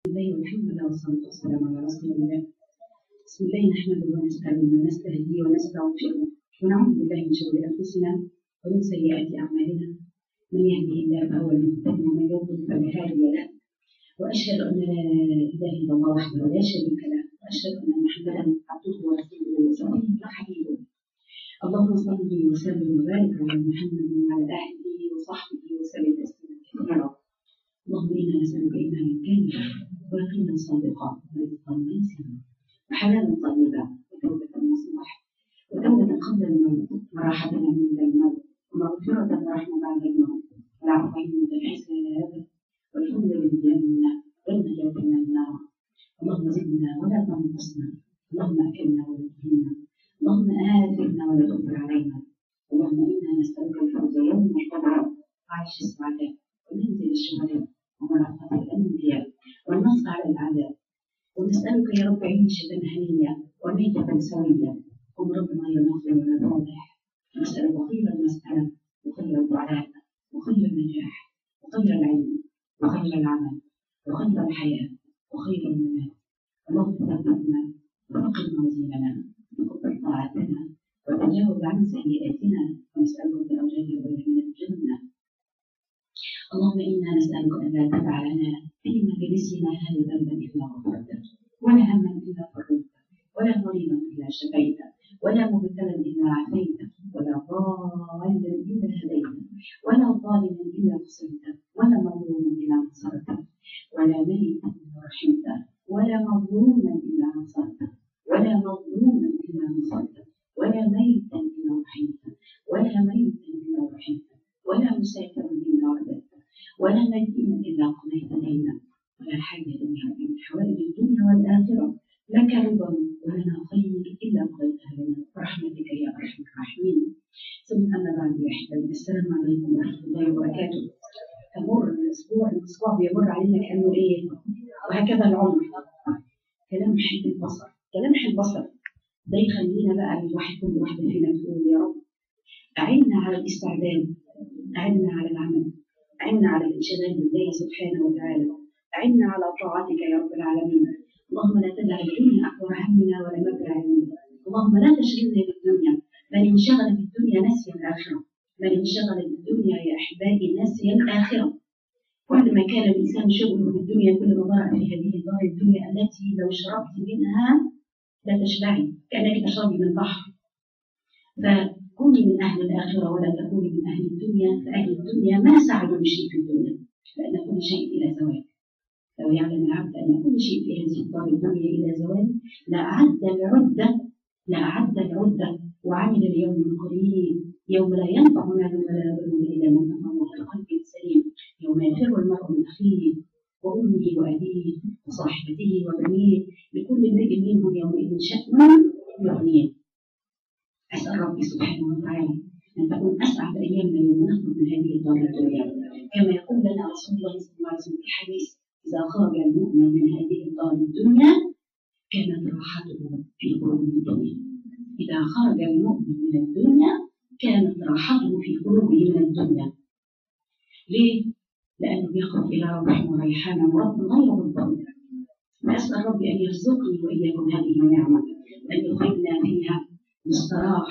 الله والحمد لله والصلاة والسلام على رسول الله بسم الله نحمده ونستعينه ونستهديه ونستغفره ونعوذ بالله من شرور أنفسنا ومن سيئات أعمالنا من يهده الله فهو المهتدي ومن يضلل فلا هادي له وأشهد أن لا إله إلا الله وحده لا شريك له وأشهد أن محمدا عبده ورسوله وصفيه وحبيبه اللهم صل وسلم وبارك على محمد وعلى آله وصحبه وسلم تسليما كثيرا اللهم إنا نسألك إيمانا كاملا ويقينا صادقا ورزقا واسعا وحلالا طيبا وتوبة نصوح وتوبة قبل الموت وراحة عند الموت ومغفرة ورحمة بعد الموت والعفو عند الحساب والفوز بالجنة والنجاة من النار اللهم زدنا ولا تنقصنا اللهم أكرمنا ولا تهنا اللهم آثرنا ولا تؤثر علينا اللهم إنا نسألك الفوز يوم القدر وعيش السعداء ومنزل الشهداء ومرافقة الأنبياء والنصر على الأعداء ونسألك يا رب عيشة هنية وميتة سوية ومرضنا غير مظلم ولا فاضح نسألك خير المسألة وخير الدعاء وخير النجاح وخير العلم وخير العمل وخير الحياة وخير الممات اللهم ثبتنا وفقد موازيننا وقبل طاعتنا وتجاوز عن سيئاتنا ونسألك درجات الأولى من الجنة اللهم إنا نسألك أن لا تدع لنا في مجلسنا هذا ذنبا إلا غفرته ولا هما إلا فرجته ولا مريضا إلا شفيته ولا مبتلا إلا عافيته ولا ضالا إلا هديته ولا ظالما إلا قصيته ولا مظلوما إلا نصرته ولا ميتا إلا رحمته ولا مظلوما إلا نصرته ولا مظلوما إلا نصرته ولا ميتا إلا رحمته ولا ميتا إلا رحمته ولا مسافرا إلا رددته ولا مدينا إلا قضيت دينا ولا حاجة من حوائج الدنيا والآخرة لك رضا ولنا خير إلا قضيتها لنا برحمتك يا أرحم الراحمين ثم أما بعد يا أحبابي السلام عليكم ورحمة الله وبركاته تمر الأسبوع الأسبوع بيمر علينا كأنه إيه وهكذا العمر كلمح البصر كلمح البصر ده يخلينا بقى الواحد كل واحدة فينا تقول يا رب أعنا على الاستعداد أعنا على العمل أعنا على الانشغال بالله سبحانه وتعالى أعنا على طاعتك يا رب العالمين اللهم لا تدع الدنيا أكبر همنا ولا مبلغ علمنا اللهم لا تشغلنا بالدنيا من انشغل بالدنيا نسي الآخرة من انشغل بالدنيا يا أحبابي نسي الآخرة كل ما كان الإنسان شغله بالدنيا كل ما ضاع في هذه الدار الدنيا التي لو شربت منها لا تشبعي كأنك تشربي من بحر فكوني من أهل الآخرة ولا تكوني من أهل الدنيا فأهل الدنيا ما سعدوا بشيء في الدنيا لأن كل شيء إلى زوال لو يعلم العبد أن كل شيء في هذه الدار الدنيا إلى زوال لأعد العدة لأعد العدة وعمل اليوم القريب يوم لا ينفع مال ولا بنون إلا من أتى الله بقلب سليم يوم يفر المرء من أخيه وأمه وأبيه وصاحبته وبنيه لكل امرئ منهم يومئذ شأن يغنيه أسأل ربي سبحانه وتعالى أن تكون أسعد أيامنا يوم نخرج من هذه الدار الدنيا كما يقول لنا رسول الله صلى الله عليه وسلم في حديث إذا خرج المؤمن من هذه الدار الدنيا كانت راحته في قلوب الدنيا إذا خرج المؤمن من الدنيا كانت راحته في قلوبه من الدنيا ليه؟ لأنه يخرج إلى روح وريحان ورب غير بالضبط وأسأل ربي أن يرزقني وإياكم هذه النعمة وأن يخرجنا فيها مستراح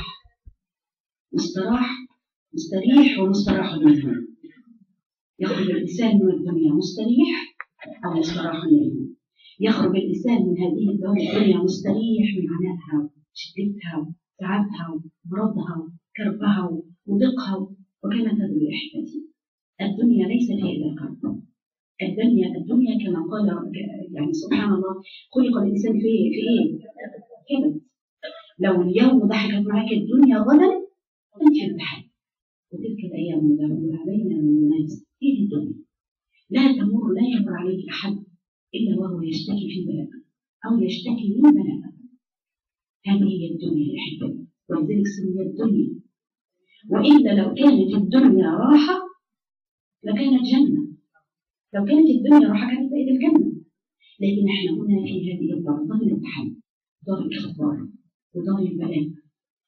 مستراح مستريح ومستراح منه يخرج الإنسان من الدنيا مستريح أو مستراح منه يخرج الإنسان من هذه الدار الدنيا مستريح من عنائها شدتها تعبها مرضها كربها وضيقها وكما تدري أحبتي الدنيا ليس فيها إلا الكرب الدنيا الدنيا كما قال يعني سبحان الله خلق الإنسان في في إيه؟ كبد لو اليوم ضحكت معك الدنيا غدا انت الضحك وتلك الايام نداولها بين الناس هي الدنيا لا تمر لا يمر عليك احد الا وهو يشتكي في بلاء او يشتكي من بلاء هذه هي الدنيا يا احبتي ولذلك سميت الدنيا والا لو كانت الدنيا راحه لكانت جنه لو كانت الدنيا راحه كانت بقيت الجنه لكن احنا هنا في هذه الدار دار الامتحان دار الاختبار ودار البلاء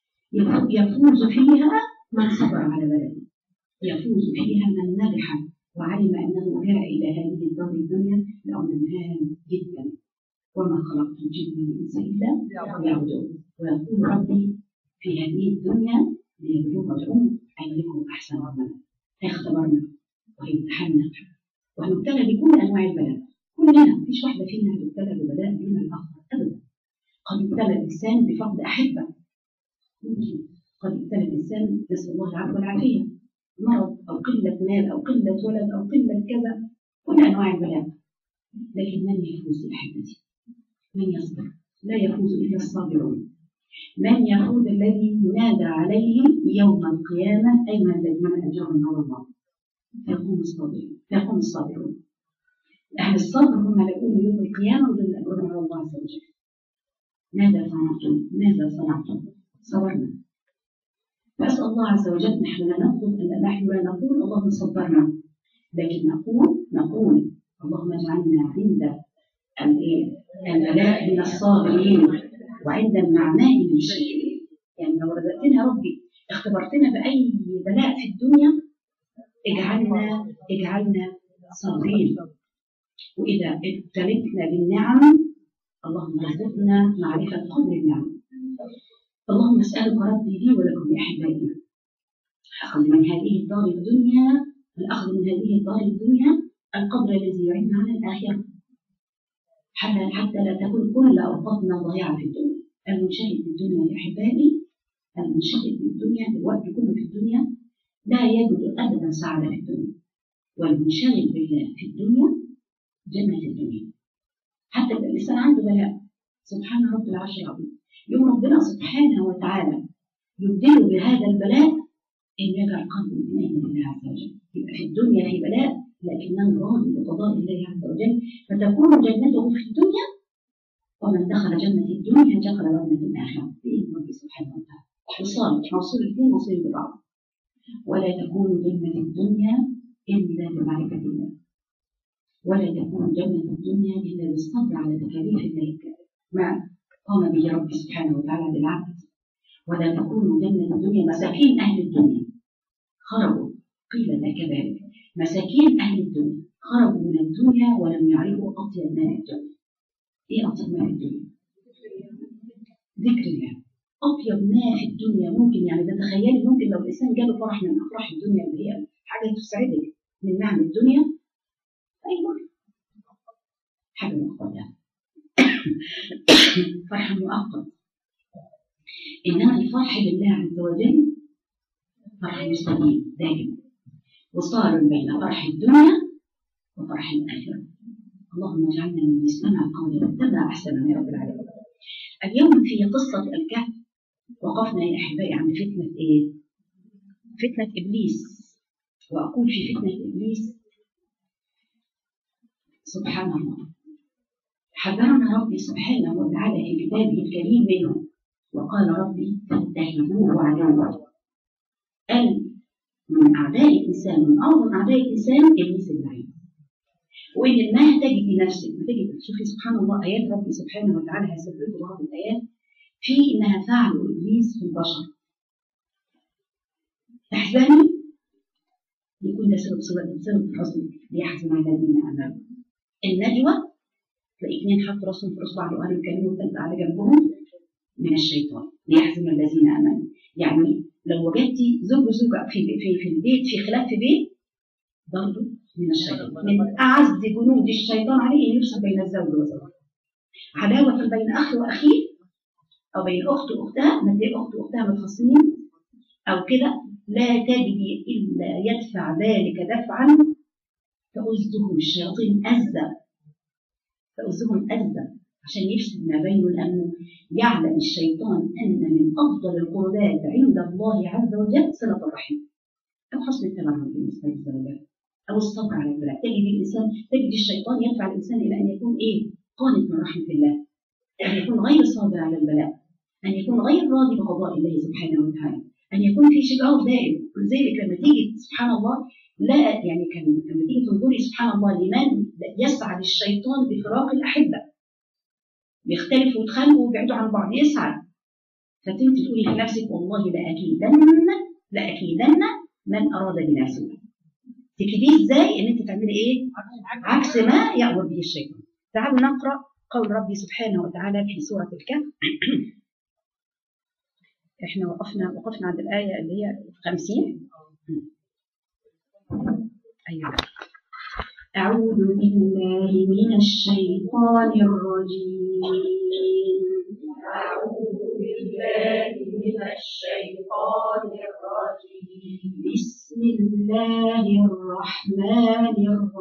يفوز فيها من صبر على بلاء يفوز فيها من نجح وعلم أنه جاء إلى هذه الدار الدنيا لأمر هام جدا وما خلقت الجن والإنس إلا ليعبدون ويقول ربي في هذه الدنيا ليبلوكم أيكم أحسن عملا هيختبرنا وهيمتحنا وهنبتلى بكل أنواع البلاء كلنا مفيش واحدة فينا هتبتلى ببلاء دون الآخر أبدا قد ابتلى الإنسان بفقد أحبة ممكن قد ابتلى الإنسان نسأل الله العافية والعافية مرض أو قلة مال أو قلة ولد أو قلة كذا كل أنواع البلاء لكن من يفوز أحبتي من يصبر لا يفوز إلا الصابرون من يفوز الذي ينادى عليه يوم القيامة أين الذين أجرهم على الله فيقوم الصابرون فيقوم الصابرون أهل الصبر هم اللي يقوموا يوم القيامة ودول أجرهم على الله عز وجل ماذا صنعتم؟ ماذا صنعتم؟ صبرنا فأسأل الله عز وجل نحن لا نطلب أن نحن لا نقول اللهم صبرنا لكن نقول نقول اللهم اجعلنا عند البلاء من الصابرين وعند النعماء من الشاكرين يعني لو رزقتنا يا ربي اختبرتنا بأي بلاء في الدنيا اجعلنا اجعلنا صابرين وإذا ابتلتنا بالنعم اللهم ارزقنا معرفة قدر النعم اللهم اسألك ربي لي ولكم يا أحبائي الأخذ من هذه الدار الدنيا الأخذ من هذه الدار الدنيا القدر الذي يعيننا على الآخرة حتى حتى لا تكون كل أوقاتنا ضائعة في الدنيا المنشغل بالدنيا يا أحبائي المنشغل بالدنيا الوقت كله في الدنيا لا يجد أبدا سعادة في الدنيا والمنشغل بالله في الدنيا جنة الدنيا حتى الإنسان عنده بلاء سبحان رب العرش العظيم يوم ربنا سبحانه وتعالى يبدله بهذا البلاء إن يجعل قلبه إيمان بالله عز وجل يبقى في الدنيا في بلاء لكنه راضي بقضاء الله عز وجل فتكون جنته في الدنيا ومن دخل جنة الدنيا دخل جنة الآخرة بإذن ربي سبحانه وتعالى وصال موصول الاثنين موصولين ببعض ولا تكون جنة الدنيا إلا بمعرفة الله ولا تكون جنة الدنيا إلا بالصبر على تكاليف الله ما قام به ربي سبحانه وتعالى بالعبد ولا تكون جنة الدنيا مساكين أهل الدنيا خرجوا قيل ذا كذلك مساكين أهل الدنيا خرجوا من الدنيا ولم يعرفوا أطيب ماء الجنة إيه أطيب ماء الدنيا؟ ذكر الله أطيب ماء في الدنيا ممكن يعني تتخيلي ممكن لو الإنسان جاله فرح من أفراح الدنيا اللي هي حاجة تسعدك من نعم الدنيا أيوة حاجة مؤقتة فرح مؤقت إنما الفرح بالله عز وجل فرح مستمر دائم وصار بين فرح الدنيا وفرح الآخرة اللهم اجعلنا من استمع القول واتبع أحسن يا رب العالمين اليوم في قصة الكهف وقفنا يا أحبائي عند فتنة إيه؟ فتنة إبليس وأقول في فتنة إبليس سبحان الله حذرنا ربي سبحانه وتعالى في كتابه الكريم منه وقال ربي فاتخذوه عدوا قال من أعداء الإنسان من أعظم أعداء الإنسان إبليس اللعين وإن ما تجد نفسك بتجد شوفي سبحان الله آيات ربي سبحانه وتعالى هيثبت بعض الآيات في إنها فعل إبليس في البشر تحزني يكون ده سبب سبب سبب الحزن ليحزن على الذين آمنوا النجوى تلاقي اثنين حطوا راسهم في راس بعض وقالوا يكلموا الثالثة على جنبهم من الشيطان ليحزن الذين آمنوا يعني لو وجدتي زوج وزوجة في في في البيت في خلاف في بيت برضه من الشيطان من أعز جنود الشيطان عليه أن يفسد بين الزوج وزوجته عداوة بين أخ وأخيه أو بين أخت وأختها ما تلاقي أخت وأختها متخاصمين أو كده لا تجدي إلا يدفع ذلك دفعا تؤزهم الشياطين أزا تؤزهم أزا عشان يفسد ما بينه لأنه يعلم الشيطان أن من أفضل القربات عند الله عز وجل صلة الرحم أو حسن التبرع بالنسبة للزوجات أو الصبر على البلاء تجد الإنسان تجد الشيطان يدفع الإنسان إلى أن يكون إيه؟ قانت من رحمة الله أن يكون غير صابر على البلاء أن يكون غير راضي بقضاء الله سبحانه وتعالى أن يكون في شجاعة دائم ولذلك لما تيجي سبحان الله لا يعني كان لما تيجي تنظري سبحان الله لمن يسعد الشيطان بفراق الأحبة بيختلفوا ويتخانقوا ويبعدوا عن بعض يسعد فتنت تقولي في نفسك والله لأكيدن لأكيدن من أراد بنا سوءا تكيديه ازاي ان انت تعملي ايه عكس ما يأمر به الشيطان تعالوا نقرأ قول ربي سبحانه وتعالى في سورة الكهف احنا وقفنا وقفنا عند الآية اللي هي 50 أيوة أعوذ بالله من الشيطان الرجيم أعوذ بالله من الشيطان الرجيم بسم الله الرحمن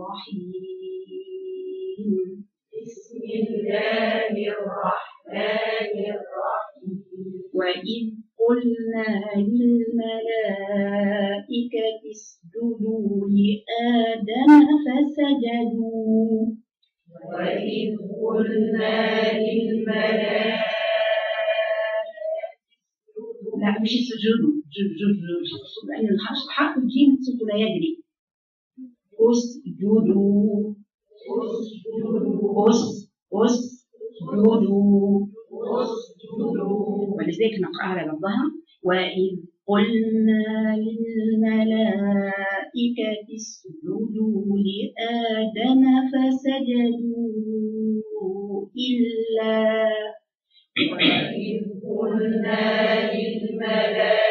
الرحيم بسم الله الرحمن الرحيم وإذ قلنا للملائكة اسجدوا لآدم فسجدوا وإذ قلنا للملائكة لا مش السجود جد جد جد لأن الحرف حرف الجيم صوته لا يجري اسجدوا اسجدوا أس اسجدوا اسجدوا ولذلك نقرأها على لفظها وإذ قلنا للملائكة اسجدوا لآدم فسجدوا إلا وإذ قلنا للملائكة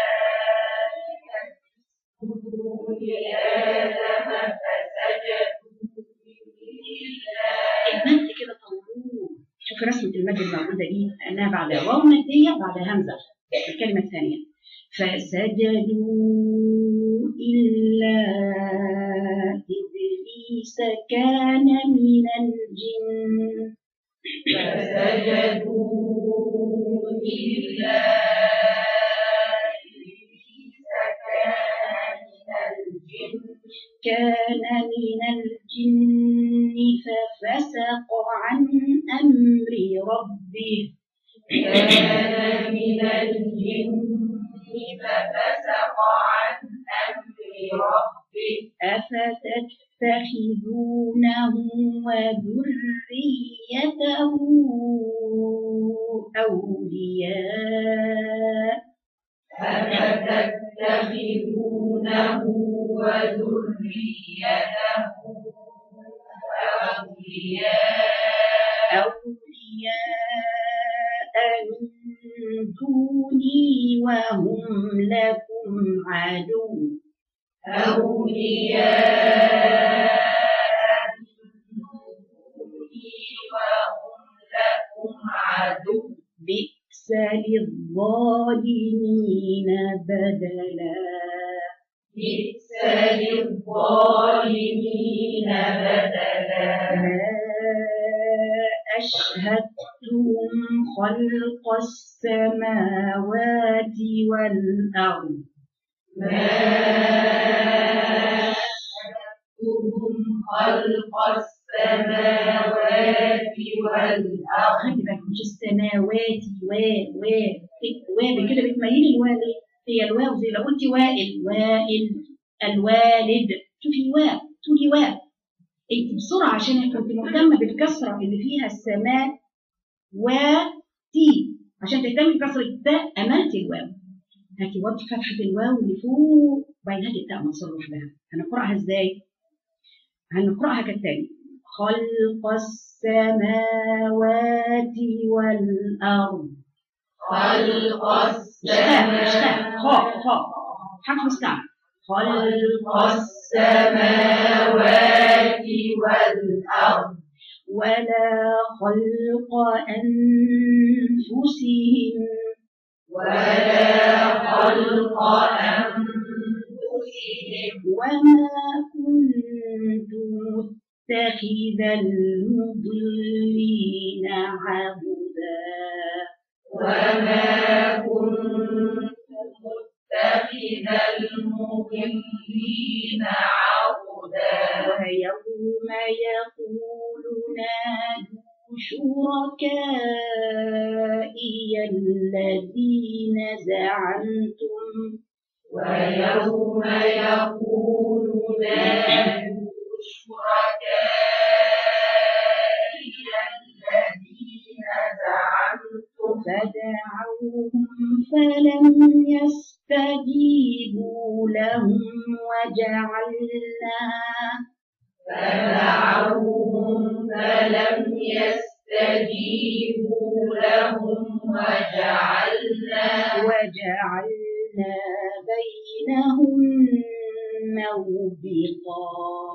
اسجدوا لآدم فسجدوا إلا المد كده طولوه شوف رسمة المد الموجودة دي أنها بعد واو مادية بعد همزة الكلمة الثانية فسجدوا إلا إبليس كان من الجن فسجدوا إلا إبليس كان من كان من الجن الجن ففسق عن أمر ربه كان من الجن ففسق عن أمر ربه أفتتخذونه وذريته أولياء أفتتخذونه وذريته أولياء أولياء من دوني وهم لكم عدو أولياء من دوني وهم لكم عدو بئس للظالمين بدلا بئس للظالمين بدلا ما أشهدتهم خلق السماوات والأرض ما أشهدتهم خلق السماوات والأرض خلي بالك مش السماوات و و و كده بتميلي الوا ليه؟ هي الواو زي لو قلتي وائل وائل الوالد شوفي واو تقولي واو انت بسرعه عشان كنت مهتمه بالكسره اللي فيها السماء و تي عشان تهتمي بكسره التاء املتي الواو هاتي وطي فتحه الواو اللي فوق وبعدين هاتي التاء مصر لوحدها هنقراها ازاي؟ هنقراها كالتالي خلق السماوات والأرض خلق مش خاء مش خاء خاء السماوات خاء حرف مستعمل خلق خلق السماوات والأرض ولا خلق أنفسهم ولا خلق أنفسهم وما كنت متخذ المضلين عبدا وما كنت متخذ المضلين عضدا ويوم يقول نادوا شركائي الذين زعمتم ويوم يقول نادوا شركائي الذين زعمتم فدعوهم فلم يستجيبوا لهم وجعلنا يستجيبوا لهم وجعلنا وجعلنا بينهم موبقا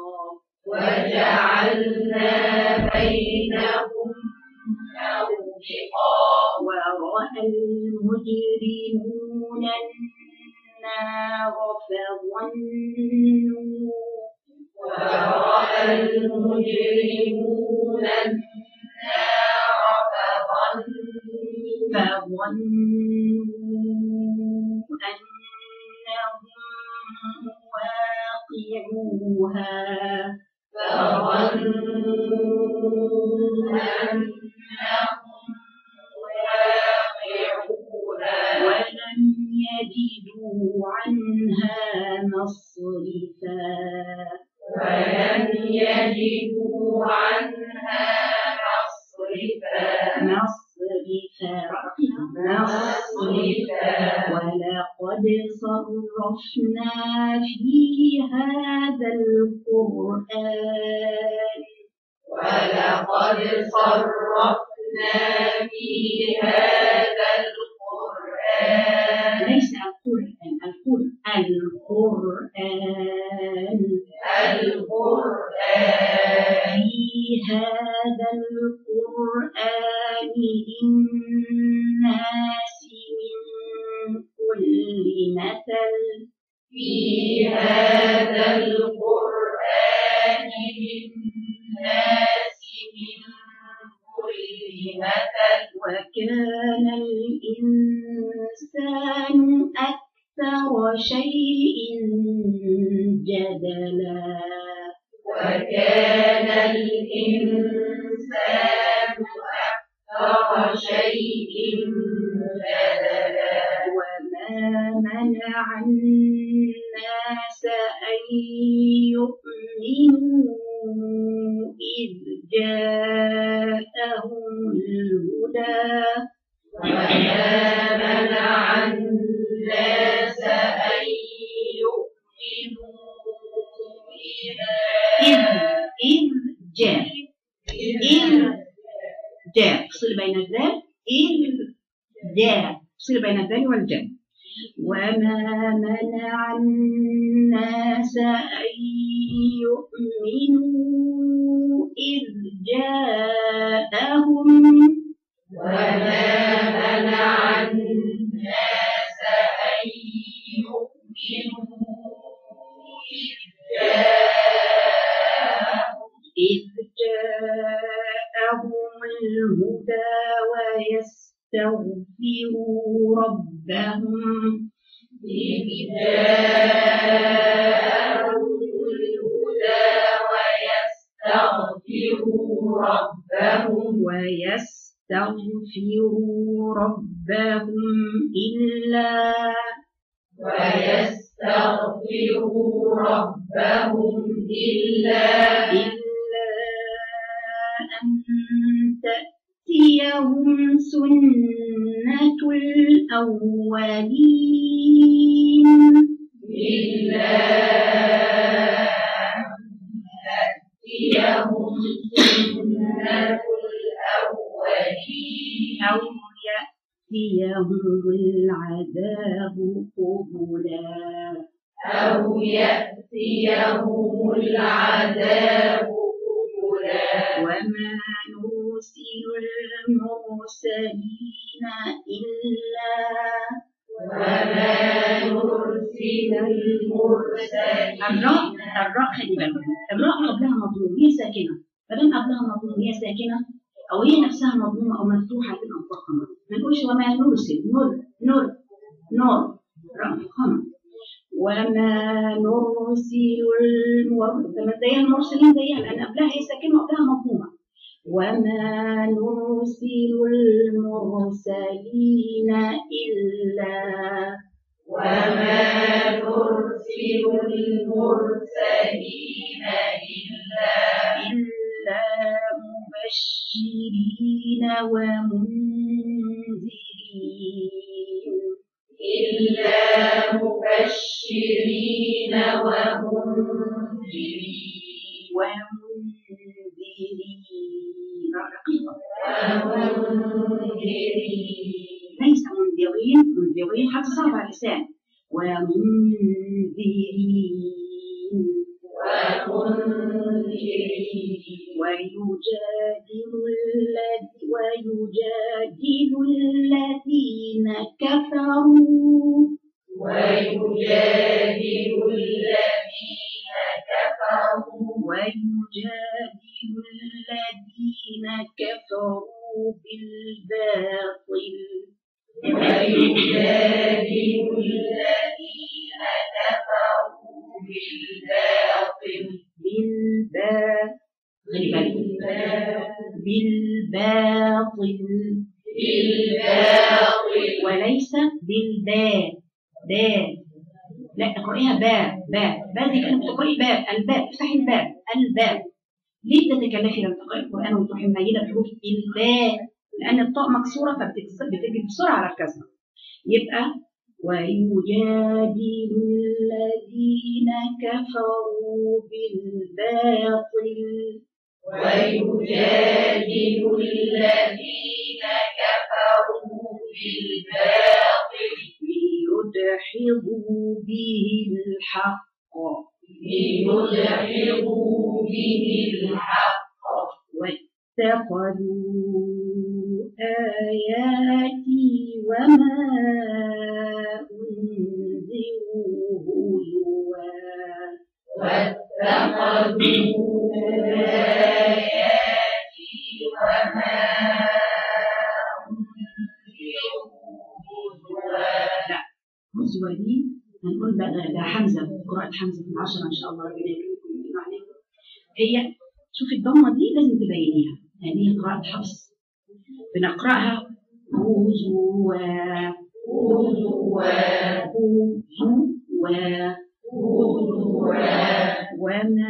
وجعلنا بينهم موبقا ورأى المجرمون النار فظنوا ورأى المجرمون النار فظنوا فظنوا أنهم واقعوها فظنوا أنهم واقعوها ولم يجدوا عنها مصرفا ولم يجدوا عنها مصرفا مصرفا مصرفا ولقد صرفنا في هذا القرآن ولقد صرفنا في هذا القرآن ليس القرآن القرآن القرآن القرآن في هذا القرآن للناس من كل مثل في هذا القرآن للناس من كل مثل وكان الإنسان أكثر شيء جدلا وكان الإنسان أكثر شيء جدلا وما منع الناس أن يؤمنوا إذ جاءهم الهدى وما منع الناس أن يؤمنوا إذ إذا إذ جاء إذ جاء فصل بين الذال إذ جاء فصل بين الذال والجاء وما منع الناس أن يؤمنوا إذ جاءهم وما منع الناس أن يؤمنوا إذ جاءهم إذ جاءهم الهدى ويستغفروا ربهم إذ جاءهم الهدى ويستغفروا ربهم ويستغفروا ربهم إلا ويستغفروا ربهم إلا إلا أن تأتيهم سنة الأولين إلا تأتيهم سنة الأولين أو يأتيهم العذاب قبلا أو يأتيهم العذاب قبلا وما نرسل المرسلين إلا وما نرسل المرسلين الراء الراء خلي بالكم الراء قبلها مضموم هي ساكنة فدام قبلها مضموم هي ساكنة أو هي نفسها مضمومة أو مفتوحة تبقى مفخمة ما نقولش وما نرسل نور نور نور راء مفخمة وما نرسل المرسلين زي المرسلين زيها لأن قبلها هي ساكنة وقبلها مضمومة وما نرسل المرسلين إلا وما نرسل المرسلين إلا إلا مبشرين ومنذرين إلا مبشرين ومنذرين ومنذرين ومنذرين ليس منذرين منذرين حتى صعب على اللسان ومنذرين ومنذرين ويجادل الذي ويجادل الذين كفروا ويجادل الذين كفروا ويجادل الذين كفروا بالباطل ويجادل الذين كفروا بالباطل بالباطل خلي بالك بالباطل بالباطل وليس بالباء باء لا اقرأيها باء باء باء دي كانت بتقرأي باب الباب افتحي الباب الباب ليه تتكلفي لما تقرأي القرآن وتروحي منيلة الحروف الباء لأن الطاء مكسورة فبتجي بسرعة على الكسرة يبقى ويجادل الذين كفروا بالباطل ويجادل الذين كفروا بالباطل ليدحضوا به الحق ليدحضوا به الحق واتخذوا آياتي وما أنذروا هزوا واتخذوا آياتي وما أنذروا هزوا هزوا دي هنقول بقى ده- ده حمزة قراءة حمزة في العشرة إن شاء الله ربنا يكرمكم ويمن عليكم هي شوفي الضمة دي لازم تبينيها هذه قراءة حفص بنقرأها هزوا هزوا هزوا هزوا وما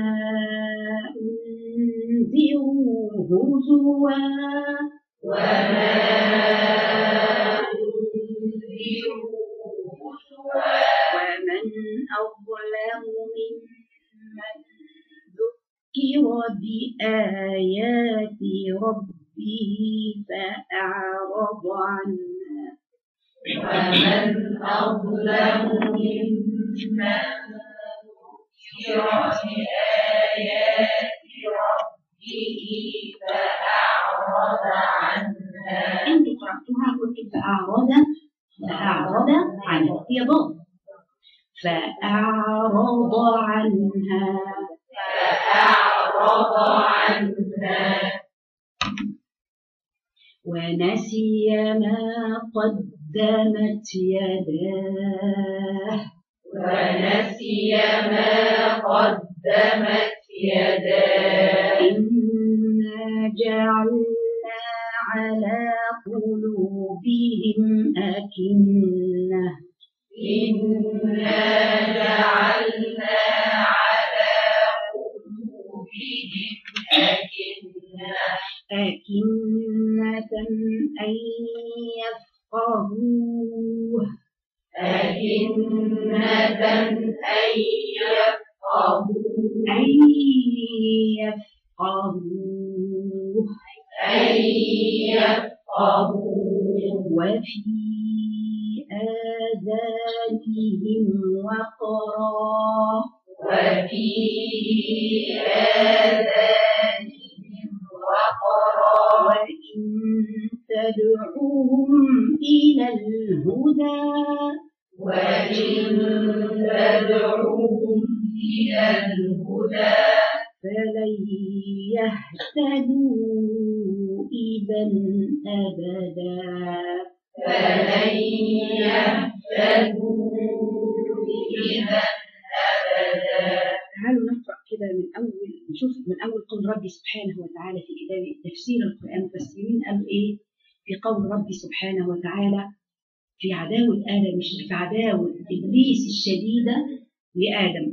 أنذروا هزوا وما ومن أظلم ممن ذكر بآيات ربه فأعرض عنها ومن أظلم ممن ذكر بآيات ربه فأعرض عنها انتوا قرأتوها كنتم فأعرض فأعرض عنها هي ضاد فأعرض عنها فأعرض عنها ونسي ما قدمت يداه ونسي ما قدمت يداه إنا جعلنا على قلوبهم أكنة إنا جعلنا على قلوبهم أكنة أكنة أن يفقهوه أكنة أن يفقهوا أن يفقهوه أن يفقهوا وفي آذانهم وقرا وفي آذانهم وقرا وإن تدعوهم إلى الهدى وإن تدعوهم إلى الهدى فلن يهتدوا إذا أبدا فلن يهتدوا إذا أبدا تعالوا نقرأ كده من أول نشوف من أول قول ربي سبحانه وتعالى في كتاب تفسير القرآن المفسرين قالوا إيه في قول ربي سبحانه وتعالى في عداوة آدم مش في عداوة إبليس الشديدة لآدم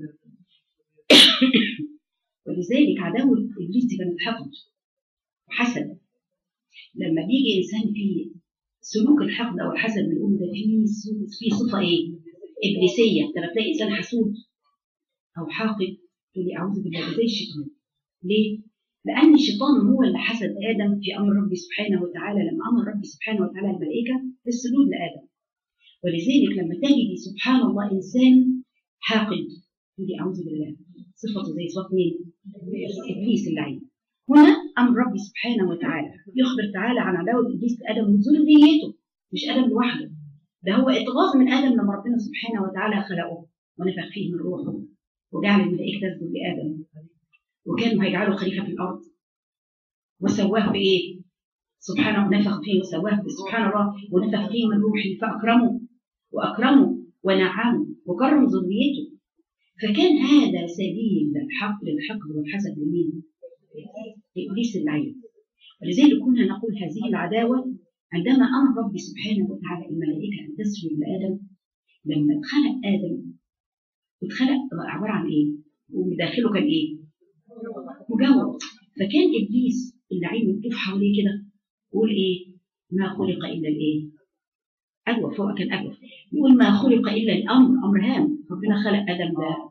ولذلك عداوة إبليس دي كانت حقد وحسد لما بيجي إنسان في سلوك الحقد أو الحسد بنقول ده في في صفة إيه؟ إبليسية لما تلاقي إنسان حسود أو حاقد تقولي أعوذ بالله ده زي الشيطان ليه؟ لأن الشيطان هو اللي حسد آدم في أمر ربي سبحانه وتعالى لما أمر ربي سبحانه وتعالى الملائكة بالسجود لآدم ولذلك لما تجدي سبحان الله إنسان حاقد تقولي أعوذ بالله صفته زي صفات مين؟ إبليس اللعين هنا أمر ربي سبحانه وتعالى يخبر تعالى عن عداوة إبليس لآدم وذريته مش آدم لوحده ده هو إطغاث من آدم لما ربنا سبحانه وتعالى خلقه ونفخ فيه من روحه وجعل الملائكة تسجد لآدم وكانوا هيجعلوا خليفة في الأرض وسواه بإيه؟ سبحانه ونفخ فيه وسواه سبحان الله ونفخ فيه من روحه فأكرمه وأكرمه ونعمه وكرم ذريته فكان هذا سبيل الحق للحقد والحسد لمين؟ لإبليس اللعين ولذلك كنا نقول هذه العداوة عندما أمر ربي سبحانه وتعالى الملائكة أن تسجد لآدم لما اتخلق آدم اتخلق عبارة عن إيه؟ وداخله كان إيه؟ مجوف فكان إبليس اللعين يطوف حواليه كده يقول إيه؟ ما خلق إلا الإيه؟ أجوف هو كان أجوف يقول ما خلق إلا الأمر أمر هام ربنا خلق آدم ده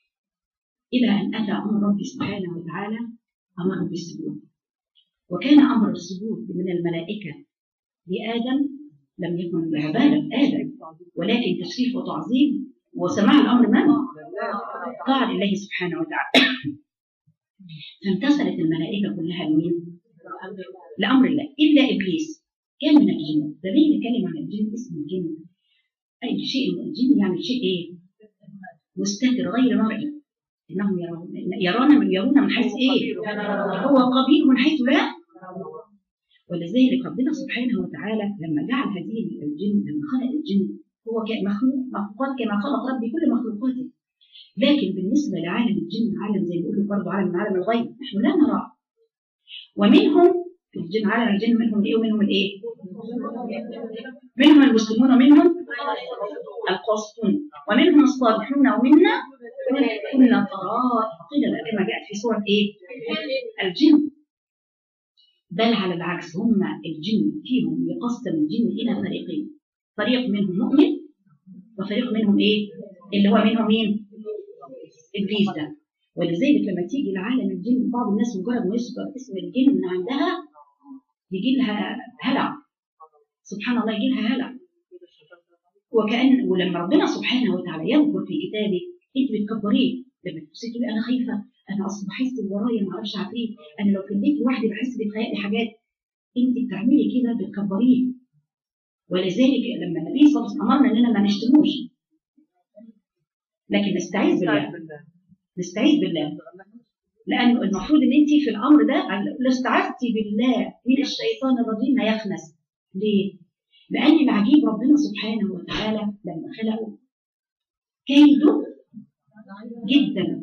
إلى أن أتى أمر ربي سبحانه وتعالى أمره بالسجود وكان أمر السجود من الملائكة لآدم لم يكن عبادة آدم ولكن تشريف وتعظيم وسماع الأمر من؟ طاعة لله سبحانه وتعالى فامتثلت الملائكة كلها لمين؟ لأمر الله إلا إبليس كان من الجن ده ليه نتكلم عن الجن اسم الجن أي شيء من الجن يعني شيء إيه؟ مستتر غير مرئي إنهم يرون يرون من يرون من حيث إيه؟ هو قبيل من حيث لا ولذلك ربنا سبحانه وتعالى لما جعل هذه الجن لما خلق الجن هو مخلوق مخلوقات كما خلق ربي كل مخلوقاته لكن بالنسبة لعالم الجن عالم زي ما بيقولوا برضه عالم من عالم الغيب نحن لا نراه ومنهم في الجن عالم الجن منهم الايه ومنهم الايه؟ منهم المسلمون ومنهم القاسطون ومنهم الصالحون ومنا كنا طرائق قدما كما جاءت في سورة ايه؟ الجن بل على العكس هم الجن فيهم يقسم الجن إلى فريقين فريق منهم مؤمن وفريق منهم إيه؟ اللي هو منهم مين؟ إبليس ده ولذلك لما تيجي لعالم الجن بعض الناس مجرد ما يذكر اسم الجن عندها يجي لها هلع سبحان الله يجي لها هلع وكأن ولما ربنا سبحانه وتعالى يذكر في كتابه انت بتكبريه لما تبصي تقولي انا خايفه انا اصلا بحس ورايا ما اعرفش عفريت انا لو في البيت لوحدي بحس بيتهيألي حاجات انت بتعملي كده بتكبريه ولذلك لما النبي صلى الله عليه وسلم امرنا اننا ما نشتموش لكن نستعيذ بالله نستعيذ بالله لأن المفروض ان انت في الامر ده لو استعذتي بالله من الشيطان الرجيم هيخنس ليه؟ لأن العجيب ربنا سبحانه وتعالى لما خلقه كيده جدا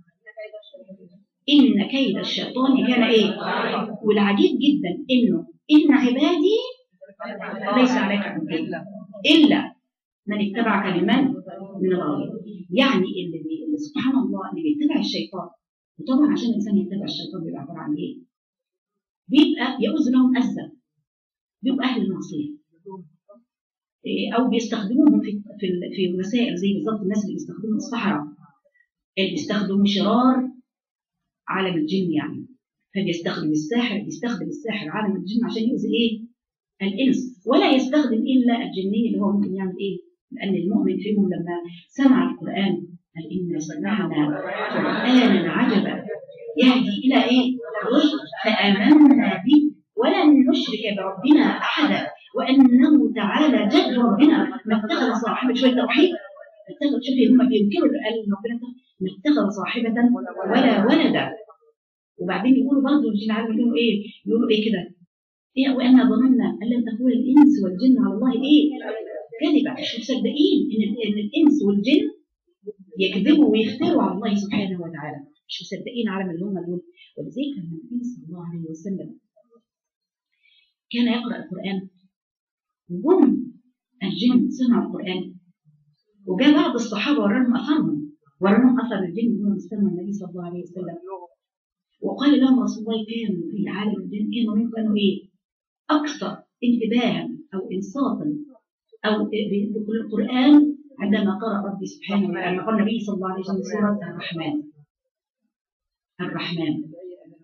إن كيد الشيطان كان إيه؟ والعجيب جدا إنه إن عبادي ليس عليك حجة إلا من اتبعك لمن من الغالب يعني اللي, بي... اللي سبحان الله اللي بيتبع الشيطان وطبعا عشان الإنسان يتبع الشيطان بيبقى عبارة عن إيه؟ بيبقى يؤذ لهم أذى بيبقى أهل المعصية او بيستخدموهم في في في مسائل زي بالظبط الناس اللي بيستخدموا الصحراء اللي بيستخدموا شرار عالم الجن يعني فبيستخدم الساحر بيستخدم الساحر عالم الجن عشان يؤذي ايه؟ الانس ولا يستخدم الا الجني اللي هو ممكن يعمل ايه؟ لان المؤمن فيهم لما سمع القران قال انا سمعنا قرانا عجبا يهدي الى ايه؟ فامنا به ولن نشرك بربنا احدا وانه تعالى جد ربنا ما اتخذ صاحبه شويه توحيد اتخذ شوفي هم بينكروا قال ربنا ما اتخذ صاحبه ولا ولدا وبعدين يقولوا برضه الجن عارف يقولوا ايه؟ يقولوا ايه كده؟ ايه وانا ظننا ان لن تكون الانس والجن على الله ايه؟ كذبا مش مصدقين ان ان الانس والجن يكذبوا ويفتروا على الله سبحانه وتعالى مش مصدقين عالم اللي هم دول ولذلك لما النبي صلى الله عليه وسلم كان يقرا القران وجم الجن سمعوا القرآن وجاء بعض الصحابة وراهم أثرهم وراهم أثر الجن وهم بيستمعوا النبي صلى الله عليه وسلم وقال لهم رسول الله كانوا في عالم الجن كانوا من كانوا إيه؟ أكثر انتباها أو إنصافا أو بالقرآن عندما قرأ ربي سبحانه وتعالى قال النبي صلى الله عليه وسلم سورة الرحمن الرحمن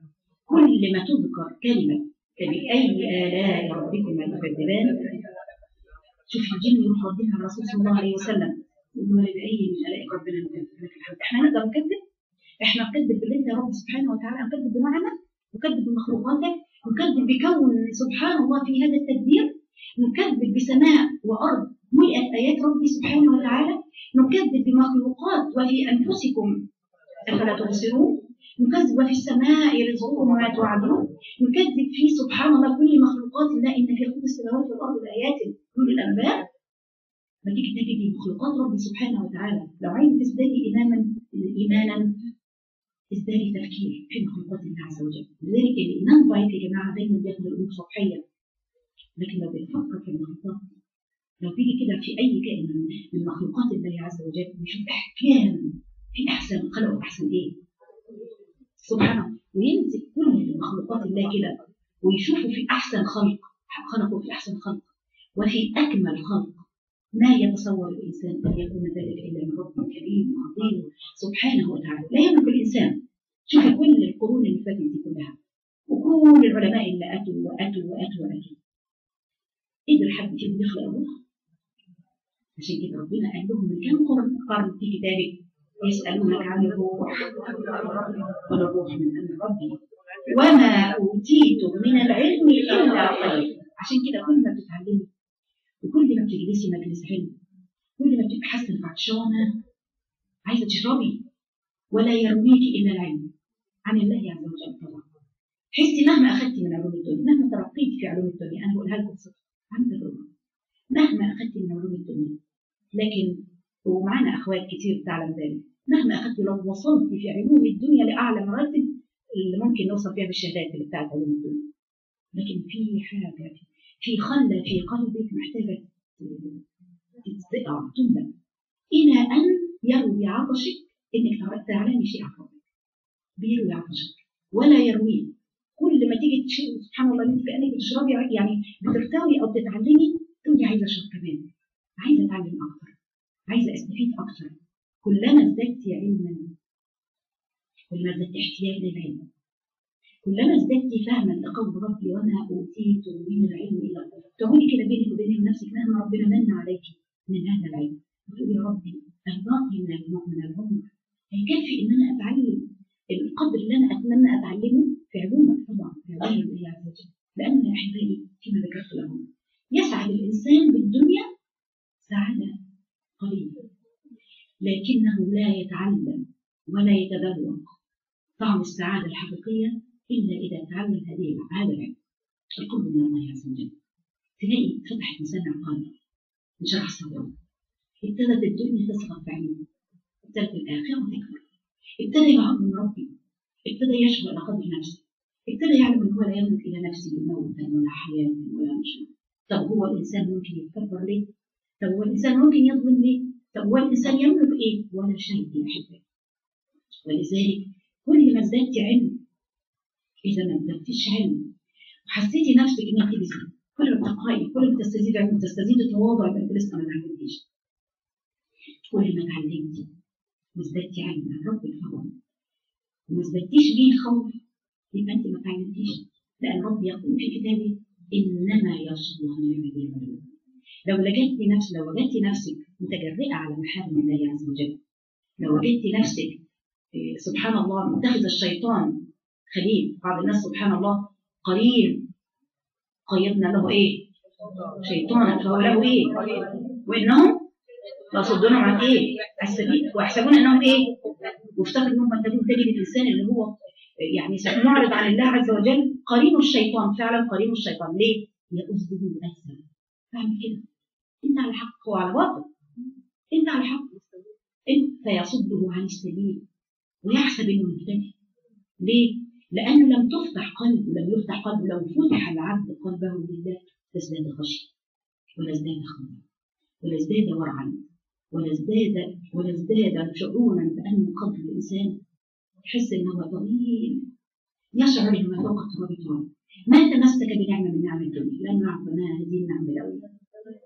كل ما تذكر كلمة فبأي آلاء ربكما تكذبان شوف الجن يروح ردين على الرسول صلى الله عليه وسلم يقول له بأي من آلاء ربنا نكذب لك الحمد احنا نقدر نكذب احنا نكذب بالله يا رب سبحانه وتعالى نكذب بمعنى نكذب بمخلوقاتك نكذب بكون سبحان الله في هذا التدبير نكذب بسماء وأرض ملئت آيات ربي سبحانه وتعالى نكذب بمخلوقات وفي أنفسكم أفلا تبصرون نكذب وفي السماء رزقكم وما توعدون نكذب في سبحان الله كل مخلوقات الله إن في خلق السماوات والأرض لآيات كل الأنباء ما تيجي تجد مخلوقات ربي سبحانه وتعالى لو عايز تزدادي إيمانا إيمانا ازدادي تفكير في مخلوقات الله عز وجل لذلك الإيمان ضعيف يا جماعة دايما بياخد الأمور سطحية لكن لو بنفكر في المخلوقات لو بيجي كده في أي كائن من من مخلوقات الله عز وجل بيشوف أحكام في أحسن خلق أحسن إيه سبحانه ويمسك كل مخلوقات الله كده ويشوفه في أحسن خلق خلقه في أحسن خلق وفي أكمل خلق ما يتصور الإنسان أن يكون ذلك إلا من رب كريم عظيم سبحانه وتعالى لا يملك الإنسان شوف كل القرون اللي فاتت دي كلها وكل العلماء اللي أتوا وأتوا وأتوا وأتوا قدر حد فيهم يخلق الروح عشان كده ربنا قال لهم من كم قرن قرن في كتابه يسألونك عن الروح قل الروح من أمر ربي وما أوتيتم من العلم إلا قليلا عشان كده كل ما بتتعلمي وكل ما بتجلسي مجلس علم كل ما بتبقي حاسه انك عطشانه عايزه تشربي ولا يرويك الا العلم عن الله عز وجل طبعا حسي مهما اخذتي من علوم الدنيا مهما ترقيت في علوم الدنيا انا بقولها لكم بصدق عن تجربه مهما اخذتي من علوم الدنيا لكن ومعانا اخوات كتير تعلم ذلك مهما اخذتي لو وصلت في علوم الدنيا لاعلى مراتب اللي ممكن نوصل فيها بالشهادات اللي بتاعت علوم الدنيا لكن في حاجه في خلة في قلبك محتاجة تتزقع تملى إلى أن يروي عطشك إنك تعلمي شيء عن ربك بيروي عطشك ولا يرويه كل ما تيجي تشربي سبحان الله انت كانك بتشربي يعني بترتوي او بتتعلمي تقولي عايزه اشرب كمان عايزه اتعلم اكتر عايزه استفيد اكتر كلما ازددت علما كلما ازددت احتياج للعلم كلما ازددت فهما لقول ربي وما اوتيت من العلم الا تقولي كده بينك وبين نفسك مهما ربنا من عليك من هذا العلم تقولي يا ربي الباقي من من العمر هيكفي ان انا اتعلم القدر اللي انا اتمنى اتعلمه في علومك طبعا في علوم الله عز وجل لان يا احبائي كما ذكرت لهم يسعد الانسان بالدنيا سعاده قليله لكنه لا يتعلم ولا يتذوق طعم السعاده الحقيقيه إلا إذا تعلم هذه هذا العلم القرب من الله عز وجل تلاقي فتحت مسامع قلبه انشرح صدره ابتدت الدنيا تصغر في عينه ابتدت الآخرة تكبر ابتدى يعظم من ربي ابتدى يشعر إلى قدر نفسه ابتدى يعلم أن هو لا يملك إلى نفسه موتا ولا حياة ولا نشاط طب هو الإنسان ممكن يتكبر ليه؟ طب هو الإنسان ممكن يظلم ليه؟ طب هو الإنسان يملك إيه؟ ولا شيء يا أحبائي ولذلك كل ما ازددت علم إذا ما ازددتش علم وحسيتي نفسك إنك لسه كل ما بتقرأي كل ما تستزيد علم تستزيد تواضع يبقى أنت لسه ما اتعلمتيش كل ما اتعلمتي وازددتي علم عن ربك طبعا وما ازددتيش بيه الخوف يبقى أنت ما اتعلمتيش لأن رب يقول في كتابه إنما يخشى الله من عباده العلماء لو لجأت نفسك لو وجدت نفسك متجرئة على محارم الله عز وجل لو وجدت نفسك سبحان الله متخذ الشيطان خليل بعض الناس سبحان الله قرين قيدنا له ايه شيطانا فهو له ايه وانهم يصدونهم عن ايه السبيل ويحسبون انهم ايه وافتكر انهم مهتدون تجد الانسان اللي هو يعني معرض عن الله عز وجل قرين الشيطان فعلا قرين الشيطان ليه؟ يؤذه الاسفل فاهم كده انت على حق هو على باطل انت على حق انت فيصده عن السبيل ويحسب انه مهتدي ليه؟ لأنه لم تفتح قلبه لم يفتح قلبه لو فتح العبد قلبه لله لازداد خشية ولا ازداد خوفا ولا ازداد ورعا ولا ازداد ولا ازداد شعورا بأن قدر الإنسان يحس إنه طويل يشعر بما فوق التراب تراب ما تمسك بنعمة من نعم الدنيا لن نعرف ما هذه النعمة الأولى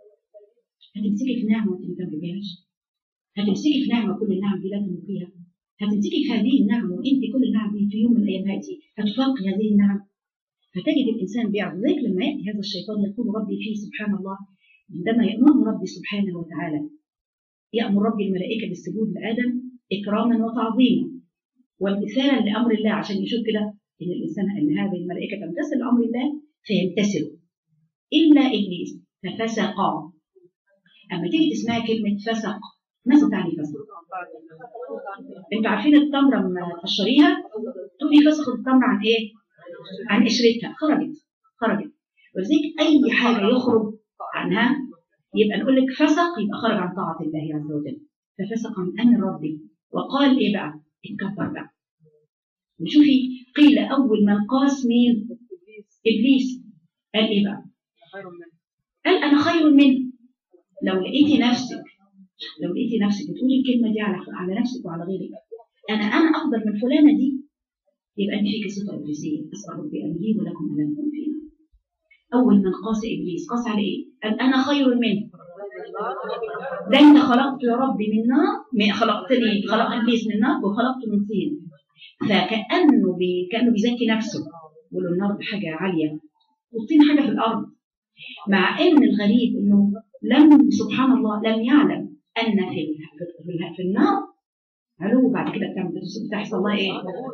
هتمسكي في نعمة وأنت ما تملكهاش هتمسكي في نعمة كل النعم دي لا تملكيها هتمسكي في هذه النعم وانت كل النعم دي في يوم من الايام هاتي هتفاقي هذه النعم فتجد الانسان بيعبد ذلك لما ياتي هذا الشيطان يقول ربي فيه سبحان الله عندما يامره ربي سبحانه وتعالى يامر ربي الملائكه بالسجود لادم اكراما وتعظيما وامتثالا لامر الله عشان يشوف كده ان الانسان ان هذه الملائكه تمتثل لامر الله فيمتثل الا ابليس ففسق اما تيجي تسمعي كلمه فسق ماذا تعني فسق؟ انتوا عارفين التمره لما تقشريها تقولي فسخ التمره عن ايه؟ عن قشرتها خرجت خرجت ولذلك اي حاجه يخرج عنها يبقى نقول لك فسق يبقى خرج عن طاعه الله عز وجل ففسق عن امر ربي وقال ايه بقى؟ اتكبر بقى وشوفي قيل اول من قاس مين؟ ابليس قال ايه بقى؟ قال انا خير منه لو لقيتي نفسك لو لقيتي نفسك بتقولي الكلمه دي على على نفسك وعلى غيرك انا انا افضل من فلانه دي يبقى انت فيك صفه ابليسيه اسال ربي ان لي ولكم ان فينا اول من قاس ابليس قاس على ايه؟ قال انا خير منه ده انت خلقت يا ربي من نار خلقتني خلق ابليس من نار وخلقته من طين فكانه بي كانه بيزكي نفسه يقول له النار دي حاجه عاليه والطين حاجه في الارض مع ان الغريب انه لم سبحان الله لم يعلم ان في في, في النار علو بعد كده بتعمل بتحصل لها ايه؟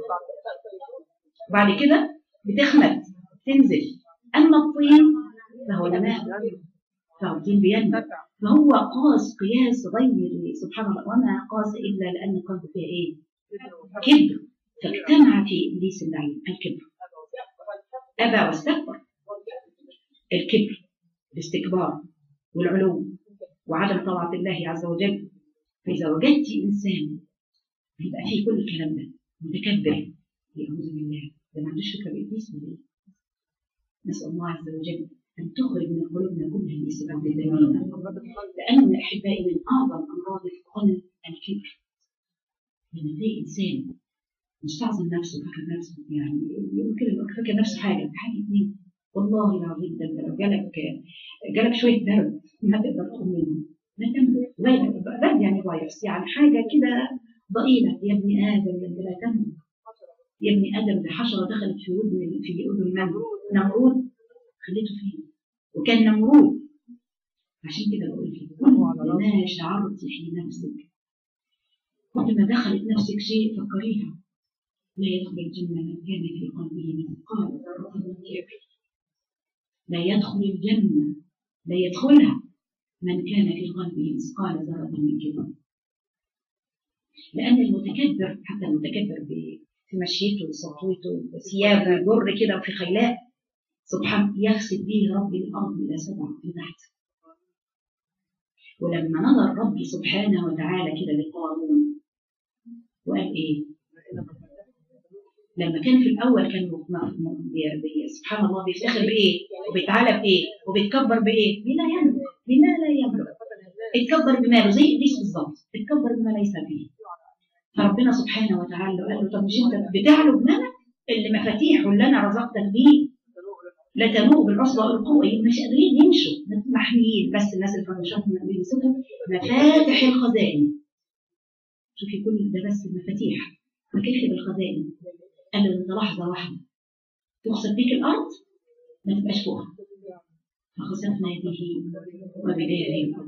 بعد كده بتخمد تنزل اما الطين فهو نماء فهو الطين بينمو فهو قاس قياس غير سبحان الله وما قاس الا لان قلبه فيها ايه؟ كبر فاجتمع في ابليس اللعين الكبر ابى واستكبر الكبر الاستكبار والعلو وعدم طاعة الله عز وجل فإذا وجدت إنسان يبقى فيه كل الكلام ده متكبر يعوذ بالله ده ما عندوش فكرة بإبليس ولا إيه؟ نسأل الله عز وجل أن تخرج من قلوبنا كل هذه الصفات الذميمة لأن أحبائي من أعظم أمراض القلب الكبر لما تلاقي إنسان مستعظم نفسه فاكر نفسه يعني يقول كده فاكر نفسه حاجة حاجة اتنين والله العظيم ده لو جالك جالك شويه برد ما تقدر تقوم منه ما تملك برد يعني فيروس يعني حاجه كده ضئيله يا ابن ادم انت لا تملك يا ابن ادم ده حشره دخلت في ودن في اذن نمرود خليته فين وكان نمرود عشان كده بقول لك كل ما شعرت في نفسك كل ما دخلت نفسك شيء فكريها لا يدخل الجنة من كان في قلبه مثقال ذرة من كبر لا يدخل الجنة لا يدخلها من كان في قلبه مثقال ذرة من كبر لأن المتكبر حتى المتكبر في مشيته وصوته وثيابه جر كده وفي خيلاء سبحان يخسف به ربي الأرض إلى سبع من تحت ولما نظر ربي سبحانه وتعالى كده لقارون وقال إيه؟ لما كان في الاول كان سبحان الله بيفتخر بايه وبيتعالى بايه وبيتكبر بايه بما يملك بما لا يملك اتكبر بماله زي ابليس بالظبط اتكبر بما ليس فيه فربنا سبحانه وتعالى قال له طب مش انت بتعلو بمالك اللي مفاتيحه اللي انا رزقتك بيه لا تنوء بالعصبة والقوة مش قادرين يمشوا محميين بس الناس اللي كانوا بيشوفوا بيمسكها مفاتح الخزائن شوفي كل ده بس المفاتيح فكيف بالخزائن قال له انت لحظه واحده تخسف بيك الارض ما تبقاش فوقها فخسفنا يده وبداره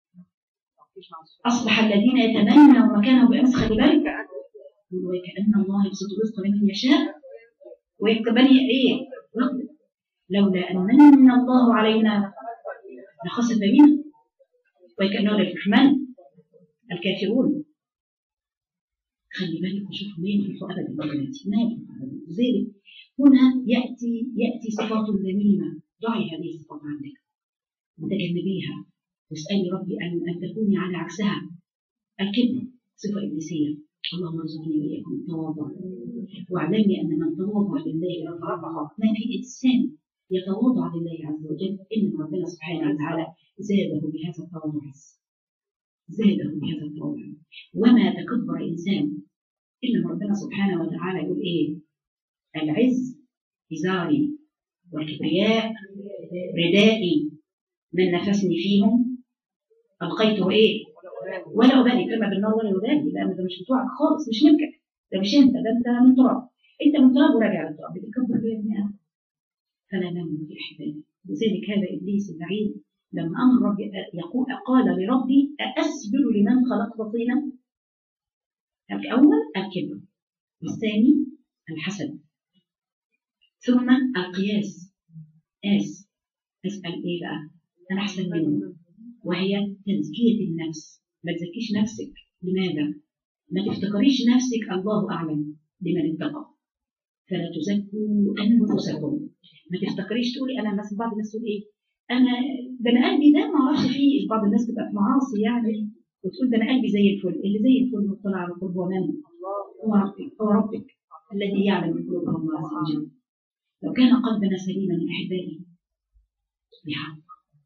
اصبح الذين يتمنوا مكانه بامس خلي بالك وكأن الله يبسط الرزق لمن يشاء ويقبلني ايه لولا ان من الله علينا لخسف بنا وكأنه للرحمن الكافرون خلي بالك وشوفوا ما ينفعوا ابدا بناتي ما ينفعوا ابدا لذلك هنا ياتي ياتي صفات ذميمه ضعي هذه الصفات عندك وتجنبيها واسالي ربي ان ان تكوني على عكسها الكبر صفه ابليسيه اللهم ارزقني واياكم التواضع واعلمي ان من تواضع لله رفعه ما في انسان يتواضع لله عز وجل ان ربنا سبحانه وتعالى زاده بهذا التواضع زاده بهذا التواضع وما تكبر انسان الا ربنا سبحانه وتعالى يقول ايه العز ازاري والكبرياء ردائي من نفسني فيهم القيته ايه ولا ابالي كلمه بالنار ولا ابالي لان ده مش بتوعك خالص مش ملكك ده مش انت ده انت من تراب انت من تراب وراجع للتراب بتكبر بيا ابن فلا نملك يا احبابي لذلك هذا ابليس اللعين لما امر ربي يقول قال لربي أأسجد لمن خلقت طينا؟ الأول الكبر والثاني الحسد ثم القياس آس أسأل إيه بقى؟ أنا أحسن منه وهي تزكية النفس ما تزكيش نفسك لماذا؟ ما تفتكريش نفسك الله أعلم لمن اتقى فلا تزكوا أنفسكم ما تفتكريش تقولي أنا مثلا بعض الناس تقول إيه؟ أنا ده أنا قلبي ده ما أعرفش فيه بعض الناس تبقى في معاصي يعني وتقول ده أنا قلبي زي الفل اللي زي الفل مطلع على قلب ومن هو ربك هو ربك الذي يعلم من قلوب الله عز وجل لو كان قلبنا سليما يا أحبائي بحق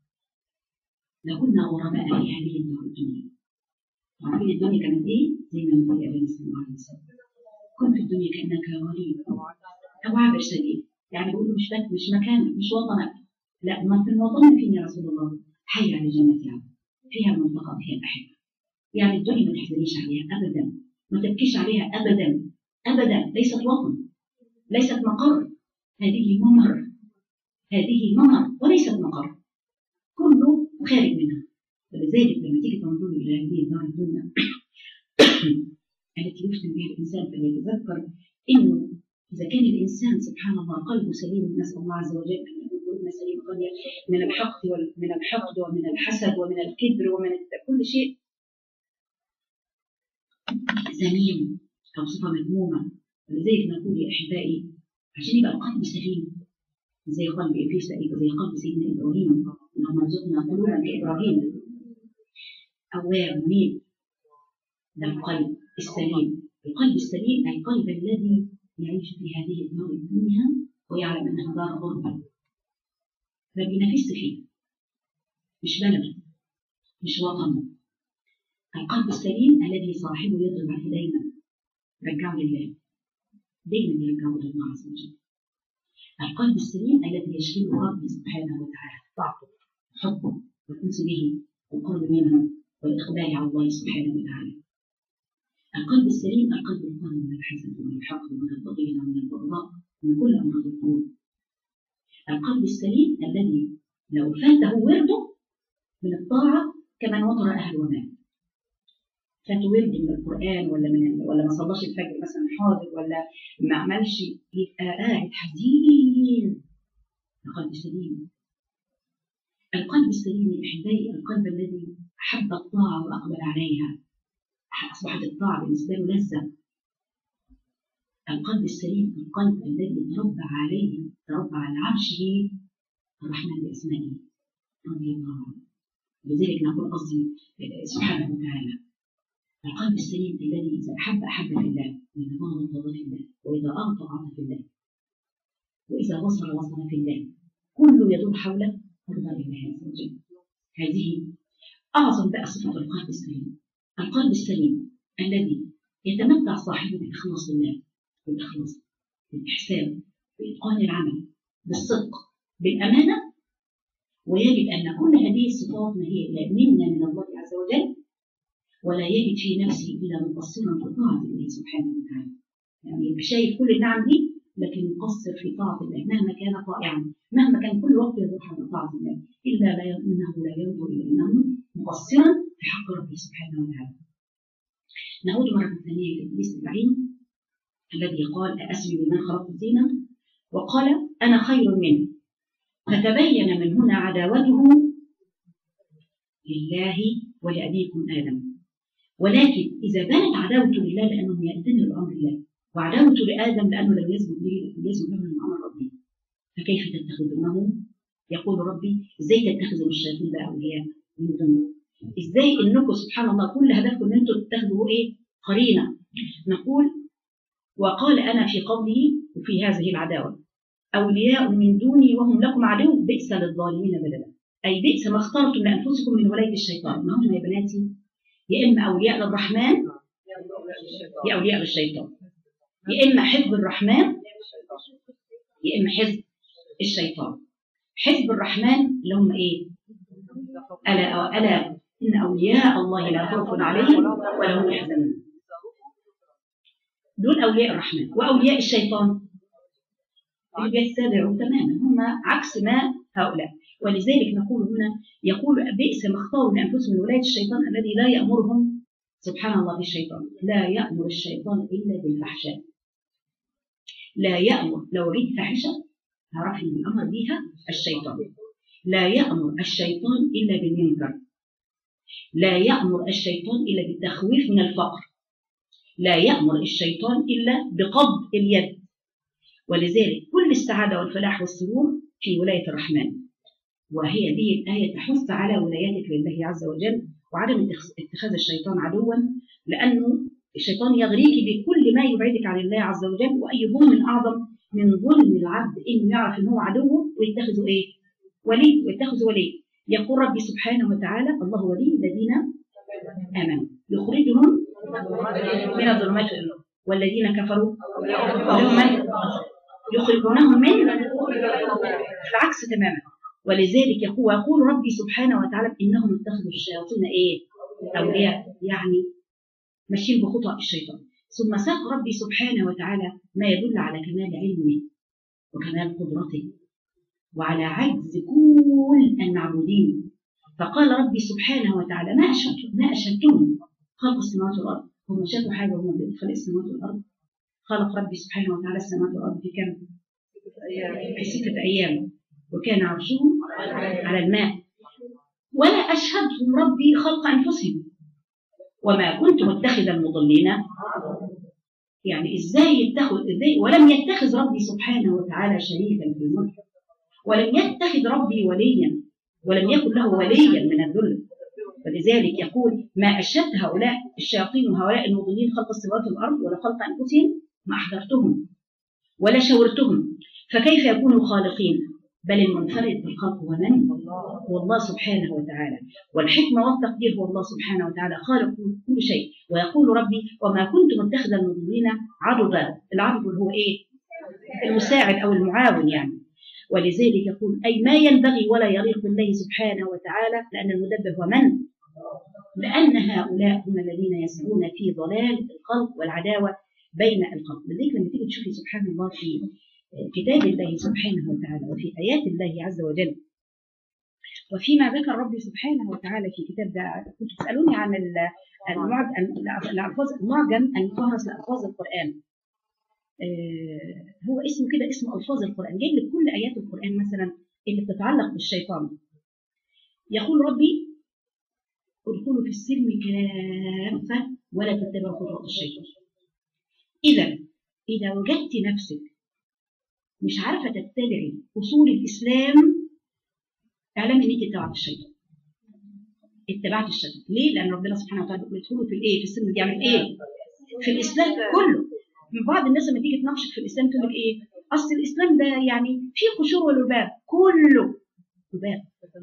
لكنا غرباء في هذه الدار الدنيا وعارفين الدنيا كانت ايه؟ زي ما النبي عليه الصلاه والسلام كن في الدنيا كانك غريب او عابر سبيل يعني بيقولوا مش بك مش مكانك مش وطنك لا ما في الوطن فين يا رسول الله حي على جنة يعني فيها المنطقة فيها الأحبة يعني الدنيا ما تحزنيش عليها أبدا ما تبكيش عليها أبدا أبدا ليست وطن ليست مقر هذه ممر هذه ممر وليست مقر كله خارج منها ولذلك لما تيجي تنظر إلى هذه الدار الدنيا التي يفتن بها الإنسان فليتذكر إنه إذا كان الإنسان سبحان الله قلبه سليم نسأل الله عز وجل أن يكون قلوبنا سليمة قلبا من الحقد ومن الحقد ومن الحسد ومن الكبر ومن كل شيء ذميم أو صفة مذمومة ولذلك نقول يا أحبائي عشان يبقى القلب سليم زي قلب إبليس زي قلب سيدنا إبراهيم اللهم ارزقنا قلوبا كإبراهيم أواب منيب ده القلب السليم القلب السليم القلب الذي يعيش في هذه الدار الدنيا ويعلم انها دار غربه ما بينافسش فيه مش بلد مش وطن القلب السليم الذي صاحبه يضرب عليه دايما رجعه لله دايما يرجعه لله عز وجل القلب السليم الذي يشغله ربي سبحانه وتعالى طاعته حبه والانس به والقرب منه والاقبال على الله سبحانه وتعالى القلب السليم القلب الخالي من الحسد ومن الحقد ومن الضغينة ومن البغضاء ومن كل أمراض القلوب القلب السليم الذي لو فاته ورده من الطاعة كمن وطر أهل ومال فاته ورد من القرآن ولا من ولا ما صلاش الفجر مثلا حاضر ولا ما عملش يبقى قاعد حزين القلب سليم القلب السليم يا أحبائي القلب الذي أحب الطاعة وأقبل عليها أصبحت الطاعة بالنسبة له لذة القلب السليم القلب الذي تربى عليه تربى على عرشه الرحمن بأسمائه رضي الله عنه لذلك نقول قصدي سبحانه وتعالى القلب السليم الذي إذا أحب أحب في الله وإذا بغض بغض في الله وإذا أعطى أعطى في الله وإذا وصل وصل في الله كله يدور حول رضا الله عز وجل هذه أعظم بقى صفة القلب السليم القلب السليم الذي يتمتع صاحبه بإخلاص الله بالإخلاص بالإحسان بإتقان العمل بالصدق بالأمانة ويجد أن كل هذه الصفات ما هي إلا منا من الله عز وجل ولا يجد في نفسه إلا مقصرا في طاعة الله سبحانه وتعالى يعني يبقى شايف كل النعم دي لكن مقصر في طاعة الله مهما كان طائعا مهما كان كل وقت يروح على طاعة الله إلا لا إنه لا ينظر إلى أنه مقصرا في حق ربه سبحانه وتعالى نعود مرة ثانية إلى إبليس اللعين الذي قال أأسجد لمن خلقت طينا وقال أنا خير منه فتبين من هنا عداوته لله ولأبيكم آدم ولكن إذا بانت عداوته لله لأنه يأتمر بأمر الله وعداوته لآدم لأنه لم يسجد له لم يسجد له من أمر ربه فكيف تتخذونه؟ يقول ربي إزاي تتخذوا الشياطين بقى أولياء من دونه؟ إزاي إنكم سبحان الله كل هدفكم إن أنتم تتخذوا إيه؟ قرينة نقول وقال أنا في قوله وفي هذه العداوة أولياء من دوني وهم لكم عدو بئس للظالمين بدلا أي بئس ما اخترتم لأنفسكم من ولاية الشيطان ما هم يا بناتي يا إما أولياء للرحمن يا أولياء للشيطان يا إما حزب الرحمن يا إما حزب الشيطان حزب الرحمن اللي هم إيه ألا ألا إن أولياء الله لا خوف عليهم ولا هم يحزنون دول أولياء الرحمن وأولياء الشيطان يتبعوا تماما هم عكس ما هؤلاء ولذلك نقول هنا يقول بئس ما اختاروا لأنفسهم من ولاية الشيطان الذي لا يأمرهم سبحان الله في الشيطان لا يأمر الشيطان إلا بالفحشاء لا يأمر لو جيت فاحشة عرفي من الأمر بها الشيطان لا يأمر الشيطان إلا بالمنكر لا يأمر الشيطان إلا بالتخويف من الفقر لا يأمر الشيطان إلا بقبض اليد ولذلك كل السعادة والفلاح والسرور في ولاية الرحمن وهي دي الآية تحث على ولايتك لله عز وجل وعدم اتخاذ الشيطان عدوا لأنه الشيطان يغريك بكل ما يبعدك عن الله عز وجل وأي ظلم أعظم من ظلم العبد إنه يعرف إن هو عدوه ويتخذه إيه؟ ولي ويتخذه ولي يقول ربي سبحانه وتعالى الله ولي الذين آمنوا يخرجهم من الظلمات إلى النور والذين كفروا هم من يخرجونهم من العكس تماما ولذلك يقول يقول ربي سبحانه وتعالى انهم اتخذوا الشياطين ايه؟ اولياء يعني ماشيين بخطى الشيطان ثم ساق ربي سبحانه وتعالى ما يدل على كمال علمه وكمال قدرته وعلى عجز كل المعبودين فقال ربي سبحانه وتعالى ما أشهدتم ما أشهدتم خلق السماوات والأرض هم شافوا حاجة وهم خلق السماوات والأرض خلق ربي سبحانه وتعالى السماوات والأرض في كم؟ في ستة أيام وكان عرشه على الماء ولا أشهدهم ربي خلق أنفسهم وما كنت متخذ المضلين يعني ازاي يتخذ ازاي ولم يتخذ ربي سبحانه وتعالى شريكا في الملك ولم يتخذ ربي وليا ولم يكن له وليا من الذل ولذلك يقول ما أشهد هؤلاء الشياطين وهؤلاء المضلين خلق السماوات والأرض ولا خلق أنفسهم ما أحضرتهم ولا شاورتهم فكيف يكونوا خالقين بل المنفرد بالخلق هو من؟ هو الله سبحانه وتعالى والحكمة والتقدير هو الله سبحانه وتعالى خالق كل شيء ويقول ربي وما كنت متخذ المضلين عضدا العضد هو ايه؟ المساعد او المعاون يعني ولذلك يقول اي ما ينبغي ولا يليق بالله سبحانه وتعالى لان المدبر هو من؟ لان هؤلاء هم الذين يسعون في ضلال الخلق والعداوه بين الخلق لذلك لما تيجي تشوفي سبحان الله في كتاب الله سبحانه وتعالى وفي آيات الله عز وجل وفيما ذكر ربي سبحانه وتعالى في كتاب ده كنت تسألوني عن الألفاظ المعجم المفهرس لألفاظ القرآن هو اسمه كده اسمه ألفاظ القرآن جايب لك كل آيات القرآن مثلا اللي بتتعلق بالشيطان يقول ربي ادخلوا في السلم كافة ولا تتبعوا خطوات الشيطان إذا إذا وجدت نفسك مش عارفه تتبعي اصول الاسلام اعلمي ان انت اتبعت الشيطان اتبعت الشيطان ليه؟ لان ربنا سبحانه وتعالى بيقول ادخلوا في الايه؟ في السن بيعمل ايه؟ في الاسلام كله من بعض الناس لما تيجي تناقشك في الاسلام تقول لك ايه؟ اصل الاسلام ده يعني فيه قشور ولباب كله لباب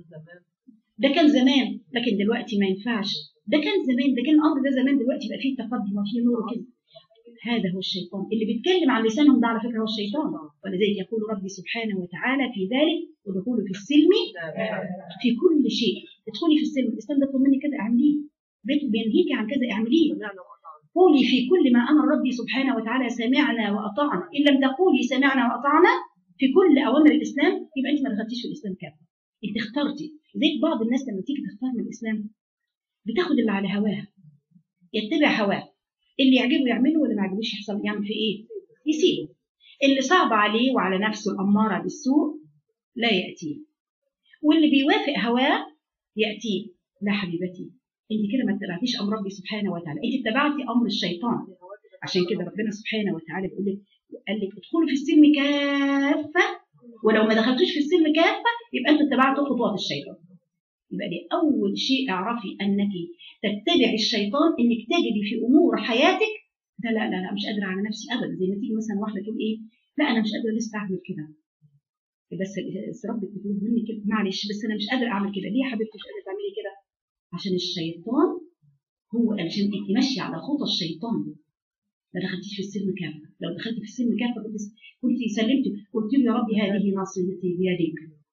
ده كان زمان لكن دلوقتي ما ينفعش ده كان زمان ده كان الامر ده زمان دلوقتي بقى فيه تقدم وفيه نور وكده هذا هو الشيطان اللي بيتكلم عن لسانهم ده على فكره هو الشيطان ولذلك يقول ربي سبحانه وتعالى في ذلك ودخوله في السلم في كل شيء ادخلي في السلم الاسلام ده طول مني كده اعمليه بينهيك عن كذا اعمليه قولي في كل ما امر ربي سبحانه وتعالى سمعنا واطعنا ان لم تقولي سمعنا واطعنا في كل اوامر الاسلام يبقى انت ما دخلتيش في الاسلام كامل انت اخترتي زي بعض الناس لما تيجي تختار من الاسلام بتاخد اللي على هواها يتبع هواه اللي يعجبه يعمله واللي ما يعجبوش يحصل يعمل فيه ايه؟ يسيبه اللي صعب عليه وعلى نفسه الأمارة بالسوء لا يأتيه واللي بيوافق هواه يأتيه لا حبيبتي انت كده ما اتبعتيش امر ربي سبحانه وتعالى انت اتبعتي امر الشيطان عشان كده ربنا سبحانه وتعالى بيقول لك قال لك ادخلوا في السلم كافه ولو ما دخلتوش في السلم كافه يبقى انتوا اتبعتوا خطوات الشيطان يبقى دي اول شيء اعرفي انك تتبع الشيطان انك تجدي في امور حياتك ده لا لا لا مش قادره على نفسي ابدا زي ما تيجي مثلا واحده تقول ايه لا انا مش قادره لسه اعمل كده بس بس ربك بتقول مني كده معلش بس انا مش قادره اعمل كده ليه يا حبيبتي مش قادره تعملي كده عشان الشيطان هو عشان انت ماشيه على خطى الشيطان ما دخلتيش في السلم كافه لو دخلتي في السلم كافه كنت كنت سلمتي قلت له يا ربي هذه ناصيتي بيدك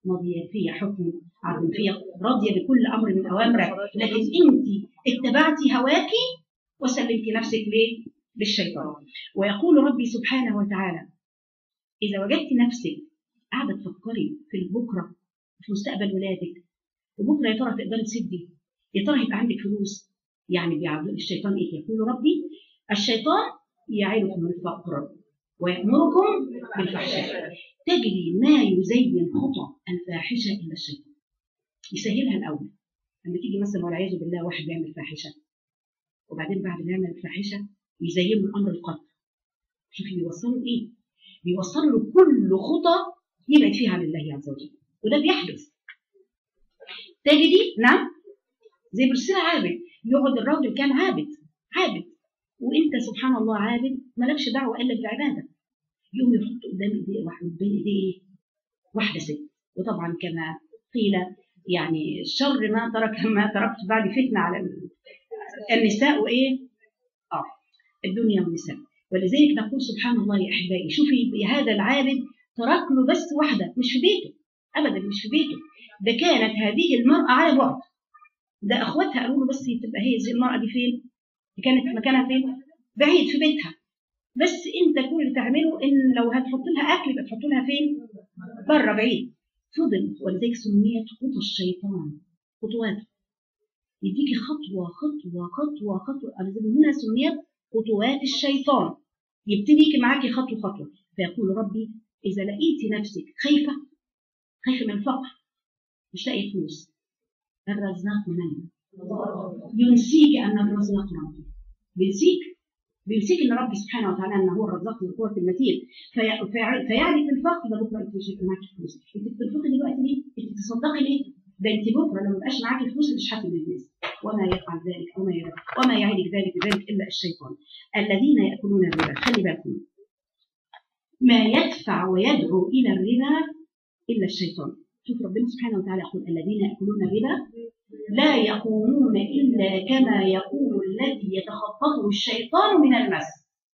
ماضية فيها حكم عدل فيها راضية بكل أمر من أوامرك لكن أنت اتبعتي هواك وسلمت نفسك ليه؟ للشيطان ويقول ربي سبحانه وتعالى إذا وجدت نفسك قاعدة تفكري في بكرة في مستقبل ولادك وبكرة يا ترى تقدري تسدي يا ترى هيبقى عندك فلوس يعني بيعبد الشيطان إيه يقول ربي الشيطان يعدكم الفقر ويأمركم بالفحشاء تجري ما يزين خطى الفاحشة إلى الشيطان يسهلها الأول لما تيجي مثلا والعياذ بالله واحد بيعمل فاحشة وبعدين بعد ما يعمل الفاحشة يزين له الأمر القتل شوفي بيوصلوا لإيه؟ بيوصلوا له كل خطى يبعد فيها عن الله عز وجل وده بيحدث تجدي نعم زي برسيل عابد يقعد الراجل كان عابد عابد وانت سبحان الله عابد مالكش دعوه الا بالعباده يقوم يحط قدام ايديه واحده قدام ايديه واحده ست وطبعا كما قيل يعني شر ما ترك ما تركت بعد فتنه على النساء وايه؟ اه الدنيا والنساء ولذلك نقول سبحان الله يا احبائي شوفي هذا العابد ترك له بس واحده مش في بيته ابدا مش في بيته ده كانت هذه المراه على بعد ده اخواتها قالوا له بس تبقى هي زي المراه دي فين؟ كانت مكانها فين؟ بعيد في بيتها بس انت كل اللي تعمله ان لو هتحط لها اكل يبقى تحط لها فين؟ بره بعيد فضل ولذلك سميت خطى الشيطان خطوات يديكي خطوه خطوه خطوه خطوه هنا سميت خطوات الشيطان يبتديكي معاكي خطوه خطوه فيقول ربي اذا لقيتي نفسك خايفه خايفه من الفقر مش لاقيه فلوس الرزاق من ينسيك ان الرزاق ربي بينسيك بينسيك ان ربي سبحانه وتعالى ان هو الرزاق ذو القوه المتين في في فيعرف الفقر ده بكره انت مش هيبقى معاكي فلوس انت بتنفقي دلوقتي ليه؟ انت بتصدقي ليه؟ ده انت بكره لما يبقاش معاكي فلوس هتشحتي من الناس وما يفعل ذلك وما يرى وما يعيدك ذلك ذلك الا الشيطان الذين ياكلون الربا خلي بالكم ما يدفع ويدعو الى الربا الا الشيطان شوف ربنا سبحانه وتعالى يقول الذين ياكلون الربا لا يقومون الا كما يقوم الذي يتخطفه الشيطان من المس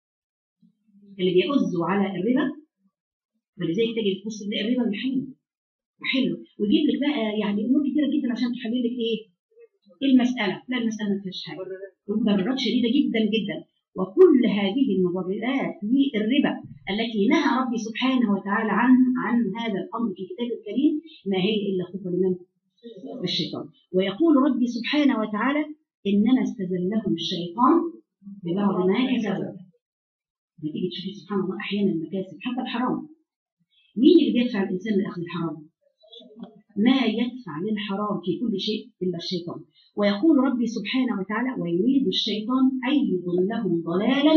اللي بيؤذوا على الربا ولذلك تجد تبص تلاقي الربا محل محله ويجيب لك بقى يعني امور كتيره جدا عشان تحلل لك ايه؟ ايه المساله؟ لا المساله ما فيهاش حاجه مبررات شديده جدا جدا وكل هذه المبررات للربا التي نهى ربي سبحانه وتعالى عن عن هذا الامر في كتابه الكريم ما هي الا خطوه لمن؟ للشيطان ويقول ربي سبحانه وتعالى انما استزلهم الشيطان ببعض ما كسبوا لما تيجي تشوفي سبحان الله احيانا المكاسب حتى الحرام مين اللي بيدفع الانسان لاخذ الحرام؟ ما يدفع للحرام في كل شيء الا الشيطان ويقول ربي سبحانه وتعالى ويريد الشيطان ان يضلهم ضلالا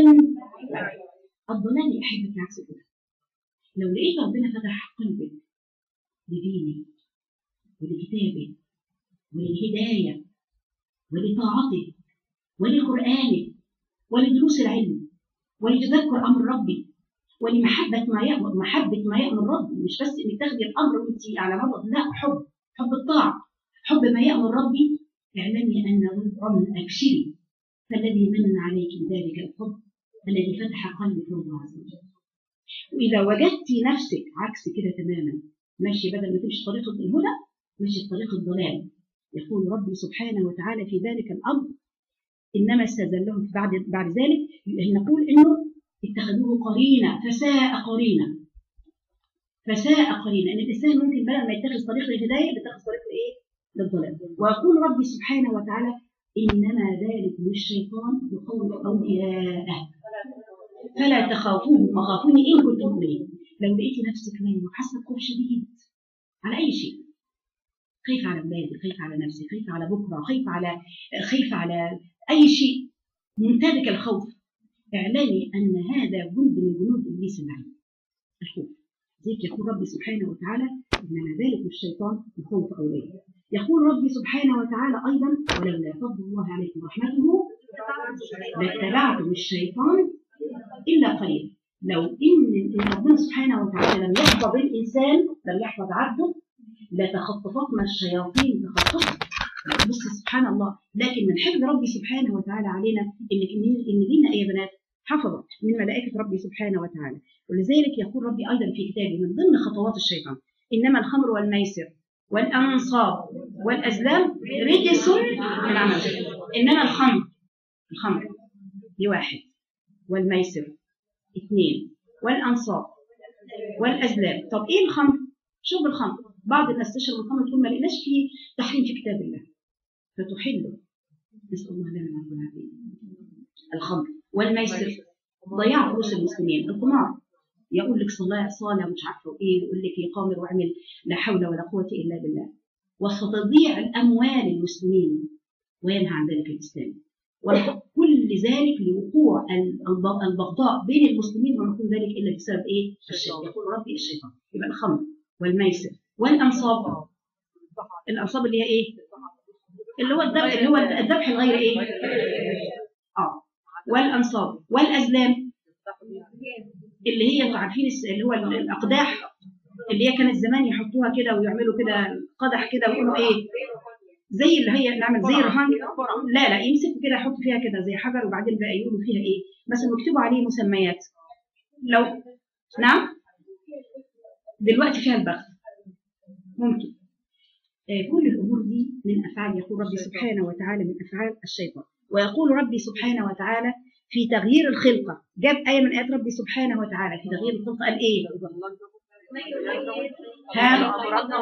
الضلال يا احبتي عكس كده لو لقيت ربنا فتح قلبك لدينه ولكتابه وللهدايه ولطاعته ولقرانه ولدروس العلم ولتذكر امر ربي ولمحبه ما يامر محبه ما يامر ربي مش بس انك تاخدي الامر وانت على مرض لا حب حب الطاعه حب ما يامر ربي اعلمي ان ربنا ابشري فالذي من عليك بذلك الحب الذي فتح قلبك الله عز وجل واذا وجدت نفسك عكس كده تماما ماشي بدل ما تمشي طريق الهدى ماشي طريق الضلال يقول ربي سبحانه وتعالى في ذلك الامر انما استزلهم بعد بعد ذلك نقول انه اتخذوه قرينه فساء قرينه فساء قرينه ان الانسان ممكن بدل ما يتخذ طريق الهدايه بيتخذ طريق الايه؟ للضلال ويقول ربي سبحانه وتعالى انما ذلك الشيطان يقول اولياءه فلا تخافوهم وخافوني ان كنتم مؤمنين لو لقيتي نفسك نايمه وحاسه بخوف شديد على اي شيء خايفه على اولادي خايفه على نفسي خايفه على بكره خايفه على خايفه على اي شيء منتبك الخوف اعلمي ان هذا جند من جنود ابليس اللعين الخوف ذلك يقول ربي سبحانه وتعالى انما ذلك الشيطان الخوف اولياء يقول ربي سبحانه وتعالى ايضا ولولا فضل الله عليكم ورحمته لاتبعتم الشيطان الا قليلا لو ان ربنا سبحانه وتعالى لم يحفظ الانسان لم يحفظ عبده لتخطفتنا الشياطين تخطفا بص سبحان الله لكن من حفظ ربي سبحانه وتعالى علينا ان ان لينا ايه يا بنات حفظت من ملائكه ربي سبحانه وتعالى ولذلك يقول ربي ايضا في كتابه من ضمن خطوات الشيطان إنما الخمر والميسر والأنصاب والأزلام رجس من عمل الشيطان. إنما الخمر الخمر دي واحد والميسر اثنين والأنصاب والأزلام طب إيه الخمر؟ شرب الخمر بعض الناس تشرب الخمر تقول ما لقيناش فيه تحريم في كتاب الله فتحله نسأل الله لنا والعافية الخمر والميسر ضياع فلوس المسلمين القمار يقول لك صلاة صلاة مش عارفة ايه يقول لك يقامر واعمل لا حول ولا قوة إلا بالله وستضيع الأموال المسلمين وينهى عن ذلك الإسلام وكل ذلك لوقوع الب- البغضاء بين المسلمين وما يكون ذلك إلا بسبب إيه؟ الشيطان يقول ربي الشيطان يبقى الخمر والميسر والأنصاب الأنصاب اللي هي إيه؟ اللي هو الذبح اللي هو الذبح الغير إيه؟ آه والأنصاب والأزلام اللي هي انتوا عارفين الس- اللي هو ال- الأقداح اللي هي كانت زمان يحطوها كده ويعملوا كده قدح كده ويقولوا إيه؟ زي اللي هي نعمل زي رهان لا لا يمسكوا كده يحطوا فيها كده زي حجر وبعدين بقى يقولوا فيها ايه مثلا يكتبوا عليه مسميات لو نعم دلوقتي فيها البخت ممكن آه، كل الامور دي من افعال يقول ربي سبحانه وتعالى من افعال الشيطان ويقول ربي سبحانه وتعالى في تغيير الخلقه جاب ايه من ايات ربي سبحانه وتعالى في تغيير الخلقه قال ايه ها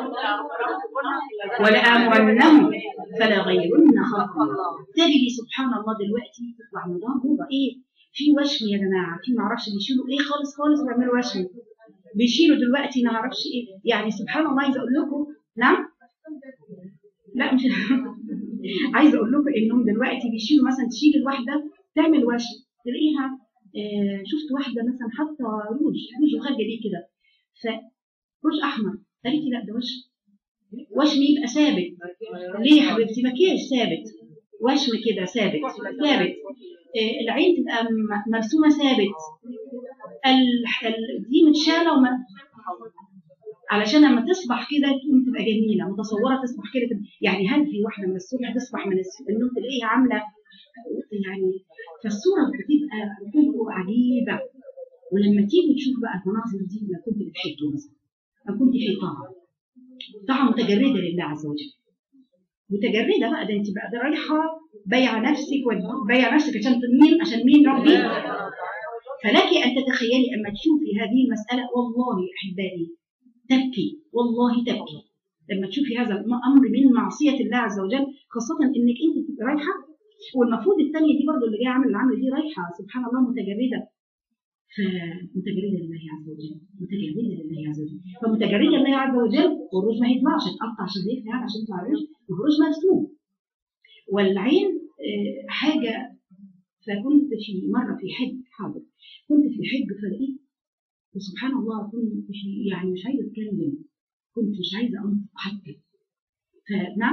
ولآمرنهم فلا غيرن خلق الله تجري سبحان الله دلوقتي تطلع نظام موضة ايه في وشم يا جماعه في معرفش بيشيلوا ايه خالص خالص ويعملوا وشم بيشيلوا دلوقتي ما اعرفش ايه يعني سبحان الله عايزه اقول لكم نعم لا مش عايزه اقول لكم انهم دلوقتي بيشيلوا مثلا تشيل الواحده تعمل وشم تلاقيها آه شفت واحده مثلا حاطه روج روج وخارجه بيه كده فروج احمر قالت لي لا ده وشم وشم يبقى ثابت ليه يا حبيبتي مكياج ثابت وشم كده ثابت ثابت آه، العين تبقى م- مرسومه ثابت ال- ال- دي متشاله وما علشان لما تصبح كده تقوم تبقى جميله متصوره تصبح كده تبقى يعني هل في واحده من الصبح تصبح من الس- النوم تلاقيها عامله يعني فالصوره بتبقى بتبقى عجيبه ولما تيجي تشوف بقى المناظر دي لما كنت بتحكي مثلا لو كنت في طاعه طاعه متجرده لله عز وجل متجرده بقى ده انت بقى ده رايحه بايعه نفسك بايعه نفسك عشان مين عشان مين ربي فلك ان تتخيلي اما تشوفي هذه المساله والله احبائي تبكي والله تبكي لما تشوفي هذا الامر من معصيه الله عز وجل خاصه انك انت بتبقي رايحه والمفروض الثانيه دي برضه اللي جايه عامل العمل دي رايحه سبحان الله متجرده فمتجرده لله عز وجل متجرده لله عز وجل فمتجرده لله عز وجل والروج ما يطلعش اتقطع عشان يطلع يعني عشان يطلع الروج الروج مرسوم والعين آه، حاجه فكنت في مره في حج حاضر كنت في حج فلقيت وسبحان الله كنت في- يعني مش عايزه اتكلم كنت مش عايزه انطق حتى فنعم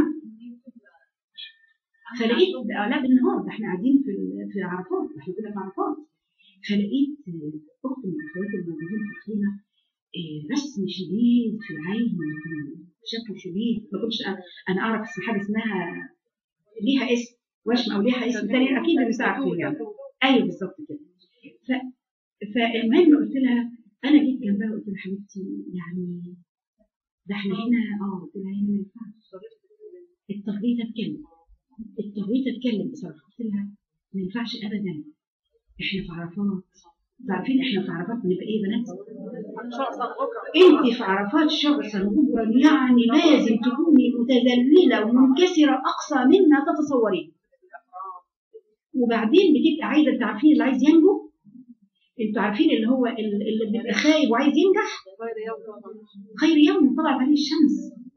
فلقيت آه، لا بالنهار ده احنا قاعدين في في عرفات احنا كنا في عرفات فلقيت آه، اخت من الاخوات الموجودين في الخيمه آه، رسم شديد في العين شكل شديد ما كنتش أ- انا اعرف اسم حاجه اسمها ليها اسم وشم او ليها اسم تاني اكيد النساء عارفين يعني ايوه بالظبط كده ف... فالمهم قلت لها انا جيت جنبها وقلت لها حبيبتي يعني ده احنا هنا اه قلت لها هنا ما ينفعش اضطريت اتكلم اضطريت اتكلم بصراحه قلت لها ما ينفعش ابدا احنا في عرفات عارفين احنا في عرفات بنبقى ايه يا بنات؟ انت في عرفات شخصا غبرا يعني لازم تكوني متذلله ومنكسره اقصى مما تتصورين وبعدين بتبقى عايزه انت عارفين اللي عايز ينجو انتوا عارفين اللي هو ال- اللي بيبقى خايب وعايز ينجح خير يوم طلعت عليه الشمس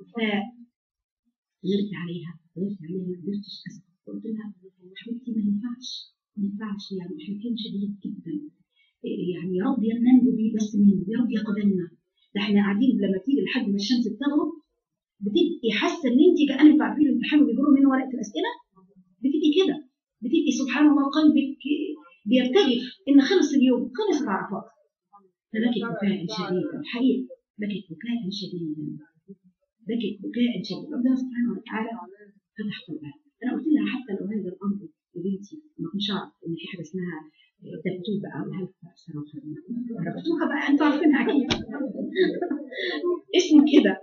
فغيرت عليها غيرت عليها ما قدرتش اسكت قلت لها حبيبتي ما ينفعش ما ينفعش يعني احنا كان شديد جدا إيه يعني يا رب يا ننجو بيه بس مين يا رب يقبلنا ده احنا قاعدين لما تيجي لحد ما الشمس بتغرب بتبقي حاسه ان انت كانك عارفين الامتحان وبيجروا منه ورقه الاسئله بتبقي كده بتبقي سبحان الله قلبك بيرتجف ان خلص اليوم خلص العرفات فبكت بكاء شديدا الحقيقه بكت بكاء شديدا بكت بكاء شديدا ربنا سبحانه وتعالى فتح قلبها انا قلت لها حتى لو هذا الامر يا بنتي ما كنتش اعرف ان في حاجه اسمها دبتوبه او هلفه بصراحه ربطوها بقى انتوا عارفينها اكيد اسم كده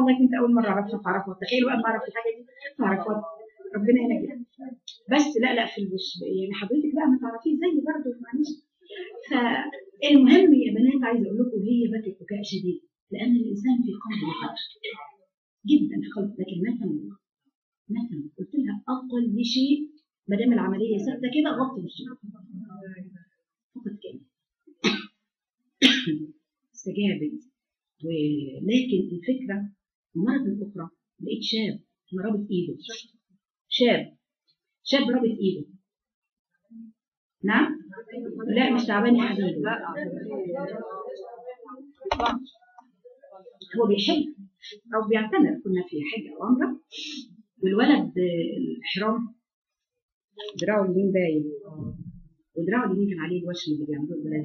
والله كنت اول مره اعرفها فاعرفها تخيلوا بقى ما اعرف الحاجه دي فاعرفها ربنا ينجح بس لا لا في الوش يعني حضرتك بقى ما تعرفيه زي برضه معلش فالمهم يا بنات عايزه اقول لكم هي بكت بكاء شديد لان الانسان في قلبه خطر جدا في قلبه لكن ما تملك ما تملك قلت لها اقل شيء ما دام العمليه ثابته كده غطي وشك فقط كده استجابت ولكن الفكره مرة أخرى لقيت شاب رابط إيده شاب شاب رابط إيده نعم لا مش تعبان يا حبيبي هو بيحب أو بيعتمر كنا في حجة أو عمرة والولد الإحرام دراعه اليمين باين ودراعه اليمين كان عليه الوشم اللي بيعملوه البنات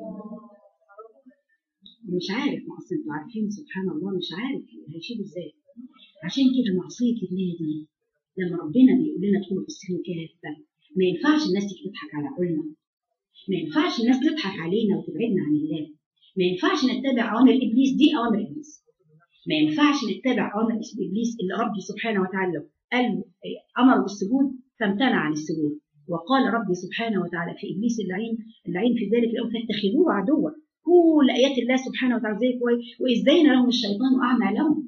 مش عارف ما اصل انتوا عارفين سبحان الله مش عارف هيشيله ازاي عشان كده معصيه الله دي لما ربنا بيقول لنا ادخلوا في السجن كافه ما ينفعش الناس تيجي تضحك على عقولنا ما ينفعش الناس تضحك علينا وتبعدنا عن الله ما ينفعش نتبع اوامر ابليس دي اوامر ابليس ما ينفعش نتبع اوامر ابليس اللي ربي سبحانه وتعالى قال امر بالسجود فامتنع عن السجود وقال ربي سبحانه وتعالى في ابليس اللعين اللعين في ذلك اليوم فاتخذوه عدوا كل ايات الله سبحانه وتعالى زي كويس واذ زين لهم الشيطان اعمالهم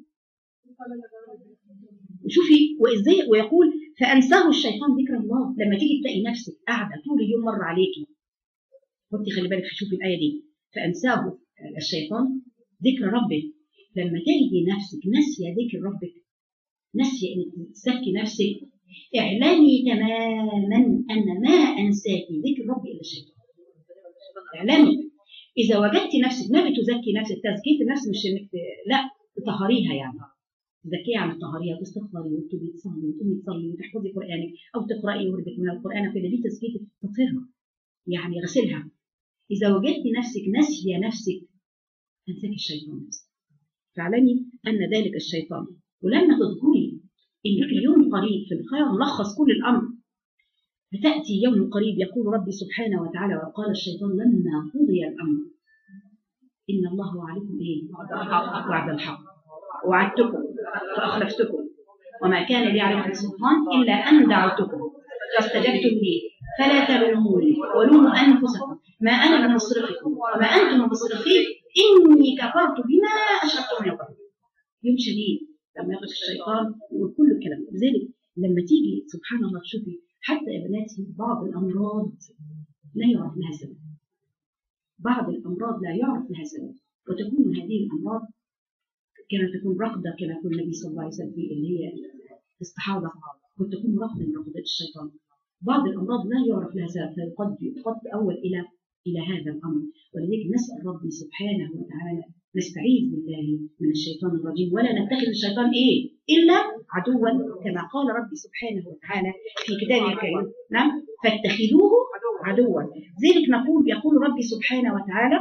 شوفي وازاي ويقول فانساه الشيطان ذكر الله لما تيجي تلاقي نفسك قاعده طول اليوم مر عليكي حطي خلي بالك شوفي الايه دي فانساه الشيطان ذكر ربك لما تجدي نفسك ناسيه ذكر ربك ناسيه انك تزكي نفسك اعلمي تماما ان ما انساك ذكر ربي الا الشيطان اعلمي اذا وجدت نفسك ما بتزكي نفسك تزكيه النفس مش انك لا تطهريها يعني تزكيها عن تطهريها تستغفري وتبي تصلي وتقومي تصلي وتحفظي قرانك او تقراي وردك من القران كده دي تزكيه تطهيرها يعني غسلها اذا وجدت نفسك ناسيه نفسك انساك الشيطان نفسك فاعلمي ان ذلك الشيطان ولما تذكري ان في يوم قريب في الخير ملخص كل الامر فتأتي يوم قريب يقول ربي سبحانه وتعالى وقال الشيطان لما قضي الأمر إن الله وعدكم إيه؟ وعد الحق وعدتكم فأخلفتكم وما كان لي عليكم سلطان إلا أن دعوتكم فاستجبتم لي فلا تلوموني ولوموا أنفسكم ما أنا بمصرخكم وما أنتم بمصرخي إني كفرت بما أشركتم من قبل يوم شديد لما يقف الشيطان يقول كل الكلام لذلك لما تيجي سبحان الله تشوفي حتى يا بناتي بعض الأمراض لا يعرف لها سبب بعض الأمراض لا يعرف لها سبب وتكون هذه الأمراض كما تكون رقدة كما يقول النبي صلى الله عليه وسلم في اللي هي الاستحاضة قد تكون رقدة من رقدات الشيطان بعض الأمراض لا يعرف لها سبب فقد يقد أول إلى إلى هذا الأمر ولذلك نسأل ربي سبحانه وتعالى نستعيذ بالله من الشيطان الرجيم ولا نتخذ الشيطان ايه الا عدوا كما قال ربي سبحانه وتعالى في كتابه الكريم نعم فاتخذوه عدوا ذلك نقول يقول ربي سبحانه وتعالى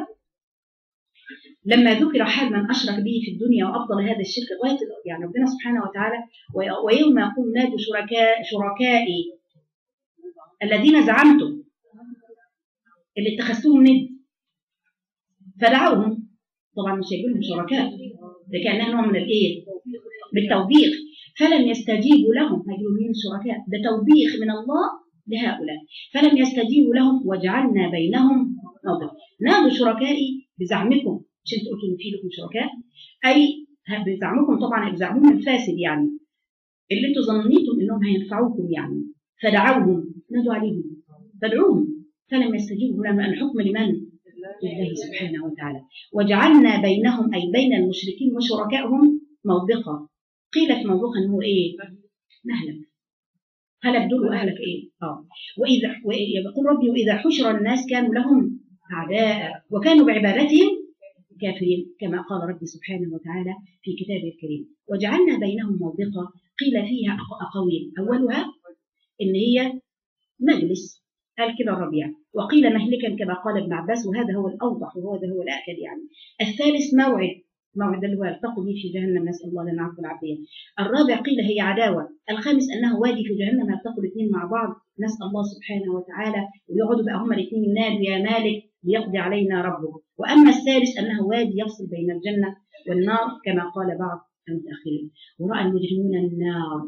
لما ذكر حال من اشرك به في الدنيا وابطل هذا الشرك غايه يعني ربنا سبحانه وتعالى ويوم يقول نادوا شركاء شركائي الذين زعمتم اللي اتخذتهم ند فدعوهم طبعا مش هيجي لهم شركاء ده كانها نوع من الايه؟ بالتوبيخ فلم يستجيبوا لهم هيجوا مين الشركاء ده توبيخ من الله لهؤلاء فلم يستجيبوا لهم وجعلنا بينهم موضع نادوا شركائي بزعمكم مش انتوا قلتوا ان في لكم شركاء اي بزعمكم طبعا بزعمهم الفاسد يعني اللي انتوا ظنيتم انهم هينفعوكم يعني فدعوهم نادوا عليهم فادعوهم فلم يستجيبوا لهم الحكم لمن؟ لله سبحانه وتعالى وجعلنا بينهم أي بين المشركين وشركائهم موبقة قيل في موبقة أنه إيه مهلك هلك دول وأهلك إيه آه وإذا يقول ربي وإذا حشر الناس كانوا لهم أعداء وكانوا بعبادتهم كافرين كما قال ربي سبحانه وتعالى في كتابه الكريم وجعلنا بينهم موبقة قيل فيها أقاويل أولها إن هي مجلس قال كده الربيع وقيل مهلكا كما قال ابن عباس وهذا هو الاوضح وهذا هو الاكد يعني الثالث موعد موعد اللي هو التقوا به في جهنم نسال الله لنا عفو العافيه الرابع قيل هي عداوه الخامس انه وادي في جهنم يلتقوا الاثنين مع بعض نسال الله سبحانه وتعالى ويقعدوا بقى هما الاثنين ينادوا يا مالك ليقضي علينا ربه واما الثالث انه وادي يفصل بين الجنه والنار كما قال بعض المتأخرين ورأى المجرمون النار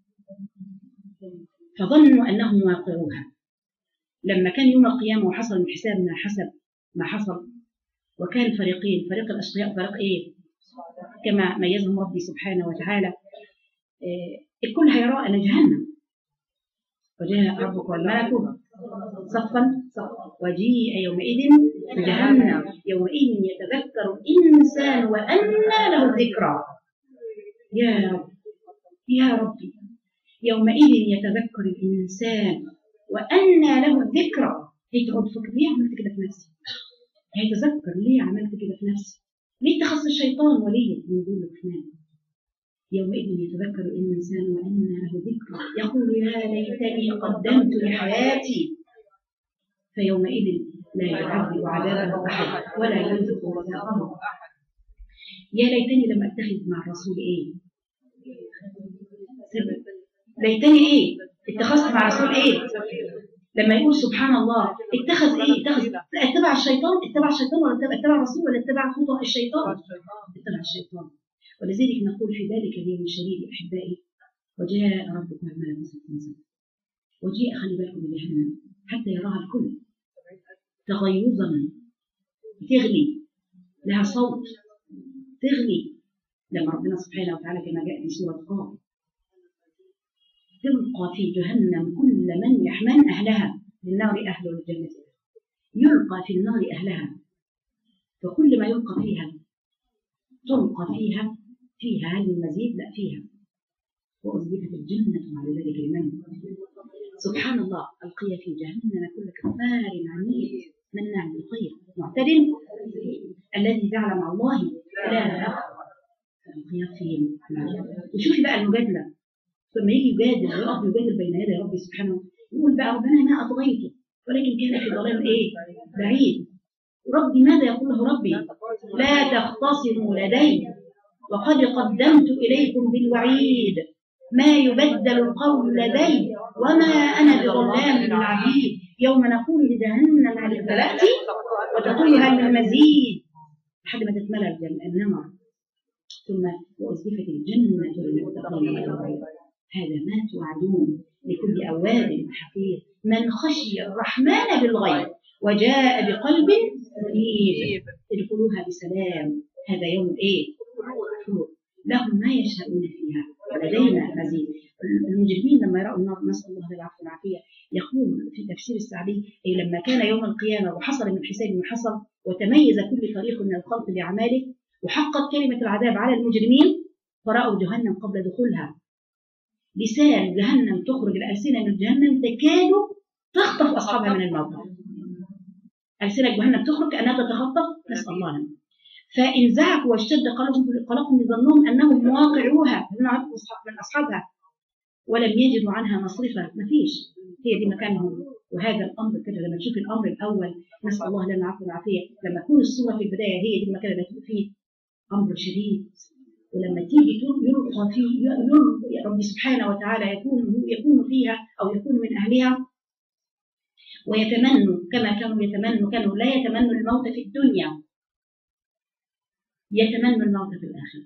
فظنوا أنهم واقعوها لما كان يوم القيامة وحصل من حساب ما حسب ما حصل وكان فريقين فريق الأشقياء فريق إيه كما ميزهم ربي سبحانه وتعالى إيه الكل هيرى أن جهنم وجاء ربك والملك صفا صفا وجيء يومئذ بجهنم يومئذ يتذكر الإنسان وأنى له الذكرى يا رب يا ربي يومئذ يتذكر الإنسان وأنى له الذكرى هي تقعد تفكر ليه عملت كده في نفسي؟ هيتذكر ليه عملت كده في نفسي؟ ليه اتخذت الشيطان وليا من دون الرحمن؟ يومئذ يتذكر الإنسان وأنى له ذكرى يقول يا ليتني قدمت لحياتي فيومئذ لا يعذب عذابه أحد ولا ينزق وثاقه يا ليتني لم أتخذ مع الرسول إيه؟ سبب ليتني إيه؟ اتخذت مع الرسول إيه؟ لما يقول سبحان الله اتخذ ايه اتخذ اتبع الشيطان اتبع الشيطان ولا اتبع, اتبع الرسول ولا اتبع خطى الشيطان اتبع الشيطان ولذلك نقول في ذلك اليوم الشديد احبائي وجاء ربك والملك صفا صفا وجيء خلي بالكم بجهنم حتى يراها الكل تغيظا تغلي لها صوت تغلي لما ربنا سبحانه وتعالى كما جاء في سوره قاف تلقى في جهنم كل من يحمل أهلها للنار أهل الجنة يلقى في النار أهلها فكل ما يلقى فيها تلقى فيها فيها هل من مزيد لا فيها وأزلفت الجنة على ذلك لمن سبحان الله ألقي في جهنم كل كفار عنيد مناع للخير معتدل الذي جعل مع الله إلها آخر فألقي فيهم وشوفي بقى المجادلة لما يجي يجادل ويقف يجادل بين يدي ربي سبحانه يقول بقى ربنا ما أطغيته ولكن كان في ضلال إيه؟ بعيد ربي ماذا يقول له ربي؟ لا تختصموا لدي وقد قدمت إليكم بالوعيد ما يبدل القول لدي وما أنا بظلام للعبيد يوم نقول لجهنم هل امتلأت وتقول هل من مزيد لحد ما تتملى النمر ثم وأزلفت الجنة للمتقين هذا ما توعدون لكل أواب حفيظ من خشي الرحمن بالغيب وجاء بقلب منيب ادخلوها بسلام هذا يوم ايه؟ لهم ما يشاءون فيها ولدينا مزيد المجرمين لما يرأوا النار نسأل الله العفو والعافية يقول في تفسير السعدي أي لما كان يوم القيامة وحصل من حساب ما حصل وتميز كل فريق من الخلق بأعماله وحقت كلمة العذاب على المجرمين فرأوا جهنم قبل دخولها لسان جهنم تخرج الألسنة من جهنم تكاد تخطف أصحابها من الموت ألسنة جهنم تخرج كأنها تتخطف نسأل الله لنا فإن زعقوا واشتد قلقهم قلقهم لظنهم أنهم مواقعوها من أصحابها ولم يجدوا عنها مصرفا ما فيش هي دي مكانهم وهذا الأمر كده لما تشوف الأمر الأول نسأل الله لنا العفو والعافية لما تكون الصورة في البداية هي دي المكان اللي تكون فيه أمر شديد ولما تيجي يلقى فيه يا رب سبحانه وتعالى يكون يكون فيها او يكون من اهلها ويتمنوا كما كانوا يتمنوا كانوا لا يتمنوا الموت في الدنيا يتمنوا الموت في الاخره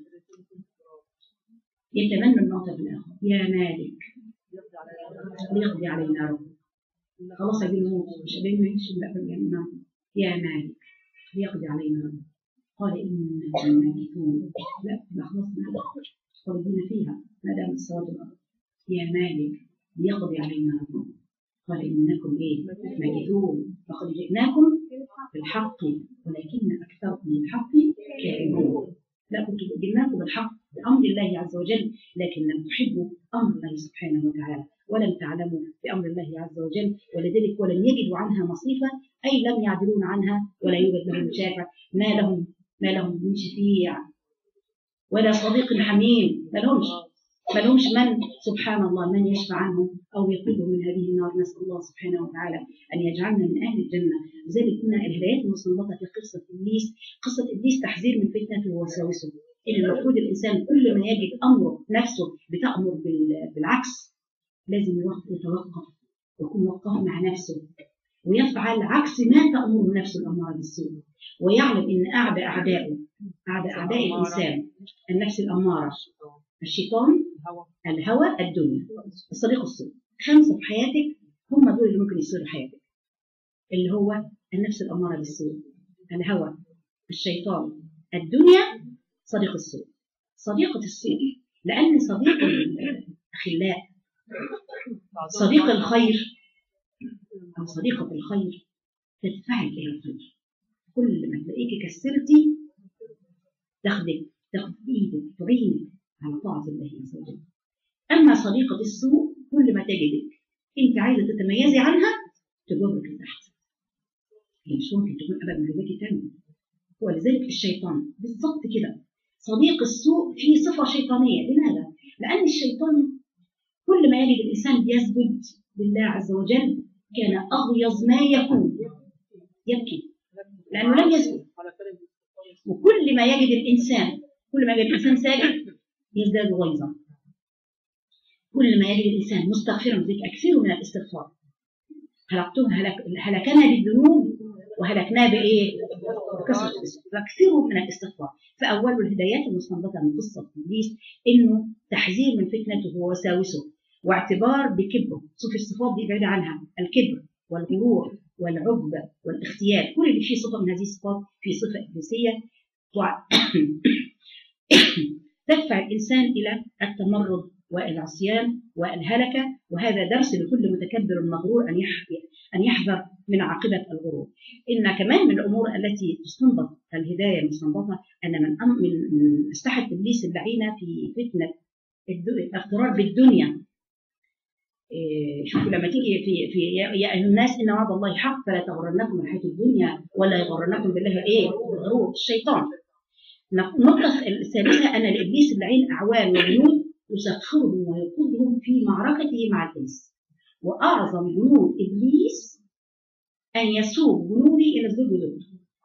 يتمنوا الموت في الاخره يا مالك ليقضي علينا رب خلاص عايزين نموت مش قادرين نعيش الا بالجنه يا مالك ليقضي علينا رب قال إنكم ماكثون لا لا خلاص خالدين فيها ما دام الصواب الأرض يا مالك ليقضي علينا ربنا قال إنكم إيه ماكثون فقد جئناكم بالحق ولكن أكثركم للحق كارهون لا كنت جئناكم بالحق بأمر الله عز وجل لكن لم تحبوا أمر الله سبحانه وتعالى ولم تعلموا بأمر الله عز وجل ولذلك ولم يجدوا عنها مصيفة أي لم يعدلون عنها ولا يوجد لهم شافع ما لهم ما لهم من شفيع ولا صديق حميم ما لهمش ما لهمش من سبحان الله من يشفع عنهم او يقلهم من هذه النار نسال الله سبحانه وتعالى ان يجعلنا من اهل الجنه لذلك كنا الهدايات المستنبطه في قصه ابليس قصه ابليس تحذير من فتنته ووساوسه ان المفروض الانسان كل ما يجد امره نفسه بتامر بالعكس لازم يتوقف ويكون وقف مع نفسه ويفعل عكس ما تامره نفسه الاماره بالسوء ويعلم ان اعدى اعدائه اعدى اعداء الانسان النفس الاماره الشيطان الهوى الهوى الدنيا الصديق السوء خمسه في حياتك هم دول اللي ممكن يصيروا حياتك اللي هو النفس الاماره بالسوء الهوى الشيطان الدنيا صديق السوء صديقه السوء لان صديق الاخلاء صديق الخير أو صديقة الخير تدفعك إلى الخير كل ما تلاقيكي كسرتي تاخدك تاخد بإيدك تعينك على طاعة الله عز وجل أما صديقة السوء كل ما تجدك أنت عايزة تتميزي عنها تجرك لتحت هي مش ممكن تكون أبدا عايزاكي تاني ولذلك الشيطان بالظبط كده صديق السوء فيه صفة شيطانية لماذا؟ لأن الشيطان كل ما يجد الإنسان بيسجد لله عز وجل كان أغيظ ما يكون يبكي لأنه لم يسجد على كلام وكل ما يجد الإنسان كل ما يجد الإنسان ساجد يزداد غيظا كل ما يجد الإنسان مستغفرا ذلك أكثروا من الاستغفار هلكتم هلك هلكنا بالذنوب وهلكنا بإيه؟ بكثرة الاستغفار فاكثروا من الاستغفار فأول الهدايات المستنبطة من قصة إبليس إنه تحذير من فتنته ووساوسه واعتبار بكبره شوف الصفات دي بعيدة عنها الكبر والغرور والعجب والاختيال كل اللي فيه صفة من هذه الصفات في صفة إبليسية وع- تدفع الإنسان إلى التمرد والعصيان والهلكة وهذا درس لكل متكبر مغرور أن يح- أن يحذر من عاقبة الغرور إن كمان من الأمور التي تستنبط الهداية المستنبطة أن من أم- من من مصلحة إبليس اللعينة في فتنة الد- الاغترار بالدنيا إيه، شوفوا لما تيجي في في يا يا ايها الناس ان وعد الله حق فلا تغرنكم الحياه الدنيا ولا يغرنكم بالله ايه الغرور الشيطان النقطه الثالثه ان لابليس اللعين اعوان وجنود يسخرهم ويقودهم في معركته مع الانس واعظم جنود ابليس ان يسوق جنودي الى الزجاج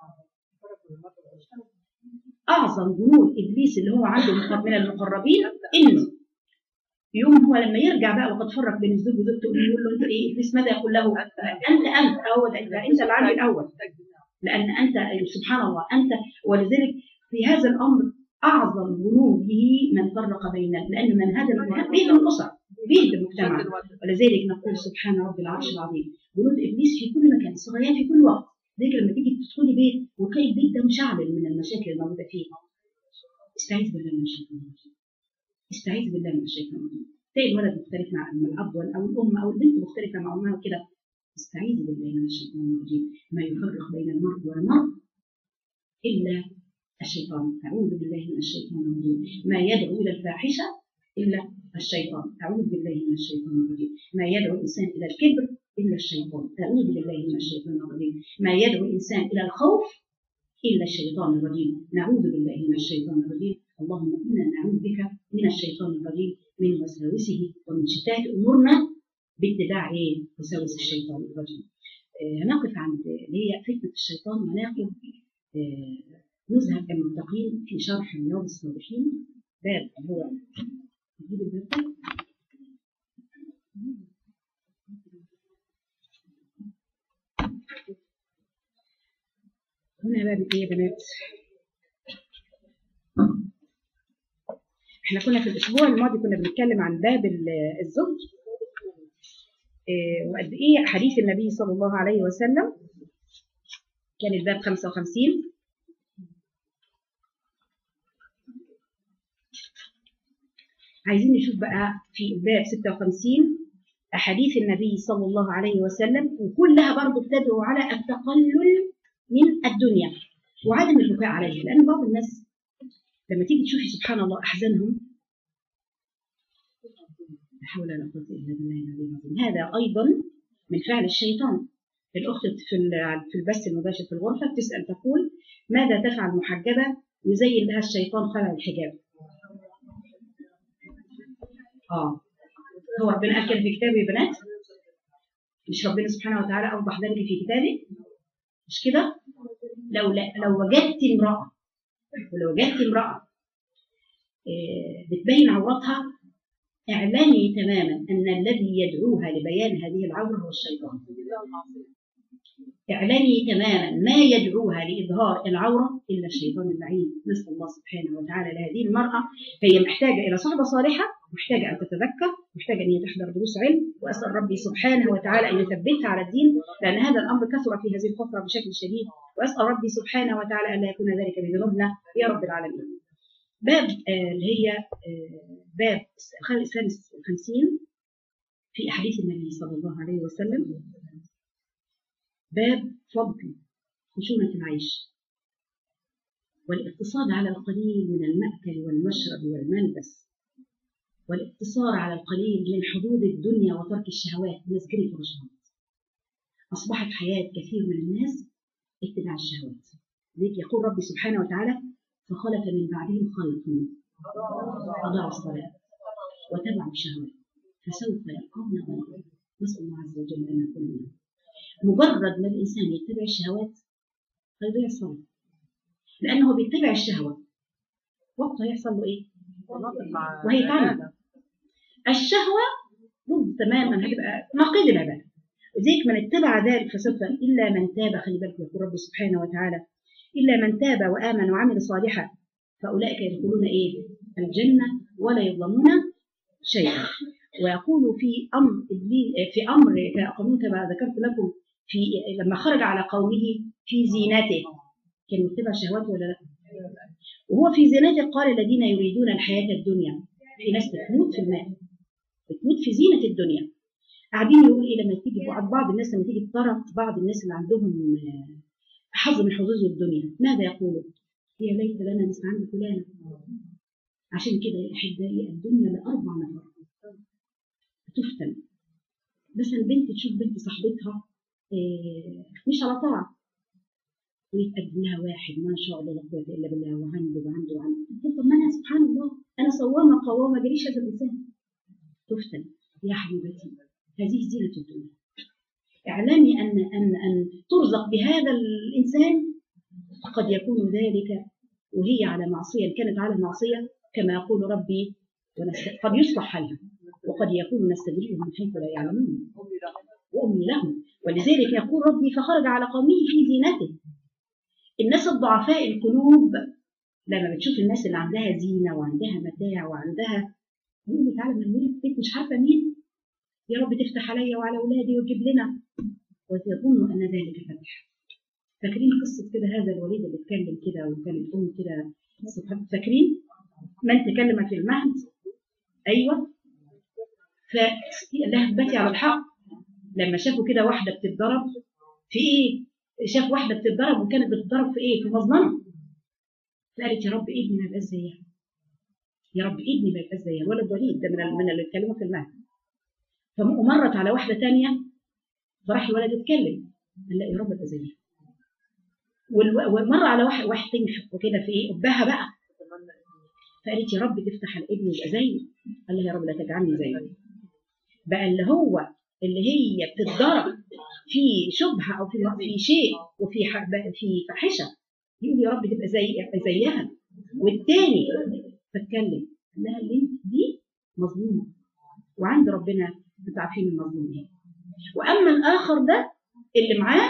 اعظم جنود ابليس اللي هو عنده مقر- من المقربين انه يوم هو لما يرجع بقى وقد فرق بين الزوج وزوجته يقول له انت ايه ابليس ماذا يقول له انت انت هو ده انت انت العالي الاول لان انت سبحان الله انت ولذلك في هذا الامر اعظم جنوده من فرق بين لان من هذا المكان بيد الاسر بيد المجتمع ولذلك نقول سبحان رب العرش العظيم جنود ابليس في كل مكان الصغيرات في كل وقت ذلك لما تيجي تدخلي بيت وتلاقي البيت ده مشعل من المشاكل الموجوده فيه استعيذ بالله من الشيطان الرجيم استعيذ بالله من الشيطان الرجيم تلاقي الولد مختلف مع مع الاب وال- او الام او البنت مختلفه مع امها وكده استعيذ بالله من الشيطان الرجيم ما يفرق بين المرء والمرء الا الشيطان اعوذ بالله من الشيطان الرجيم ما يدعو الى الفاحشه الا الشيطان اعوذ بالله من الشيطان الرجيم ما يدعو الانسان الى الكبر الا الشيطان اعوذ بالله من الشيطان الرجيم ما يدعو الانسان الى الخوف الا الشيطان الرجيم نعوذ بالله من الشيطان الرجيم اللهم انا نعوذ بك من الشيطان الرجيم من وساوسه ومن شتات امورنا باتباع ايه وساوس الشيطان الرجيم آه، هنقف عند اللي هي فتنه الشيطان وناخد آه، نزهه المتقين في شرح رياض الصالحين باب اللي هو نجيب الباب ده. هنا باب ايه يا بنات احنا كنا في الاسبوع الماضي كنا بنتكلم عن باب ال- الزوج إيه، وقد ايه حديث النبي صلى الله عليه وسلم كان الباب 55 عايزين نشوف بقى في الباب 56 احاديث النبي صلى الله عليه وسلم وكلها برضه بتدعو على التقلل من الدنيا وعدم البكاء عليها لان بعض الناس لما تيجي تشوفي سبحان الله احزانهم لا حول ولا قوه الا بالله العلي العظيم هذا ايضا من فعل الشيطان الاخت في ال- في البث المباشر في الغرفه بتسال تقول ماذا تفعل محجبه يزين لها الشيطان خلع الحجاب اه هو ربنا قال كده في كتابه يا بنات مش ربنا سبحانه وتعالى اوضح ذلك في كتابه مش كده لو لو وجدت امراه ولو وجدت امراه آه، بتبين عورتها اعلمي تماما ان الذي يدعوها لبيان هذه العوره هو الشيطان اعلني تماما ما يدعوها لإظهار العورة إلا الشيطان اللعين نسأل الله سبحانه وتعالى لهذه المرأة هي محتاجة إلى صحبة صالحة محتاجة أن تتذكر محتاجة أن هي تحضر دروس علم وأسأل ربي سبحانه وتعالى أن يثبتها على الدين لأن هذا الأمر كثر في هذه الفترة بشكل شديد وأسأل ربي سبحانه وتعالى أن لا يكون ذلك بذنوبنا يا رب العالمين باب آه، اللي هي آه، باب السادس والخمسين في أحاديث النبي صلى الله عليه وسلم باب فضل خشونة العيش والاقتصاد على القليل من المأكل والمشرب والملبس والاقتصار على القليل من حدود الدنيا وترك الشهوات الناس جريت ورا الشهوات أصبحت حياة كثير من الناس اتباع الشهوات لذلك يقول ربي سبحانه وتعالى فخلف من بعدهم خلف أضاعوا الصلاة وتبعوا الشهوات فسوف يلقون غيا نسأل الله عز وجل أن نكون منهم مجرد ما الإنسان يتبع الشهوات هيضيع الصلاة لأنه بيتبع الشهوة وقتها يحصل له إيه؟ وهي تعمل الشهوة ضد تماما هتبقى نقيض العبادة وذيك من اتبع ذلك فسوف إلا من تاب خلي بالك يقول ربي سبحانه وتعالى إلا من تاب وآمن وعمل صالحا فأولئك يدخلون إيه؟ الجنة ولا يظلمون شيئا ويقول في أمر إبليس في أمر قانون كما ذكرت لكم في لما خرج على قومه في زينته كان يتبع الشهوات ولا لا؟ وهو في زينته قال الذين يريدون الحياة الدنيا في ناس بتموت في الماء بتموت في زينة الدنيا قاعدين يقول ايه لما تيجي بعض بعض الناس لما تيجي تطرق بعض الناس اللي عندهم آه، حظ من حظوظ الدنيا ماذا يقولوا؟ يا ليت لنا مثل عند فلانة عشان كده يا احبائي الدنيا لاربع نفر تفتن مثلا بنت تشوف بنت صاحبتها آه، مش على طاعه ويتقدم لها واحد ما شاء الله لا قوه الا بالله وعنده وعنده وعنده تقول طب ما انا سبحان الله انا صوامه قوامه ما جاليش هذا الانسان تفتن يا حبيبتي هذه زينه الدنيا اعلمي ان ان ان ترزق بهذا الانسان قد يكون ذلك وهي على معصيه كانت على معصيه كما يقول ربي ونست- قد يصلح حالها وقد يكون نستدرجهم من حيث لا يعلمون وأمي لهم ولذلك يقول ربي فخرج على قومه في زينته الناس الضعفاء القلوب لما بتشوف الناس اللي عندها زينة وعندها متاع وعندها يقول تعالى من نريد بيت مش عارفة مين يا رب تفتح عليا وعلى أولادي وتجيب لنا ويظن أن ذلك فتح فاكرين قصة كده هذا الوليد اللي اتكلم كده وكان الأم كده سبحان- فاكرين من تكلم في المهد أيوه فلهبتي على الحق لما شافوا كده واحده بتتضرب في ايه؟ شاف واحده بتتضرب وكانت بتتضرب في ايه؟ في مظلمه فقالت يا رب ابني ما يبقاش زيها يا رب ابني ما يبقاش زيها الولد وليد ده من ال- من اللي اتكلموا في المهد فمرت على واحده تانية فراح الولد يتكلم قال لا يا رب ابقى زيها والو- ومر على واحد واحد تاني وكده في ايه؟ قبها بقى فقالت يا رب تفتح على ابني يبقى زيي قال لها يا رب لا تجعلني زيه بقى اللي هو اللي هي بتتضرب في شبهه او في في شيء وفي ح- بقى في فاحشه يقول يا رب تبقى زي زيها والتاني فاتكلم قال لها اللي انت دي مظلومه وعند ربنا انتوا عارفين المظلوم ايه واما الاخر ده اللي معاه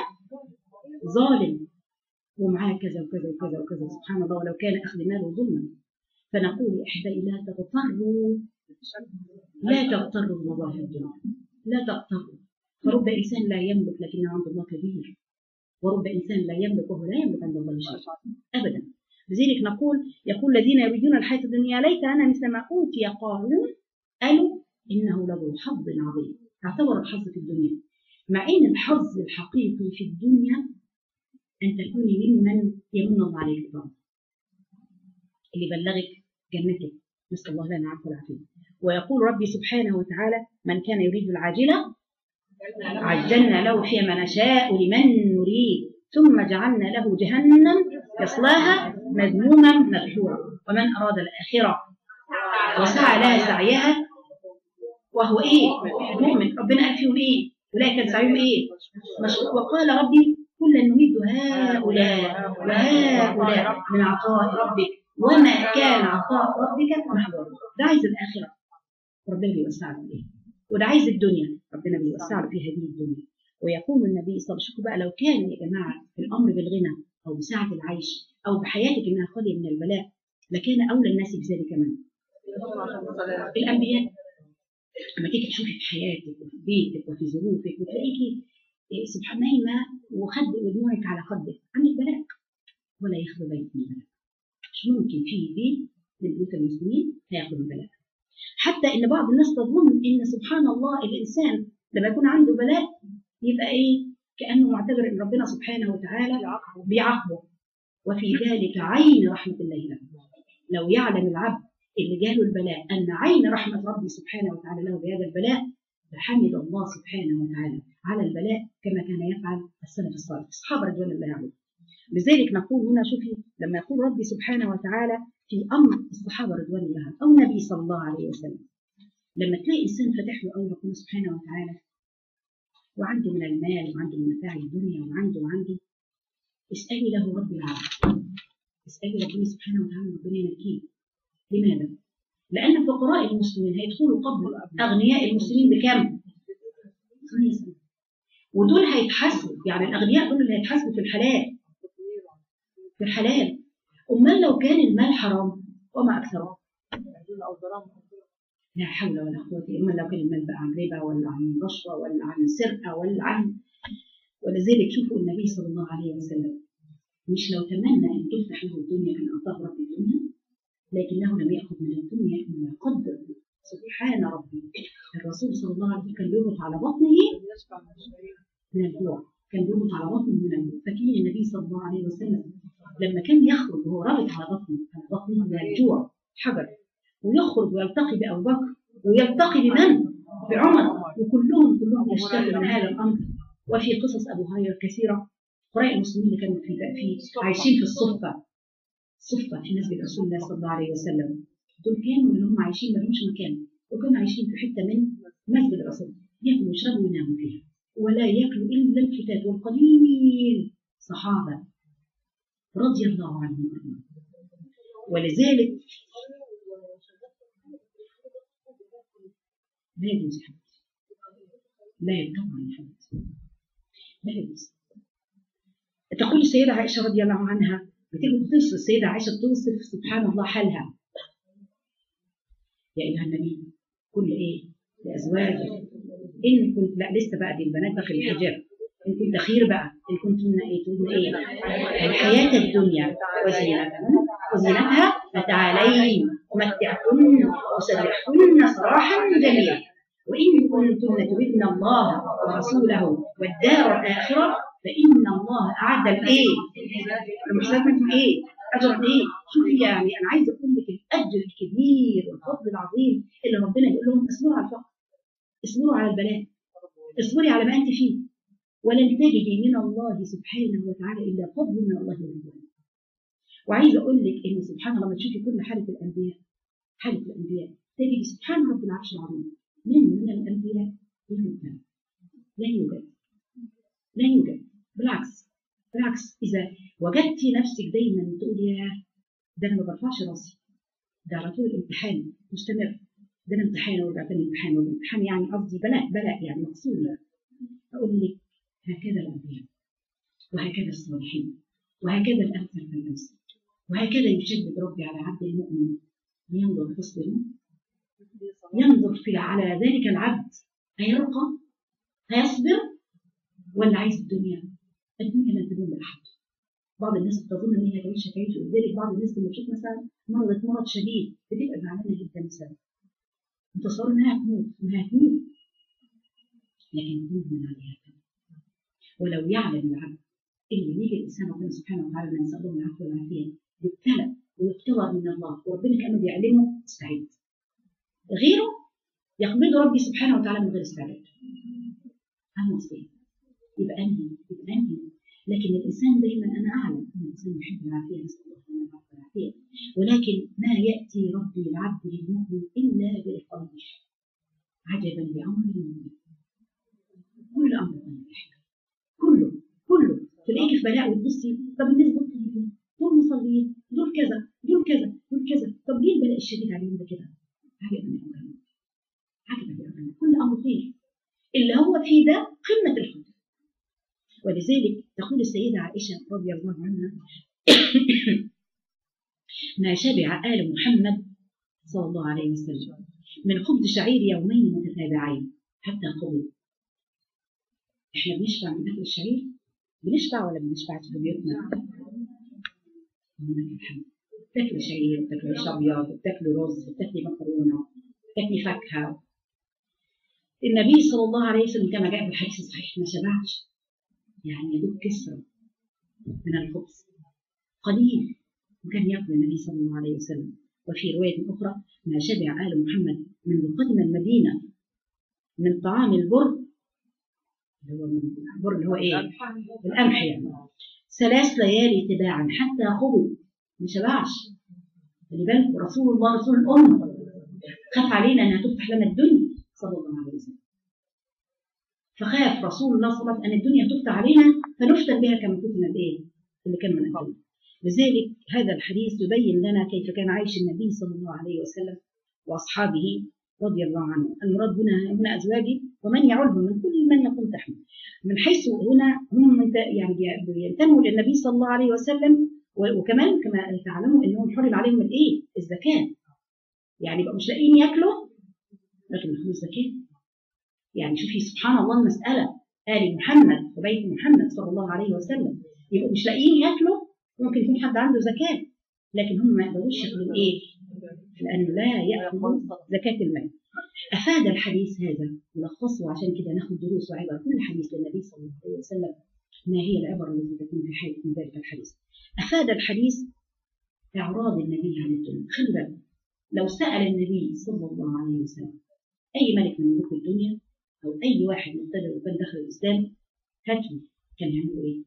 ظالم ومعاه كذا وكذا وكذا وكذا سبحان الله ولو كان اخذ ماله ظلما فنقول يا احبائي لا تغتروا لا تغتروا بمظاهر الدنيا لا تغتروا فرب انسان لا يملك لكنه عند الله كبير ورب انسان لا يملك وهو لا يملك عند الله شيء ابدا لذلك نقول يقول الذين يريدون الحياه الدنيا ليت انا مثل ما اوتي قارون قالوا انه لذو حظ عظيم اعتبر الحظ في الدنيا مع ان الحظ الحقيقي في الدنيا ان تكوني ممن يمن الله عليك بطاعته اللي بلغك جنته نسال الله لنا العفو والعافيه ويقول ربي سبحانه وتعالى من كان يريد العاجله عجلنا له فيها ما نشاء لمن نريد ثم جعلنا له جهنم يصلاها مذموما مدحورا ومن اراد الاخره وسعى لها سعيها وهو ايه مؤمن ربنا قال فيهم ايه اولئك كان سعيهم ايه مشكور وقال ربي كلا نمد هؤلاء وهؤلاء من عطاء ربك وما كان عطاء ربك محظورا ده عايز الاخره ربنا بيوسع له ايه وده عايز الدنيا ربنا بيوسع له في هذه الدنيا ويقول النبي صلى الله عليه وسلم بقى لو كان يا جماعه الامر بالغنى او بسعه العيش او بحياتك انها خاليه من البلاء لكان اولى الناس بذلك كمان الانبياء لما تيجي تشوفي في حياتك وفي بيتك وفي ظروفك وتلاقيكي إيه، سبحان نايمه وخد ودموعك على خدك عندك بلاء ولا ياخذ بيت من البلاء مش ممكن في بيت من بيوت المسلمين هياخذ البلاء حتى ان بعض الناس تظن ان سبحان الله الانسان لما يكون عنده بلاء يبقى ايه كانه معتبر ان ربنا سبحانه وتعالى بيعاقبه وفي ذلك عين رحمه الله له لو يعلم العبد اللي جاله البلاء ان عين رحمه ربي سبحانه وتعالى له بهذا البلاء فحمد الله سبحانه وتعالى على البلاء كما كان يفعل السلف الصالح الصحابه رضوان الله عليهم لذلك نقول هنا شوفي لما يقول ربي سبحانه وتعالى في امر الصحابه رضوان الله عنهم او النبي صلى الله عليه وسلم لما تلاقي انسان فاتح له امر ربنا سبحانه وتعالى وعنده من المال وعنده من متاع الدنيا وعنده وعنده اسالي له رب العالمين اسالي ربنا سبحانه وتعالى ربنا ينكيه لماذا؟ لان فقراء المسلمين هيدخلوا قبل اغنياء المسلمين بكم؟ ودول هيتحاسبوا يعني الاغنياء دول اللي هيتحاسبوا في الحلال في الحلال امال لو كان المال حرام وما اكثره لا حول ولا قوة إلا بالله لو كان المال بقى عن ربا ولا عن رشوة ولا عن سرقة ولا عن ولذلك شوفوا النبي صلى الله عليه وسلم مش لو تمنى أن تفتح له الدنيا كان أعطاه رب الدنيا لكنه لم يأخذ من الدنيا إلا قدر سبحان ربي الرسول صلى الله عليه وسلم كان يربط على بطنه من الجوع كان يربط على بطنه من الجوع فاكرين النبي صلى الله عليه وسلم لما كان يخرج وهو رابط على بطنه على بطنه من الجوع حجر ويخرج ويلتقي بأبو بكر ويلتقي بمن؟ بعمر وكلهم كلهم يشتكوا من هذا الأمر وفي قصص أبو هريرة كثيرة قراء المسلمين اللي كانوا في, في عايشين في الصفة صفة في مسجد رسول الله صلى الله عليه وسلم دول كانوا اللي هم عايشين ما لهمش مكان وكانوا عايشين في حتة من مسجد الرسول ياكلوا ويشربوا ويناموا فيها ولا ياكلوا إلا الفتات والقليل صحابة رضي الله عنهم ولذلك لا يجوز يا حبيبتي لا يجوز طبعا يا حبيبتي لا يجوز تقول السيدة عائشة رضي الله عنها بتيجي بتصف السيدة عائشة بتوصف سبحان الله حالها يا أيها النبي كل إيه لأزواجك إن كنت لا لسه بقى دي البنات داخل الحجاب إن كنت خير بقى إن كنت إيه تقول إيه الحياة الدنيا وزينتها وزينتها فتعالين أمتعكن وسرحكن سراحا جميلا وإن كنتن تردن الله ورسوله والدار الآخرة فإن الله أعد الإيه؟ المحسنات إيه؟ أجر إيه؟ شوفي يعني أنا عايزة أقول لك الأجر الكبير والفضل العظيم اللي ربنا يقول لهم اصبروا على الفقر اصبروا على البلاء اصبري على ما أنت فيه ولن تجدي من الله سبحانه وتعالى إلا فضل من الله ورضوانه وعايزه اقول لك ان سبحان الله لما تشوفي كل حاله الانبياء حاله الانبياء تجد سبحان رب العرش العظيم من من الانبياء يوجد لا يوجد لا يوجد بالعكس بالعكس اذا وجدت نفسك دايما تقول يا ده انا ما برفعش راسي ده على طول امتحان مستمر ده انا امتحان وارجع تاني امتحان والامتحان يعني قصدي بلاء بلاء يعني مقصود يعني اقول لك هكذا الانبياء وهكذا الصالحين وهكذا الامثل فالامثل وهكذا يشدد ربي على عبد المؤمن ينظر تصبر ينظر في على ذلك العبد هيرقى هيصبر ولا عايز الدنيا الدنيا لن تدوم لاحد بعض الناس بتظن ان هي تعيش تعيش ولذلك بعض الناس لما تشوف مثلا مرضت مرض شديد بتبقى زعلانه جدا بسبب متصور انها هتموت ما هتموت لكن تموت من عليها ولو يعلم العبد اللي يجي الانسان ربنا سبحانه وتعالى من يسأله العفو والعافيه يبتلى ويختبر من الله وربنا كانه بيعلمه استعد غيره يقبض ربي سبحانه وتعالى من غير استعداد المصير يبقى انهي يبقى انهي لكن الانسان دايما انا اعلم ان الانسان يحب العافيه نسال الله لنا العفو والعافيه ولكن ما ياتي ربي العبد المؤمن الا بالقلب عجبا بامر المؤمن كل امر كله كله تلاقيك في بلاء وتبصي طب الناس دول طيبين دول مصلين دول كذا دول كذا دول كذا طب ليه البلاء الشديد عليهم ده كده؟ عجبا بامر عجبا بامر كل امر خير اللي هو فيه ده قمه الحب ولذلك تقول السيدة عائشة رضي الله عنها ما شبع آل محمد صلى الله عليه وسلم من خبز شعير يومين متتابعين حتى قبل احنا بنشبع من اكل الشعير بنشبع ولا بنشبعش في بيوتنا اللهم لك الحمد تاكلي شعير تاكلي عيش ابيض تاكلي رز تاكلي مكرونه تاكلي فاكهه النبي صلى الله عليه وسلم كما جاء في الحديث الصحيح ما شبعش يعني يدوب كسرة من الخبز قليل وكان يأكل النبي صلى الله عليه وسلم وفي رواية أخرى ما شبع آل محمد منذ قدم المدينة من طعام البر اللي هو البر اللي هو إيه؟ القمح يعني ثلاث ليالي تباعا حتى قبل ما شبعش خلي بالك رسول الله رسول الأمة خاف علينا أنها تفتح لنا الدنيا صلى الله عليه وسلم فخاف رسول الله صلى الله عليه وسلم أن الدنيا تفتح علينا فنفتن بها كما فتنا بإيه؟ اللي كان من قبل لذلك هذا الحديث يبين لنا كيف كان عايش النبي صلى الله عليه وسلم واصحابه رضي الله عنهم المراد هنا هنا ازواجه ومن يعولهم من كل من يقوم تحمل من حيث هنا هم يعني بينتموا للنبي صلى الله عليه وسلم وكمان كما تعلموا انهم حرم عليهم الايه؟ الزكاه يعني بقوا مش لاقيين ياكلوا لكن ياخذوا الزكاه يعني شوفي سبحان الله المساله ال محمد وبيت محمد صلى الله عليه وسلم يبقوا مش لاقيين ياكلوا ممكن يكون حد عنده زكاة لكن هم ما يقدروش ياخدوا ايه؟ لأنه لا يأخذوا زكاة المال. أفاد الحديث هذا ملخصه عشان كده ناخد دروس وعبر كل حديث للنبي صلى الله عليه وسلم ما هي العبر التي تكون في حيث من ذلك الحديث. أفاد الحديث إعراض النبي عن الدنيا، خلي بالك لو سأل النبي صلى الله عليه وسلم أي ملك من ملوك الدنيا أو أي واحد مقتدر وكان داخل الإسلام هاتوا كان يعملوا إيه؟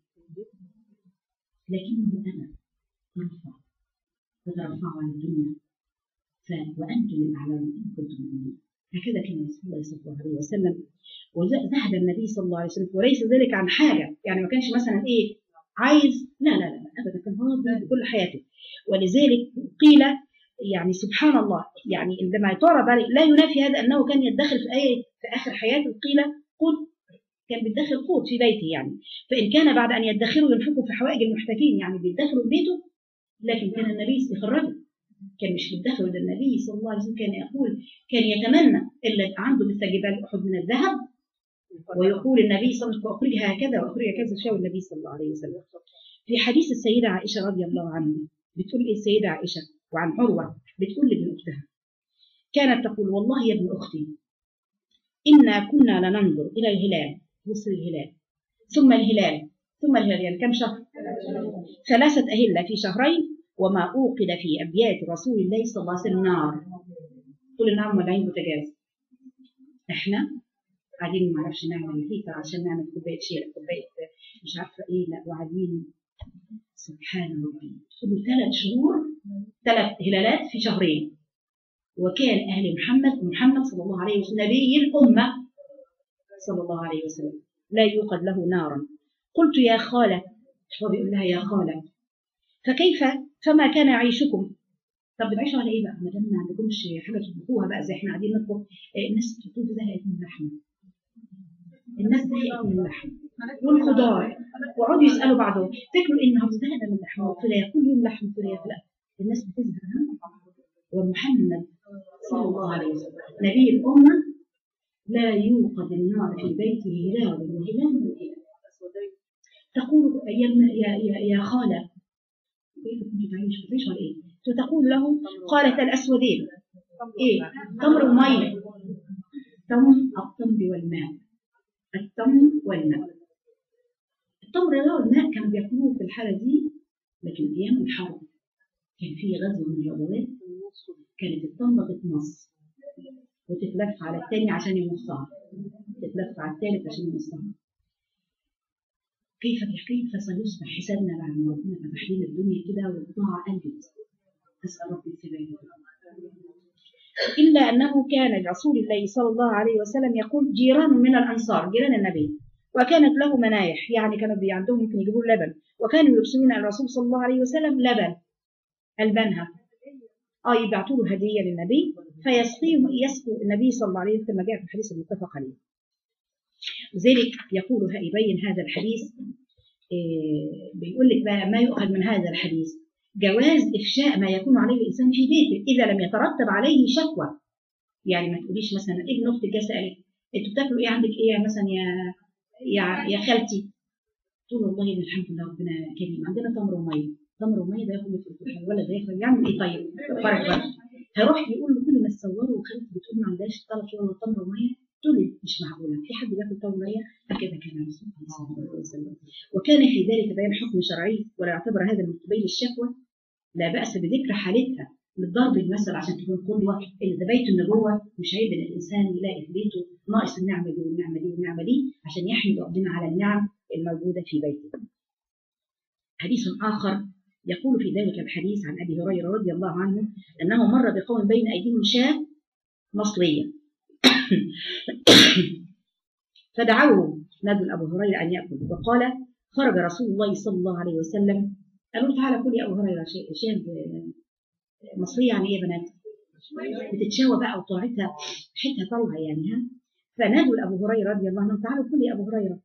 لكنه أنا أرفع فترفعوا عن الدنيا ف... وأنتم الأعلام إن كنتم مؤمنين هكذا كان رسول الله صلى الله عليه وسلم وزهد النبي صلى الله عليه وسلم وليس ذلك عن حاجة يعني ما كانش مثلا إيه عايز لا لا لا أبدا كان راضي بكل حياته ولذلك قيل يعني سبحان الله يعني عندما تعرض عليه لا ينافي هذا أنه كان يدخر في أي في آخر حياته قيل قل كان بيدخر قوت في بيته يعني فإن كان بعد أن يدخروا ينفقوا في حوائج المحتاجين يعني بيدخروا في بيته لكن كان النبي يخرجه كان مش بيدخر ده النبي صلى الله عليه وسلم كان يقول كان يتمنى إلا عنده مثل جبال أحد من الذهب ويقول النبي صلى الله عليه وسلم أخرجها هكذا وأخرج كذا شاو النبي صلى الله عليه وسلم في حديث السيدة عائشة رضي الله عنها بتقول إيه السيدة عائشة وعن عروة بتقول لابن أختها كانت تقول والله يا ابن أختي إنا كنا لننظر إلى الهلال وصل الهلال ثم الهلال ثم الهلال يعني كم شهر ثلاثة أهلة في شهرين وما أوقد في أبيات رسول الله صلى الله عليه وسلم نار طول النهار مولعين بوتاجاز احنا قاعدين ما اعرفش نعمل هيتر عشان نعمل كوبايه شاي كوبايه مش عارفه ايه لا وقاعدين سبحان ربي خدوا ثلاث شهور ثلاث هلالات في شهرين وكان اهل محمد محمد صلى الله عليه وسلم نبي الامه صلى الله عليه وسلم لا يوقد له نارا قلت يا خالة هو بيقول لها يا خالة فكيف فما كان عيشكم طب بتعيشوا على ايه بقى ما دام ما عندكمش حاجه تطبخوها بقى زي احنا قاعدين نطبخ الناس بتقول زهقت من اللحمه الناس زهقت من اللحم والخضار وقعدوا يسالوا بعضهم تاكلوا ايه النهارده زهقنا من اللحم وفلا كل يوم لحم وفلا لا الناس بتزهق ومحمد صلى الله عليه وسلم نبي الامه لا يوقد النار في بيته هلال وهلال وهلال تقول يا يا يا, يا خاله كيف كنت تعيش تعيش على ايه؟ فتقول له قالت الاسودين ايه؟ تمر وميه تمر التمر والماء التمر والماء التمر ده والماء كانوا بياكلوه في الحاله دي لكن ايام الحرب كان في غزو من الغزوات كانت التمره تتمص وتتلف على الثاني عشان يمصها تتلف على الثالث عشان يمصها كيف كيف سيصبح حسابنا بعد ما ربنا فتح لنا الدنيا كده والطاعة قلبت أسأل ربي الثبات إلا أنه كان رسول الله صلى الله عليه وسلم يقول جيران من الأنصار جيران النبي وكانت له منايح يعني كانوا بي عندهم يمكن يجيبوا لبن وكانوا يرسلون الرسول صلى الله عليه وسلم لبن ألبنها اه يبعثوا له هدية للنبي فيسقيهم يسقوا النبي صلى الله عليه وسلم كما جاء في الحديث المتفق عليه لذلك يقول يبين هذا الحديث إيه، بيقول لك بقى ما يؤخذ من هذا الحديث جواز افشاء ما يكون عليه الانسان في بيته اذا لم يترتب عليه شكوى يعني ما تقوليش مثلا ابن اختك جه سالك انتوا بتاكلوا ايه عندك ايه مثلا يا يا يا خالتي تقول والله الحمد لله ربنا كريم عندنا تمر وميه تمر وميه ده ياخد في الولد ده ياخد يعمل ايه طيب فرق فرق هروح يقول له كل ما تصوروا وخالتي بتقول ما عندهاش ثلاث شهور تمر وميه تقول لي مش معقوله في حد بياكل تمر وميه هكذا كان رسول الله صلى الله عليه وسلم وكان في ذلك بيان حكم شرعي ولا يعتبر هذا من قبيل الشكوى لا بأس بذكر حالتها للضرب المثل عشان تكون قدوة إن ده بيت النبوة مش عيب إن الإنسان يلاقي في بيته ناقص النعمة دي والنعمة دي والنعمة دي عشان يحمد ربنا على النعم الموجودة في بيته. حديث آخر يقول في ذلك الحديث عن أبي هريرة رضي الله عنه أنه مر بقوم بين أيديهم شاة مصرية فدعوه نادوا أبو هريرة أن يأكل وقال خرج رسول الله صلى الله عليه وسلم قالوا له تعالى كل يا أبو هريرة شاه مصرية يعني إيه يا بنات؟ بتتشاوى بقى وطلعتها حتة طالعة يعني ها فنادوا لأبو هريرة رضي الله عنه تعالوا كل يا أبو هريرة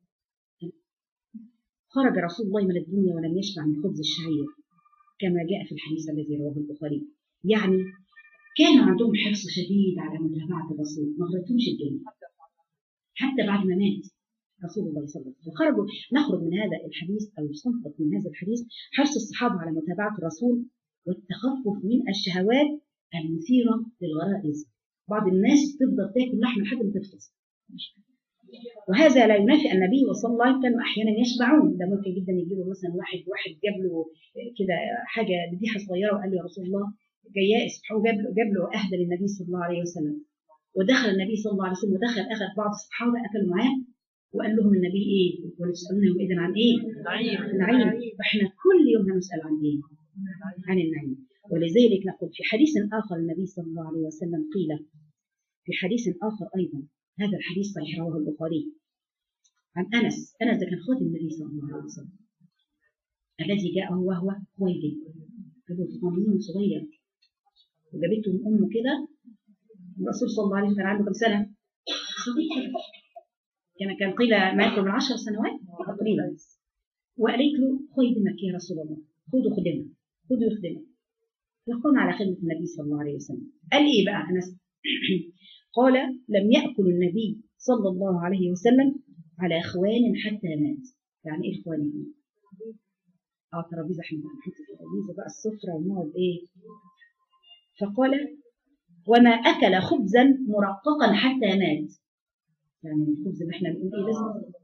خرج رسول الله من الدنيا ولم يشبع من خبز الشعير كما جاء في الحديث الذي رواه البخاري يعني كان عندهم حرص شديد على متابعة الرسول ما غلطهمش الدنيا حتى بعد ما مات رسول الله صلى الله عليه وسلم خرجوا نخرج من هذا الحديث أو نستنبط من هذا الحديث حرص الصحابة على متابعة الرسول والتخفف من الشهوات المثيرة للغرائز بعض الناس تفضل تاكل لحم لحد ما تفطس وهذا لا ينافي ان النبي صلى الله عليه وسلم كانوا احيانا يشبعون ده ممكن جدا يجي له مثلا واحد واحد جاب له كده حاجه ذبيحه صغيره وقال له يا رسول الله جاي يائس وجاب له جاب له اهدى للنبي صلى الله عليه وسلم ودخل النبي صلى الله عليه وسلم ودخل اخذ بعض الصحابه اكلوا معاه وقال لهم النبي ايه؟ ولتسالون يومئذ عن ايه؟ نعيم النعيم فاحنا كل يوم هنسال عن ايه؟ عن النعيم ولذلك نقول في حديث آخر النبي صلى الله عليه وسلم قيل في حديث آخر أيضا هذا الحديث صحيح رواه البخاري عن أنس أنس ده كان خادم النبي صلى الله عليه وسلم الذي جاءه وهو خويلد كان صغير صغير وجابته من أمه كده الرسول صلى الله عليه وسلم كان عنده كم سنة؟ صغير كان كان قيل ما يقرب من عشر سنوات تقريبا وقالت له خدمك يا رسول الله خذوا خدمه خذوا يخدمك يقوم على خدمة النبي صلى الله عليه وسلم قال إيه بقى أنس قال لم يأكل النبي صلى الله عليه وسلم على إخوان حتى مات يعني إيه إخوان يعني؟ اه ترابيزة احنا بنحط الترابيزة بقى السفرة ونقعد إيه فقال وما أكل خبزا مرققا حتى مات يعني الخبز اللي احنا بنقول إيه لازم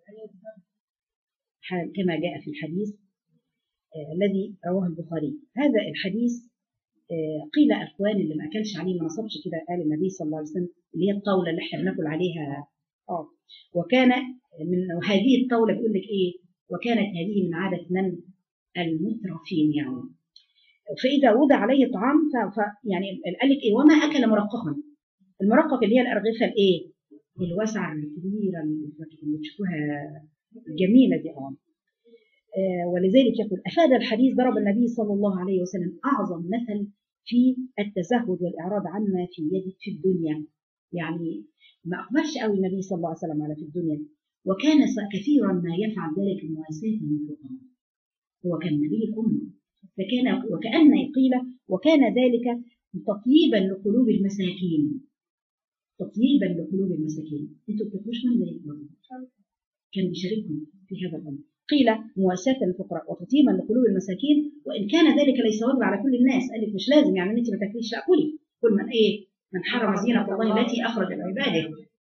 كما جاء في الحديث آه الذي رواه البخاري هذا الحديث قيل اخوان اللي ما اكلش عليه ما نصبش كده قال النبي صلى الله عليه وسلم اللي هي الطاوله اللي احنا بناكل عليها اه وكان من وهذه الطاوله بيقول لك ايه وكانت هذه من عاده من المترفين يعني فاذا وضع عليه طعام ف... ف... يعني قال لك ايه وما اكل مرققا المرقق اللي هي الارغفه الايه الواسعه الكبيره اللي تشوفوها الجميله دي اه ولذلك يقول أفاد الحديث ضرب النبي صلى الله عليه وسلم أعظم مثل في التزهد والإعراض عما في يد في الدنيا يعني ما أقبلش قوي النبي صلى الله عليه وسلم على في الدنيا وكان كثيرا ما يفعل ذلك مواساة للفقراء هو كان نبي الأمة فكان وكأن قيل وكان ذلك تطييبا لقلوب المساكين تطييبا لقلوب المساكين انتوا بتاكلوش من ذلك كان بيشاركهم في هذا الأمر قيل مواساة للفقراء وتطيبا لقلوب المساكين وإن كان ذلك ليس واجب على كل الناس قال لك مش لازم يعني أنت ما تاكليش لا كلي كل من إيه من حرم زينة الله التي أخرج لعباده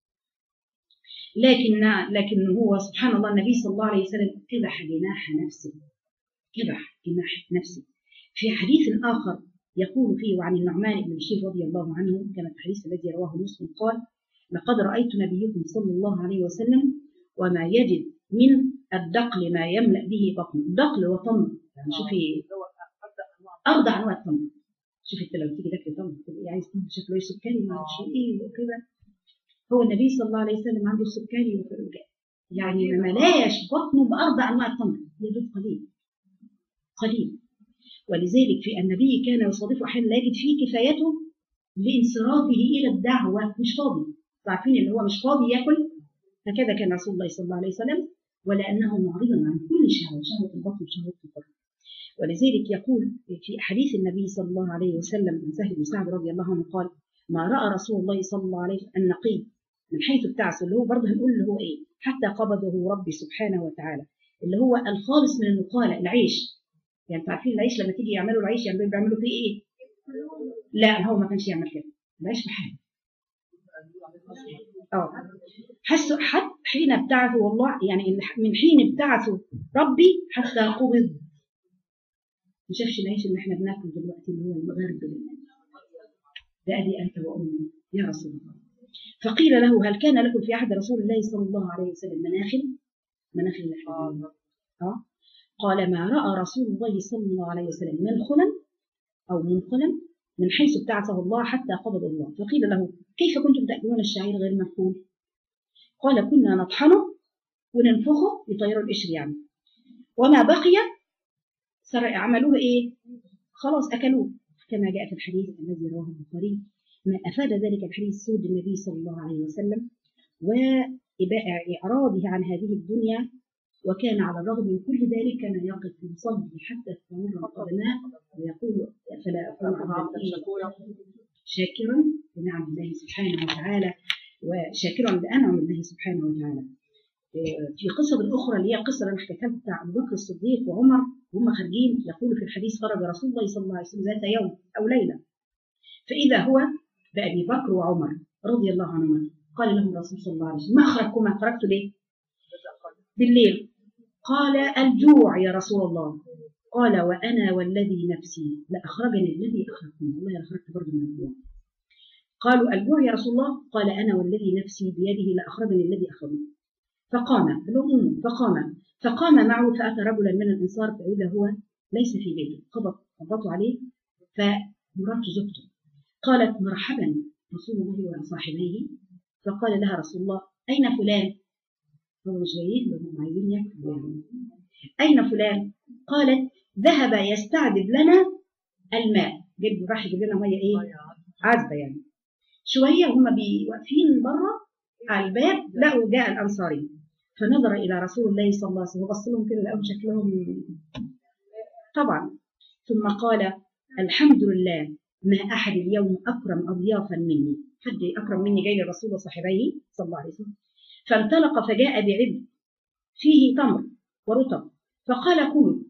لكن لكن هو سبحان الله النبي صلى الله عليه وسلم كبح جناح نفسه كبح جناح نفسه في حديث آخر يقول فيه عن النعمان بن بشير رضي الله عنه كما في الحديث الذي رواه مسلم قال لقد رأيت نبيكم صلى الله عليه وسلم وما يجد من الدقل ما يملأ به بطنه الدقل هو تمر يعني شوفي أرضع أنواع التمر شوفي انت لو تيجي تاكلي تمر تبقي عايز تمر شكله ايه سكري ما اعرفش ايه وكده هو النبي صلى الله عليه وسلم عنده سكري يعني ما ملاش بطنه بأربع أنواع التمر يدوب قليل قليل ولذلك في النبي كان يصادف أحيانا لا يجد فيه كفايته لانصرافه إلى الدعوة مش فاضي عارفين اللي هو مش فاضي ياكل هكذا كان رسول الله صلى الله عليه وسلم ولأنه معرض عن كل شهوة شهوة البطن وشهوة الفرج ولذلك يقول في حديث النبي صلى الله عليه وسلم عن سهل بن سعد رضي الله عنه قال ما رأى رسول الله صلى الله عليه وسلم النقي من حيث ابتعث اللي هو برضه هنقول اللي هو ايه حتى قبضه ربي سبحانه وتعالى اللي هو الخالص من النقالة العيش يعني انتوا عارفين العيش لما تيجي يعملوا العيش يعملوا بيعملوا فيه ايه؟ لا هو ما كانش يعمل كده العيش بحاله اه حسوا حتى حين ابتعثوا والله يعني من حين ابتعثوا ربي حتى قبض ما شافش العيش اللي احنا بناكله دلوقتي اللي هو المغرب ده ابي انت وامي يا رسول الله فقيل له هل كان لكم في عهد رسول الله صلى الله عليه وسلم مناخل مناخل اللحم اه قال ما راى رسول الله صلى الله عليه وسلم منخلا او منخلا من حيث ابتعثه الله حتى قبض الله فقيل له كيف كنتم تاكلون الشعير غير منخول قال كنا نطحنه وننفخه يطيروا القشر يعني وما بقي صار عملوه ايه خلاص اكلوه كما جاء في الحديث الذي رواه البخاري ما افاد ذلك الحديث سود النبي صلى الله عليه وسلم واعراضه عن هذه الدنيا وكان على الرغم من كل ذلك كان يقف يصلي حتى تمر القدماء ويقول فلا اكون شاكرا لنعم الله سبحانه وتعالى وشاكرا لانعم الله سبحانه وتعالى في قصة أخرى اللي هي القصة اللي أنا حكيتها بتاع أبو بكر الصديق وعمر وهم خارجين يقول في الحديث خرج رسول الله صلى الله عليه وسلم ذات يوم أو ليلة فإذا هو بأبي بكر وعمر رضي الله عنهما قال لهم الرسول صلى الله عليه وسلم ما أخرجكما خرجتوا ليه؟ بالليل قال الجوع يا رسول الله قال وأنا والذي نفسي لأخرجني الذي أخرجكم والله أخرجت برضه من الجوع قالوا الجوع يا رسول الله قال أنا والذي نفسي بيده لأخرجني الذي أخرجني فقام لهم فقام فقام معه فأتى رجلا من الأنصار فإذا هو ليس في بيته خبط خبطوا عليه فمراته زوجته قالت مرحبا رسول الله وصاحبيه فقال لها رسول الله أين فلان؟ هو مش جايين هم عايزين ياكلوا يعني أين فلان؟ قالت ذهب يستعذب لنا الماء جد راح يجيب لنا ميه ايه؟ عذبه يعني شويه وهم واقفين بره على الباب لقوا جاء الانصاري فنظر الى رسول الله صلى الله عليه وسلم وبص لهم كده لقوا شكلهم طبعا ثم قال الحمد لله ما احد اليوم اكرم اضيافا مني حد اكرم مني جاي للرسول وصاحبيه صلى الله عليه وسلم فانطلق فجاء بعلم فيه تمر ورطب فقال كلوا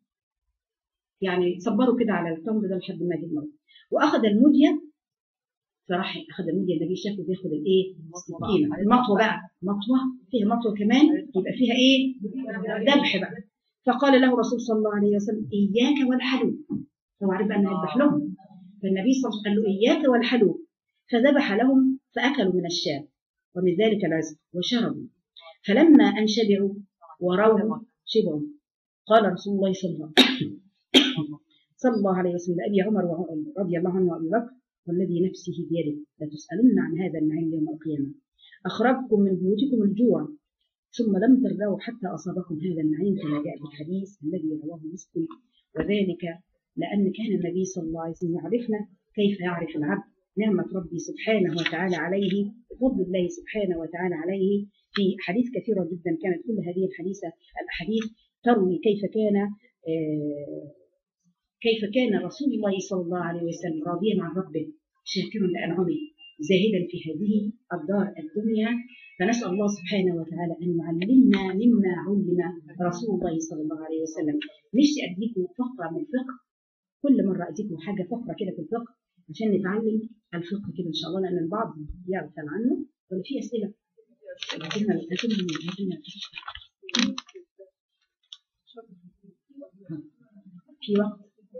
يعني صبروا كده على التمر ده لحد ما جه الموت واخذ المديه فراح اخذ المديه النبي شافه بياخد الايه؟ السكينه المطوه بقى مطوه فيها مطوه كمان يبقى فيها ايه؟ ذبح بقى فقال له الرسول صلى الله عليه وسلم اياك والحلوب هو عارف بقى انه يذبح لهم فالنبي صلى الله عليه وسلم قال له اياك والحلوب فذبح لهم فاكلوا من الشام ومن ذلك العزق وشربوا فلما ان شبعوا وروا شبعوا قال رسول الله صلى الله عليه وسلم صلى الله عليه وسلم لأبي عمر رضي الله عنه وأبي بكر والذي نفسه بيده لتسألن عن هذا النعيم يوم القيامة أخرجكم من بيوتكم الجوع ثم لم ترجعوا حتى أصابكم هذا النعيم كما جاء في الحديث الذي رواه مسلم وذلك لأن كان النبي صلى الله عليه وسلم يعرفنا كيف يعرف العبد نعمة ربي سبحانه وتعالى عليه بفضل الله سبحانه وتعالى عليه في حديث كثيرة جدا كانت كل هذه الحديثة الأحاديث تروي كيف كان آه كيف كان رسول الله صلى الله عليه وسلم راضيا عن ربه شاكرا لأنعمه زاهدا في هذه الدار الدنيا فنسأل الله سبحانه وتعالى أن يعلمنا مما علم رسول الله صلى الله عليه وسلم نفسي أديكم فقرة من الفقه كل مرة أديكم حاجة فقرة كده في الفقه عشان نتعلم الفقه كده إن شاء الله لأن البعض يغفل عنه ولا في أسئلة لكن لكن في وقت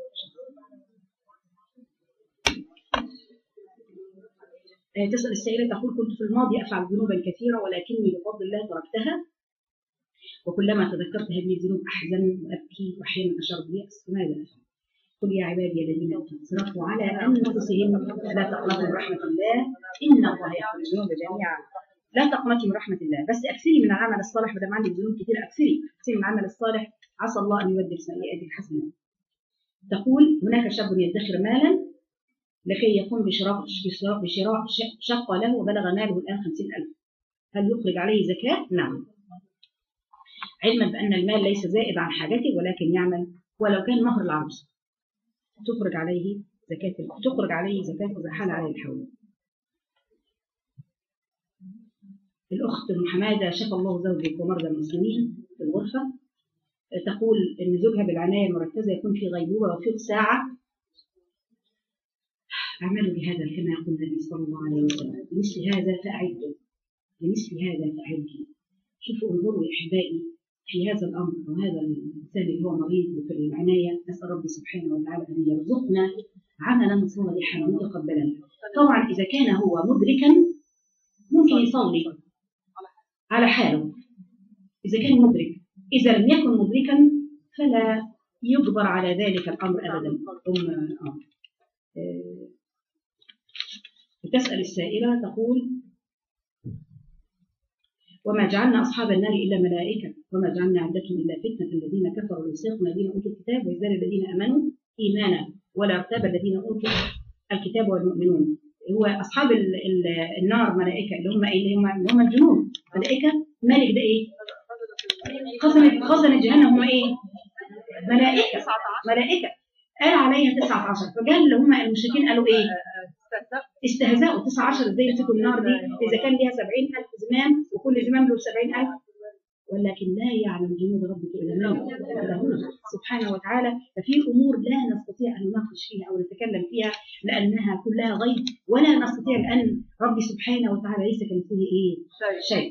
تسأل السائلة تقول كنت في الماضي أفعل ذنوبا كثيرة ولكني بفضل الله تركتها وكلما تذكرت هذه الذنوب أحزن وأبكي وأحيانا أشعر باليأس فماذا أفعل؟ قل يا عبادي الذين اسرفوا على أنفسهم لا تقنطوا من رحمة الله إن الله يغفر الذنوب جميعا لا تقنطي من رحمة الله بس أكثري من العمل الصالح ما دام عندك ذنوب كثير أكثري أكثري من العمل الصالح عسى الله أن يبدل سيئاتك حسنة تقول هناك شاب يدخر مالا لكي يقوم بشراء بشراء بشراء شقة له وبلغ ماله الآن خمسين ألف هل يخرج عليه زكاة؟ نعم علما بأن المال ليس زائد عن حاجته ولكن يعمل ولو كان مهر العروس تخرج عليه زكاة تخرج عليه زكاة إذا حال عليه الحول الأخت أم حمادة شفى الله زوجك ومرضى المسلمين في الغرفة تقول إن زوجها بالعناية المركزة يكون في غيبوبة وفي ساعة اعملوا بهذا كما يقول النبي صلى الله عليه وسلم لمثل هذا فأعدوا لمثل هذا فأعدوا شوفوا انظروا يا أحبائي في هذا الأمر أو هذا الإنسان اللي هو مريض وفي العناية نسأل ربي سبحانه وتعالى أن يرزقنا عملا صالحا متقبلا طبعا إذا كان هو مدركا ممكن يصلي على حاله إذا كان مدرك إذا لم يكن مدركا فلا يجبر على ذلك الأمر أبدا أم آه. آه. تسأل السائلة تقول وما جعلنا أصحاب النار إلا ملائكة وما جعلنا عدتهم إلا فتنة الذين كفروا ليسيقوا الذين أوتوا الكتاب ويزداد الذين آمنوا إيمانا ولا ارتاب الذين أوتوا الكتاب والمؤمنون هو أصحاب ال ال النار ملائكة اللي هم اللي هم اللي هم الجنود ملائكة ملك ده إيه؟ خزنة خزنة جهنم هم إيه؟ ملائكة ملائكة قال عليها 19 فقال اللي هم المشركين قالوا إيه؟ استهزاءوا 19 ازاي يمسكوا النار دي اذا كان ليها 70000 زمام وكل زمام له 70000 ولكن لا يعلم جنود ربك الا من إلا هو سبحانه وتعالى ففي امور لا نستطيع ان نناقش فيها او نتكلم فيها لانها كلها غيب ولا نستطيع لان ربي سبحانه وتعالى ليس كمثله ايه شيء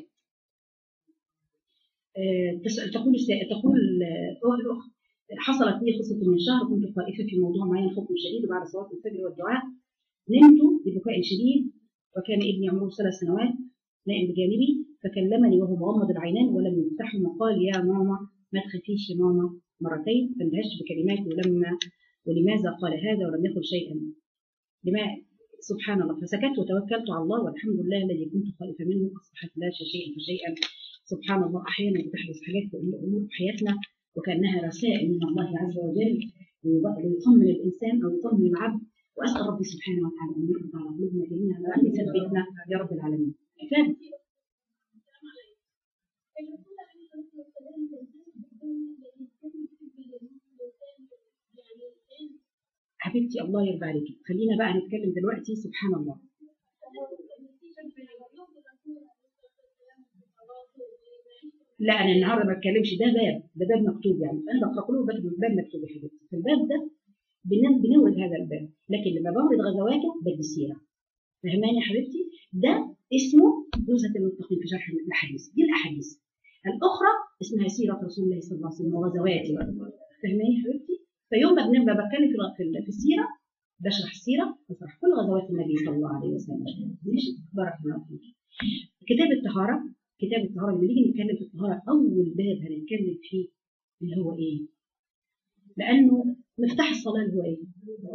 آه، تسأل تقول السائل تقول آه، الاخت حصلت لي قصه من شهر كنت طائفه في موضوع معين حكم شديد وبعد صلاه الفجر والدعاء نمت ببكاء شديد وكان ابني عمره ثلاث سنوات نائم بجانبي فكلمني وهو مغمض العينين ولم يفتحهما وقال يا ماما ما تخافيش يا ماما مرتين فاندهشت بكلماته ولما ولماذا قال هذا ولم يقل شيئا لما سبحان الله فسكت وتوكلت على الله والحمد لله الذي كنت خائفة منه أصبحت لا شيئا فشيئا سبحان الله أحيانا بتحدث حاجات في أمور في حياتنا وكأنها رسائل من الله عز وجل ليطمن الإنسان أو يطمن العبد واسال ربي سبحانه وتعالى ان يربط على قلوبنا جميعا وان يثبتنا يا رب العالمين. فاهم؟ حبيبتي الله يرضى عليك خلينا بقى نتكلم دلوقتي سبحان الله لا انا النهارده ما بتكلمش ده باب ده باب مكتوب يعني انا بقرا كله باب باب مكتوب يا حبيبتي فالباب ده بن- بنورد هذا الباب لكن لما بورد غزواته بدي سيره فهماني يا حبيبتي ده اسمه جوزة المتقين في شرح الاحاديث دي الاحاديث الاخرى اسمها سيره رسول الله صلى الله عليه وسلم وغزواته فهماني يا حبيبتي فيوم ما بنبقى بتكلم في الغ- في ال- في السيره بشرح السيره بشرح كل غزوات النبي صلى الله عليه وسلم ماشي بارك الله فيك كتاب الطهاره كتاب الطهاره لما نيجي نتكلم في الطهاره اول باب هنتكلم فيه اللي هو ايه؟ لانه مفتاح الصلاه اللي هو ايه؟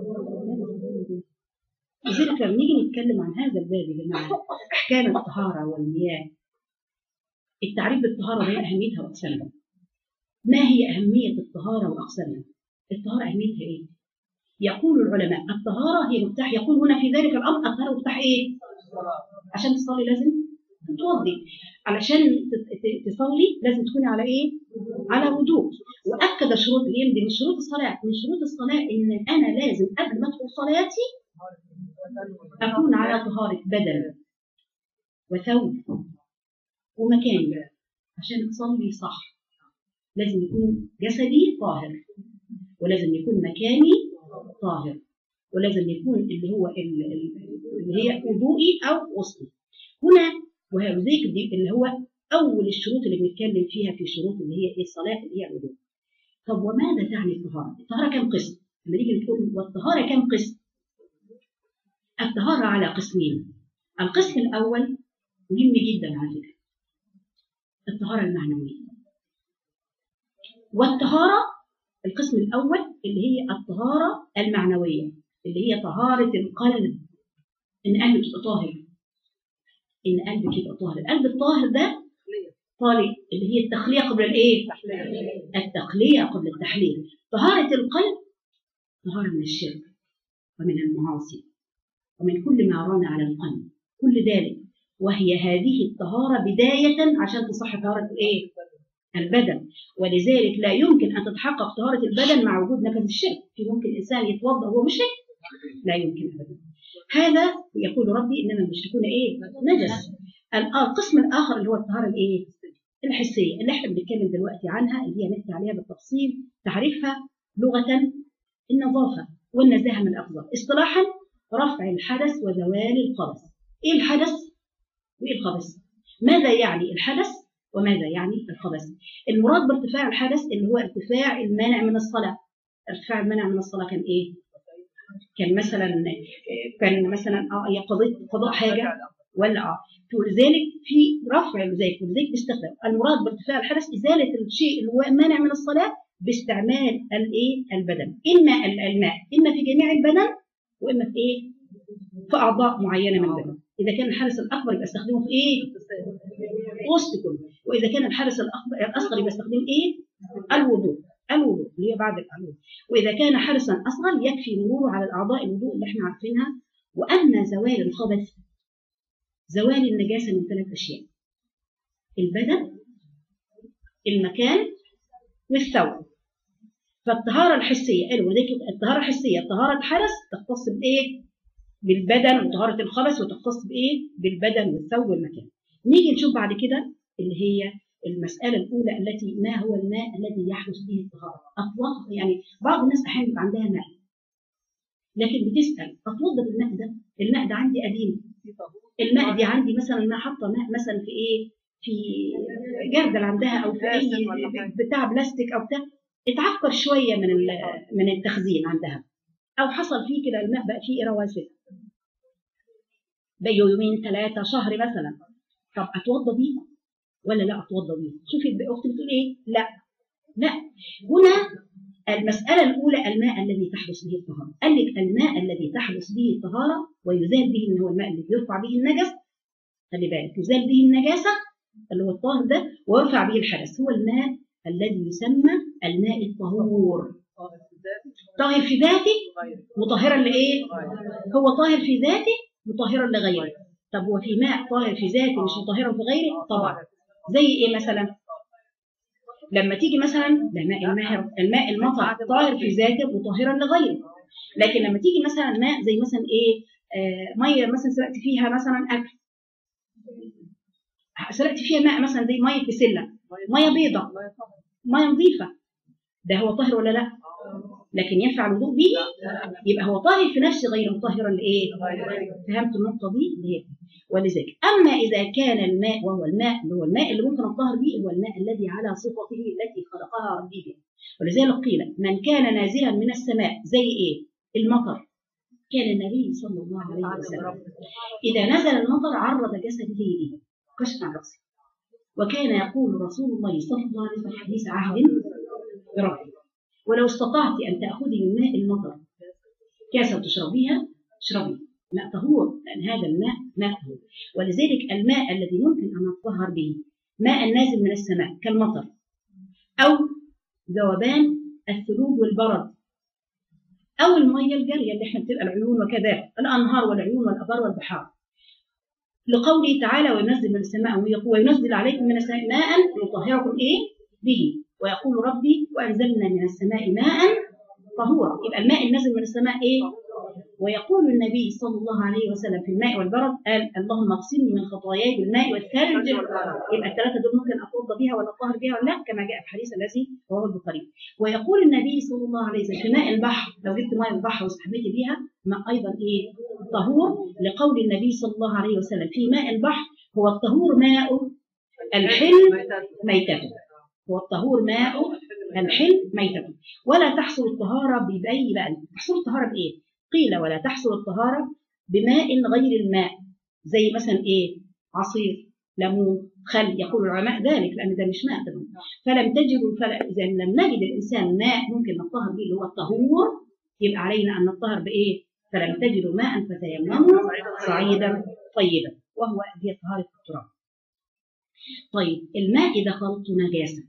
لذلك لما نيجي نتكلم عن هذا الباب يا جماعه احكام الطهاره والمياه التعريف بالطهاره ما هي اهميتها واقسامها ما هي اهميه الطهاره واقسامها؟ الطهاره اهميتها ايه؟ يقول العلماء الطهاره هي مفتاح يقول هنا في ذلك الامر الطهاره مفتاح ايه؟ عشان تصلي لازم تتوضي علشان ت- ت- تصلي لازم تكوني على ايه؟ على وضوء واكد شروط اليم دي من شروط الصلاه من شروط الصلاه ان انا لازم قبل ما ادخل صلاتي اكون على طهاره بدن وثوب ومكان عشان اصلي صح لازم يكون جسدي طاهر ولازم يكون مكاني طاهر ولازم يكون اللي هو ال- ال- اللي هي وضوئي او وسطي هنا وهذيك دي اللي هو اول الشروط اللي بنتكلم فيها في شروط اللي هي ايه الصلاه اللي هي الوضوء طب وماذا تعني الطهاره؟ الطهاره كم قسم؟ لما نيجي نقول والطهاره كم قسم؟ الطهاره على قسمين القسم الاول مهم جدا على فكره الطهاره المعنويه والطهاره القسم الاول اللي هي الطهاره المعنويه اللي هي طهاره القلب ان قلبك يبقى طاهر ان قلبك يبقى طاهر القلب الطاهر ده طالب اللي هي التخليه قبل الايه التخليه قبل التحليل طهاره القلب طهاره من الشرك ومن المعاصي ومن كل ما ران على القلب كل ذلك وهي هذه الطهارة بداية عشان تصح طهارة الايه؟ البدن ولذلك لا يمكن أن تتحقق طهارة البدن مع وجود نفس الشرك في ممكن إنسان يتوضأ وهو مشرك لا يمكن أبدا هذا يقول ربي إنما المشركون إيه؟ نجس القسم الآخر اللي هو الطهارة الإيه؟ الحسية اللي احنا بنتكلم دلوقتي عنها اللي هي نحكي عليها بالتفصيل تعريفها لغة النظافة والنزاهة من الأفضل اصطلاحا رفع الحدث وزوال الخبث إيه الحدث وإيه الخبث ماذا يعني الحدث وماذا يعني الخبث المراد بارتفاع الحدث اللي هو ارتفاع المانع من الصلاة ارتفاع المانع من الصلاة كان إيه كان مثلا كان مثلا اه قضاء قضاء حاجة ولا اه ولذلك في رفع ذلك ولذلك بيستخدم المراد بارتفاع الحدث ازاله الشيء اللي هو مانع من الصلاه باستعمال الايه البدن اما الماء اما في جميع البدن واما في ايه في اعضاء معينه من البدن اذا كان الحدث الاكبر يبقى استخدمه في ايه وسط كله واذا كان الحدث الاكبر الاصغر يبقى استخدمه ايه الوضوء الوضوء اللي هي بعد الوضوء واذا كان حدثا اصغر يكفي مروره على الاعضاء الوضوء اللي احنا عارفينها واما زوال الخبث زوال النجاسة من ثلاث أشياء البدن المكان والثوب فالطهارة الحسية قالوا وذلك الطهارة الحسية طهارة حدث تختص بإيه؟ بالبدن وطهارة الخبث وتختص بإيه؟ بالبدن والثوب والمكان نيجي نشوف بعد كده اللي هي المسألة الأولى التي ما هو الماء الذي يحدث به الطهارة أطلق يعني بعض الناس أحيانا يبقى عندها ماء لكن بتسأل أتوضى بالماء ده الماء ده عندي قديم الماء دي عندي مثلا ما حاطه ماء مثلا في ايه في جردل عندها او في اي بتاع بلاستيك او بتاع اتعفر شويه من من التخزين عندها او حصل فيه كده الماء بقى فيه رواسب بقوا يومين ثلاثه شهر مثلا طب اتوضى بيه ولا لا اتوضى بيه شوفي الاخت بتقول ايه لا لا هنا المسألة الأولى الماء الذي تحدث به الطهارة قال لك الماء الذي تحدث به الطهارة ويزال به اللي هو الماء اللي بيرفع به النجس خلي بالك يزال به النجاسة اللي هو الطاهر ده ويرفع به الحدث هو الماء الذي يسمى الماء الطهور طاهر في ذاته مطهرا لإيه؟ هو طاهر في ذاته مطهرا لغيره طب هو في ماء طاهر في ذاته مش مطهرا في غيره؟ طبعا زي إيه مثلا؟ لما تيجي مثلا الماء الماهر الماء المطر طاهر في ذاته مطهرا لغيره لكن لما تيجي مثلا ماء زي مثلا ايه آه ميه مثلا سلقت فيها مثلا اكل سلقت فيها ماء مثلا زي ميه بسله ميه بيضاء ميه نظيفه ده هو طاهر ولا لا لكن ينفع الوضوء به يبقى هو طاهر في نفسه غير مطهرا لايه فهمت النقطه دي اللي هي ولذلك أما إذا كان الماء وهو الماء اللي هو الماء اللي ممكن الطهر به هو الماء الذي على صفته التي خلقها ربي بها ولذلك قيل من كان نازلا من السماء زي إيه؟ المطر كان النبي صلى الله عليه وسلم إذا نزل المطر عرض جسده إليه كشف عن رأسه وكان يقول رسول الله صلى الله عليه وسلم حديث عهد بربي ولو استطعت أن تأخذي من ماء المطر كاسة تشربيها اشربي ماء طهور لأن هذا الماء ماء طهور ولذلك الماء الذي ممكن أن نتطهر به ماء نازل من السماء كالمطر أو ذوبان الثلوج والبرد أو المية الجارية اللي احنا بتبقى العيون وكذا الأنهار والعيون والأبار والبحار لقوله تعالى وينزل من السماء وينزل عليكم من السماء ماء يطهركم إيه به ويقول ربي وأنزلنا من السماء ماء طهورا يبقى الماء النازل من السماء إيه ويقول النبي صلى الله عليه وسلم في الماء والبرد قال اللهم اغسلني من خطاياي بالماء والثلج يبقى الثلاثه دول ممكن اتوضا بها ولا اطهر بها ولا لا كما جاء في الحديث الذي رواه البخاري ويقول النبي صلى الله عليه وسلم في ماء البحر لو جبت ماء البحر واستحميت بها ماء ايضا ايه طهور لقول النبي صلى الله عليه وسلم في ماء البحر هو الطهور ماء الحل ميتته هو الطهور ماء الحل ميتته ولا تحصل الطهاره بأي بقى تحصل الطهاره بايه؟ قيل ولا تحصل الطهارة بماء غير الماء زي مثلا ايه عصير ليمون خل يقول العلماء ذلك لان ده مش ماء طبعا فلم تجدوا فلا اذا لم نجد الانسان ماء ممكن نطهر به اللي هو الطهور يبقى علينا ان نطهر بايه فلم تجدوا ماء فتيمموا صعيدا طيبا وهو هي طهاره التراب طيب الماء اذا خلطته نجاسه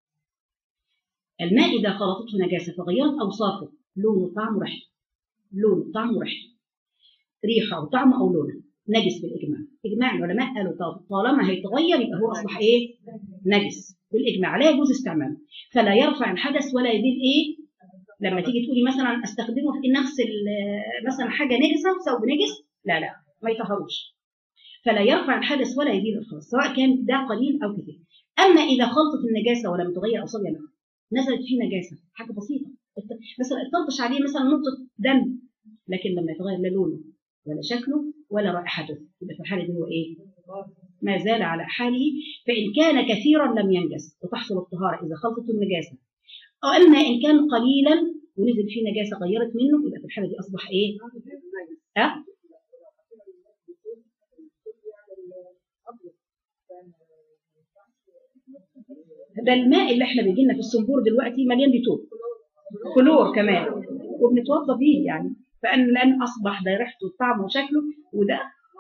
الماء اذا خلطته نجاسه فغيرت اوصافه لونه طعمه ريحته لون طعم وريحه ريحه او طعم او لون نجس بالاجماع اجماع العلماء قالوا طال- طالما هيتغير يبقى هو اصبح ايه نجس بالاجماع لا يجوز استعماله فلا يرفع الحدث ولا يزيد ايه لما تيجي تقولي مثلا استخدمه في ان اغسل آه، مثلا حاجه نجسه ثوب نجس لا لا ما يطهروش فلا يرفع الحدث ولا يزيد الخبث سواء كان ده قليل او كثير اما اذا خلطت النجاسه ولم تغير اصابع لا نزلت فيه نجاسه حاجه بسيطه الت- مثلا اطرطش عليه مثلا نقطه دم لكن لما يتغير لا لونه ولا شكله ولا رائحته يبقى في الحاله دي هو ايه؟ ما زال على حاله فان كان كثيرا لم ينجس وتحصل الطهاره اذا خلطت النجاسه اما ان كان قليلا ونزل فيه نجاسه غيرت منه يبقى في الحاله دي اصبح ايه؟ أه؟ ده الماء اللي احنا بيجي لنا في الصنبور دلوقتي مليان بتوب كلور كمان وبنتوضى بيه يعني فان لان اصبح ده ريحته وطعمه وشكله وده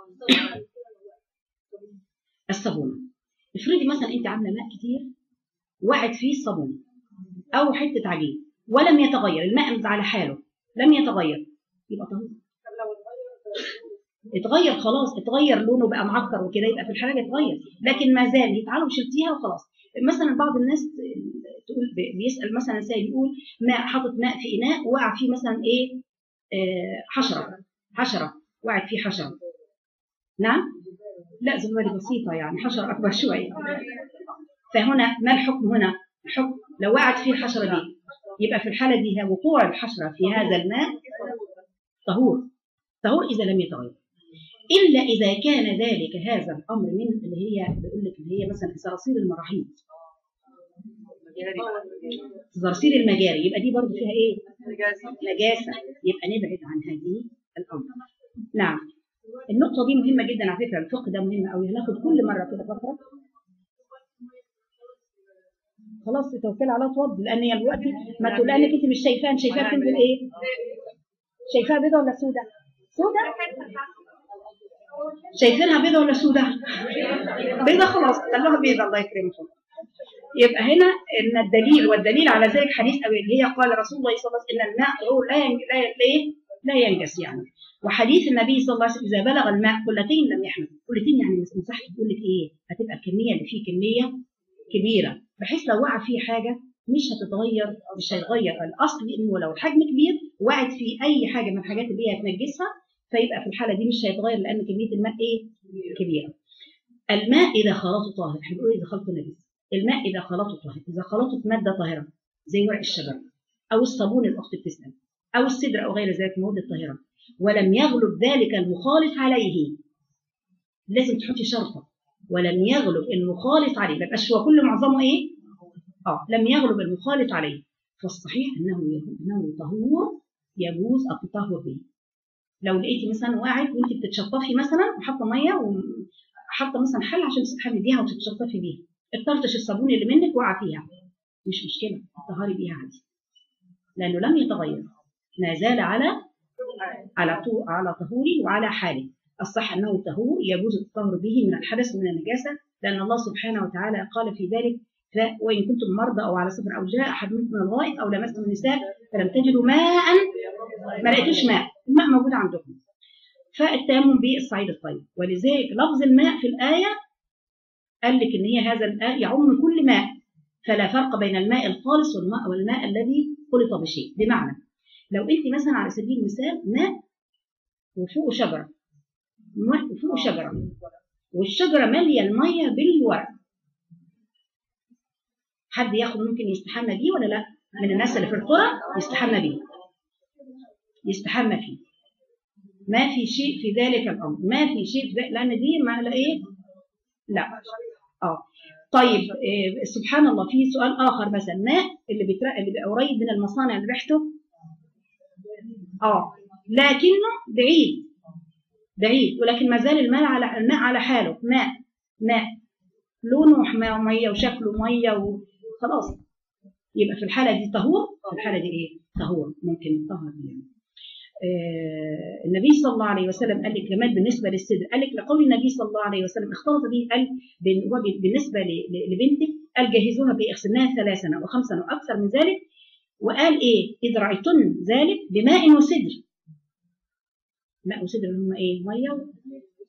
الصابونه افرضي مثلا انت عامله ماء كتير وقعت فيه الصابونه او حته عجين ولم يتغير الماء على حاله لم يتغير يبقى طهور اتغير خلاص اتغير لونه بقى معكر وكده يبقى في الحاله يتغير لكن ما زال يتعالوا شلتيها وخلاص مثلا بعض الناس تقول بيسال مثلا سائل يقول ماء حاطط ماء في اناء وقع فيه مثلا ايه آه حشره حشره وقعت فيه حشره نعم لا زباله بسيطه يعني حشره اكبر شويه فهنا ما الحكم هنا الحكم لو وقعت فيه الحشره دي يبقى في الحاله دي وقوع الحشره في هذا الماء طهور طهور اذا لم يتغير الا اذا كان ذلك هذا الامر من اللي هي بيقول لك اللي هي مثلا صراصير المراحيض صراصير المجاري يبقى دي برضو فيها ايه نجاسه يبقى نبعد عن هذه الامر نعم النقطه دي مهمه جدا على فكره الفقه ده مهم قوي هناخد كل مره كده فتره خلاص توكل على توضي لان هي دلوقتي ما تقول لانك انت مش شايفاها شايفاها بتنزل ايه شايفاها بيضه ولا سودة سودة شايفينها بيضة ولا سودة؟ بيضة خلاص خلوها بيضة الله يكرمكم. يبقى هنا ان الدليل والدليل على ذلك حديث ابي اللي هي قال رسول الله صلى الله عليه وسلم ان الماء طهور لا ين- لا لا, لا ينجس يعني. وحديث النبي صلى الله عليه وسلم اذا بلغ الماء قلتين لم يحمل، قلتين يعني مساحته تقول لك ايه؟ هتبقى الكميه اللي فيه كميه كبيره بحيث لو وقع فيه حاجه مش هتتغير مش هيتغير الاصل انه لو الحجم كبير وقعت فيه اي حاجه من الحاجات اللي هي هتنجسها فيبقى في الحاله دي مش هيتغير لان كميه الماء ايه؟ كبيره. الماء اذا خلطه طاهر احنا بنقول اذا خلطه نجس. الماء اذا خلطه طاهر اذا خلطه ماده طاهره زي ورق الشجر او الصابون الاخت بتسال او السدر او غير ذلك المواد الطاهره ولم يغلب ذلك المخالط عليه لازم تحطي شرطه ولم يغلب المخالط عليه ما يبقاش هو كل معظمه ايه؟ اه لم يغلب المخالط عليه فالصحيح انه انه طهور يجوز التطهر به لو لقيتي مثلا وقعت وانت بتتشطفي مثلا وحاطه ميه وحاطه مثلا حل عشان تستحمي بيها وتتشطفي بيها الطرطش الصابون اللي منك وقع فيها مش مشكله طهري بيها عادي لانه لم يتغير ما زال على على طو على طهوره وعلى حاله الصح انه طهور يجوز الطهر به من الحدث ومن النجاسه لان الله سبحانه وتعالى قال في ذلك ف- وان كنتم مرضى او على سفر او جاء احد منكم من الغائط او لمستم النساء فلم تجدوا ماء ما لقيتوش ماء الماء موجود عندكم فالتيمم بالصعيد الطيب ولذلك لفظ الماء في الآية قال لك إن هي هذا الماء يعم كل ماء فلا فرق بين الماء الخالص والماء والماء الذي خلط بشيء بمعنى لو أنت مثلا على سبيل المثال ماء وفوق شجرة ماء وفوق شجرة والشجرة مالية المية بالورق حد ياخد ممكن يستحمى بيه ولا لا من الناس اللي في القرى يستحمى بيه يستحمى فيه ما في شيء في ذلك الامر ما في شيء في ذلك لان دي ما لا ايه لا اه طيب إيه سبحان الله في سؤال اخر مثلا ماء اللي بيترقى اللي بيبقى قريب من المصانع اللي ريحته اه لكنه بعيد بعيد ولكن ما زال الماء على الماء على حاله ماء ماء لونه حماء وميه وشكله ميه وخلاص يبقى في الحاله دي طهور في الحاله دي ايه طهور ممكن يطهر يعني. آه النبي صلى الله عليه وسلم قال لك كمان بالنسبه للصدر قال لك لقول النبي صلى الله عليه وسلم اختلط به قال بالنسبه لبنتك قال جهزوها باغسلناها ثلاثا وخمسا واكثر من ذلك وقال ايه اذا رايتن ذلك بماء وسدر ماء وسدر هم ايه ميه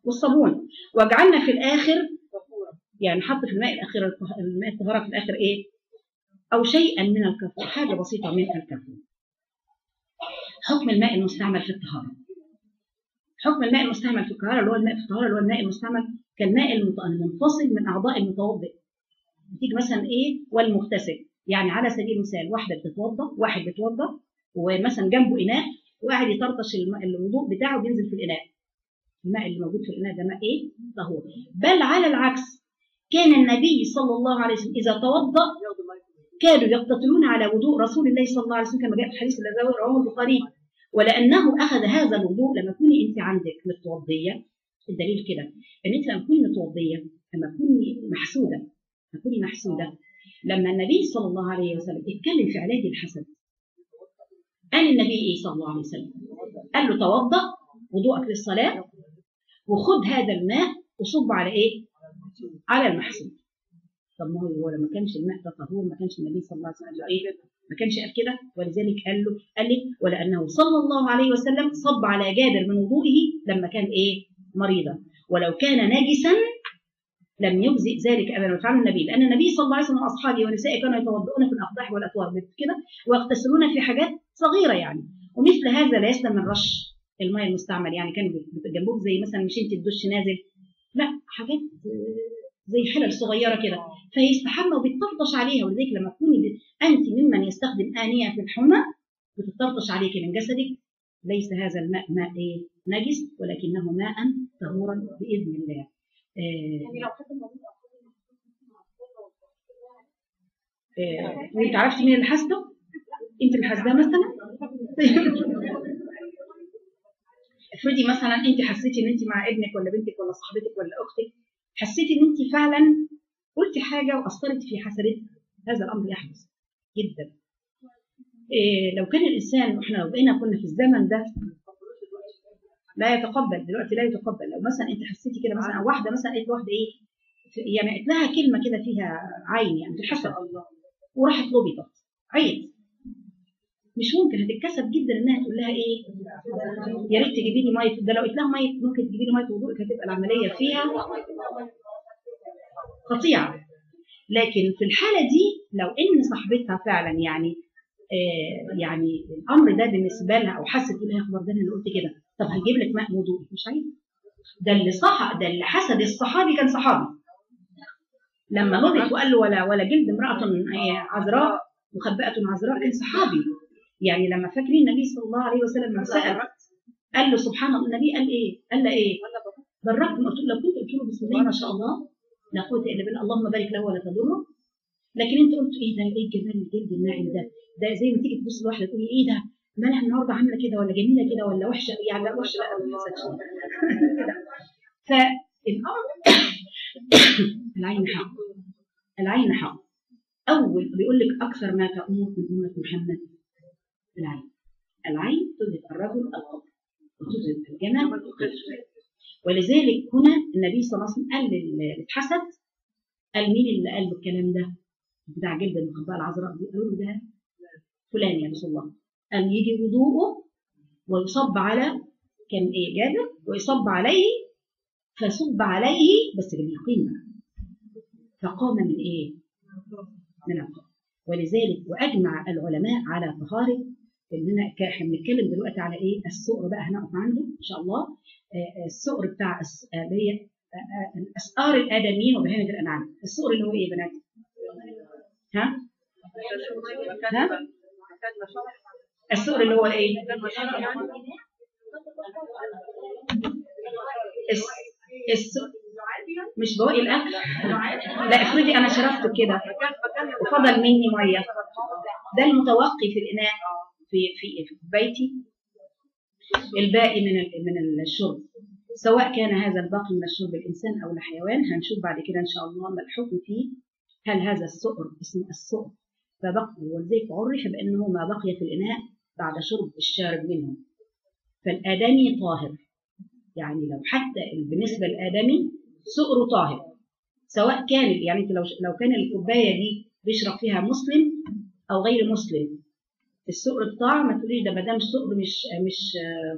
والصابون وجعلنا في الاخر يعني حط في الماء الاخير الماء الطهاره في الاخر ايه او شيئا من الكفور حاجه بسيطه من الكفور حكم الماء المستعمل في الطهاره حكم الماء المستعمل في الطهاره اللي هو الماء في الطهاره اللي هو الماء المستعمل كالماء المت- المنفصل من اعضاء المتوضئ تيجي مثلا ايه والمغتسل يعني على سبيل المثال واحده بتتوضا واحد بيتوضا ومثلا جنبه اناء وقاعد يطرطش الم- الوضوء بتاعه بينزل في الاناء الماء اللي موجود في الاناء ده ماء ايه طهور بل على العكس كان النبي صلى الله عليه وسلم اذا توضا كانوا يقتتلون على وضوء رسول الله صلى الله عليه وسلم كما جاء في الحديث الذي رواه البخاري ولانه اخذ هذا الوضوء لما تكوني انت عندك متوضيه الدليل كده ان انت لما تكوني متوضيه لما تكوني محسوده تكوني محسوده لما النبي صلى الله عليه وسلم اتكلم في علاج الحسد قال النبي ايه صلى الله عليه وسلم قال له توضا وضوءك للصلاه وخد هذا الماء وصب على ايه على المحسود طب ما هو هو لما كانش الماء ده طهور ما كانش النبي صلى الله عليه وسلم قال له ايه ما كانش قال كده ولذلك قال له قال لك ولانه صلى الله عليه وسلم صب على جابر من وضوئه لما كان ايه مريضا ولو كان ناجسا لم يجزئ ذلك ابدا وفعل النبي لان النبي صلى الله عليه وسلم واصحابه ونسائه كانوا يتوضؤون في الاقداح والاطوار كده ويغتسلون في حاجات صغيره يعني ومثل هذا لا يسلم من رش الماء المستعمل يعني كان جنبوك زي مثلا مش انت الدش نازل لا حاجات آه، زي حلل صغيره كده فيستحمى وبيتطرطش عليها ولذلك لما تكوني ب- انت ممن يستخدم انيه في الحمى بتطرطش عليك من جسدك ليس هذا الماء ماء ايه نجس ولكنه ماء طهورا باذن الله آه، آه، وانت عرفتي مين اللي حاسده؟ انت اللي حاسداه مثلا؟ افرضي مثلا انت حسيتي ان انت مع ابنك ولا بنتك ولا صاحبتك ولا اختك حسيتي ان انت فعلا قلتي حاجه واثرت في حسنتك هذا الامر يحدث جدا إيه لو كان الانسان واحنا لو بقينا كنا في الزمن ده لا يتقبل دلوقتي لا يتقبل لو مثلا انت حسيتي كده مثلا او واحده مثلا قالت لواحده ايه في- يعني قالت لها كلمه كده فيها عين يعني الحسد وراحت لبطت عيط مش ممكن هتتكسف جدا انها تقول لها ايه يا ريت تجيبي لي ميه ده لو قلت لها ميه ممكن تجيبي لي ميه وضوءك هتبقى العمليه فيها قطيعه لكن في الحاله دي لو ان صاحبتها فعلا يعني آه يعني الامر ده بالنسبه لها او حست تقول لها يا اخبار ده انا اللي قلت كده طب هجيب لك ماء وضوء مش عايز ده اللي صح ده اللي حسد الصحابي كان صحابي لما لبط وقال له ولا ولا جلد امراه عذراء مخبأة عذراء كان صحابي يعني لما فاكرين النبي صلى الله عليه وسلم لما سأل قال له سبحان الله النبي قال ايه؟ قال له ايه؟ بركت قلت له لو كنت قلت له بسم الله ما شاء الله لا قوة الا بالله اللهم بارك له ولا تضره لكن انت قلت ايه ده ايه جمال الجلد الناعم ده ده زي ما تيجي تبص لواحده تقولي ايه ده مالها النهارده عامله كده ولا جميله كده ولا وحشه يعني لا وحشه لا ما حصلش فالامر العين حق العين حق اول بيقول لك اكثر ما تأمر من امه محمد العين العين تذهب الرجل القبر وتذهب الجمال القبر ولذلك هنا النبي صلى الله عليه وسلم قال للي اتحسد قال مين اللي قال له الكلام ده بتاع جلد المخبأة العذراء دي قالوا له ده فلان يا رسول الله قال يجي وضوءه ويصب على كان ايه جابر ويصب عليه فصب عليه بس باليقين بقى فقام من ايه؟ من القبر ولذلك واجمع العلماء على طهاره اننا احنا بنتكلم دلوقتي على ايه؟ السؤر بقى هنقف عنده ان شاء الله آه، السؤر بتاع الس- آه، اللي هي آه، آه، الاسئار الادميين وبهيمه الانعام السؤر اللي هو ايه يا بنات؟ ها؟ ها؟ السؤر اللي هو ايه؟ الس... الس... مش بواقي الاكل لا افرضي انا شربته كده وفضل مني ميه ده المتوقي في الاناء في في في كوبايتي الباقي من ال- من الشرب سواء كان هذا الباقي من الشرب الانسان او الحيوان هنشوف بعد كده ان شاء الله ما الحكم فيه هل هذا السؤر اسمه السؤر فبقي ولذلك عرف بانه ما بقي في الاناء بعد شرب الشارب منه فالادمي طاهر يعني لو حتى بالنسبه للادمي سؤر طاهر سواء كان يعني انت لو لو كان الكوبايه دي بيشرب فيها مسلم او غير مسلم السؤر بتاعه ما تقوليش ده ما دام سؤر مش مش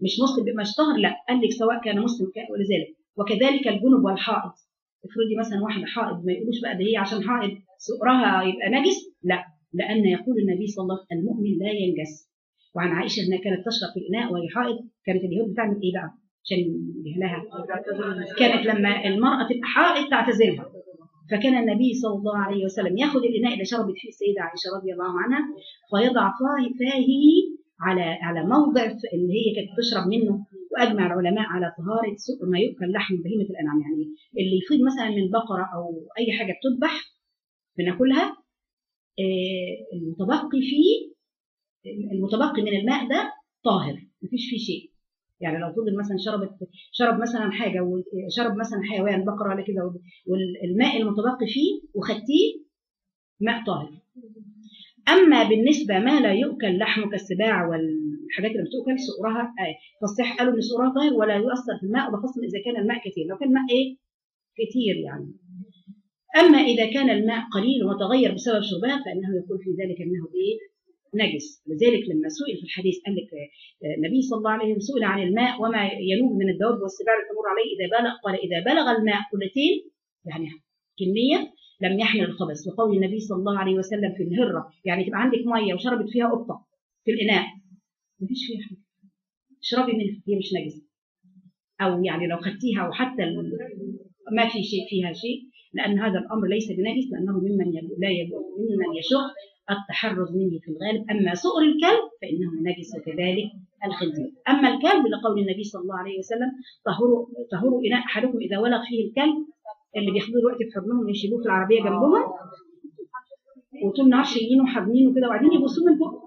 مش مسلم مش طاهر لا قال لك سواء كان مسلم كان ولا ذلك وكذلك الجنب والحائض افرضي مثلا واحده حائض ما يقولوش بقى ده هي عشان حائض سؤرها يبقى نجس لا لان يقول النبي صلى الله عليه وسلم المؤمن لا ينجس وعن عائشه انها كانت تشرب في الاناء وهي حائض كانت اليهود بتعمل ايه بقى عشان جهلها كانت لما المراه تبقى حائض تعتزلها فكان النبي صلى الله عليه وسلم ياخذ الاناء اللي شربت فيه السيده عائشه رضي الله عنها فيضع فاه فاه على على موضع اللي هي كانت تشرب منه واجمع العلماء على طهاره سوء ما يؤكل لحم بهيمه الانعام يعني اللي يفيض مثلا من بقره او اي حاجه بتذبح بناكلها آه، المتبقي فيه المتبقي من الماء ده طاهر مفيش فيه شيء يعني لو فضل مثلا شربت شرب مثلا حاجه وشرب مثلا حيوان بقره ولا كده والماء المتبقي فيه وخدتيه ماء طاهر اما بالنسبه ما لا يؤكل لحمه كالسباع والحاجات اللي بتؤكل سؤرها آه فالصح قالوا ان سؤرها طاهر ولا يؤثر في الماء وبخاصه اذا كان الماء كثير لو كان الماء ايه كثير يعني اما اذا كان الماء قليل وتغير بسبب شربها فانه يقول في ذلك انه ايه نجس لذلك لما سئل في الحديث قال لك آه، النبي صلى الله عليه وسلم سئل عن الماء وما ينوب من الدواب والسباع اللي تمر عليه اذا بلغ قال اذا بلغ الماء قلتين يعني كميه لم يحمل الخبث وقول النبي صلى الله عليه وسلم في الهره يعني تبقى عندك ميه وشربت فيها قطه في الاناء مفيش فيها حاجه اشربي منها هي مش نجسه او يعني لو خدتيها وحتى ال- ما في شيء فيها شيء لان هذا الامر ليس بنجس لانه ممن يب- لا يب- ممن يشق التحرز منه في الغالب اما سؤر الكلب فانه نجس وكذلك الخنزير اما الكلب لقول النبي صلى الله عليه وسلم طهروا طهروا اناء احدكم اذا ولغ فيه الكلب اللي بياخدوه دلوقتي في حضنهم ويشيلوه في العربيه جنبهم وطول النهار شايلينه وحاضنينه كده وبعدين يبصوا من فوق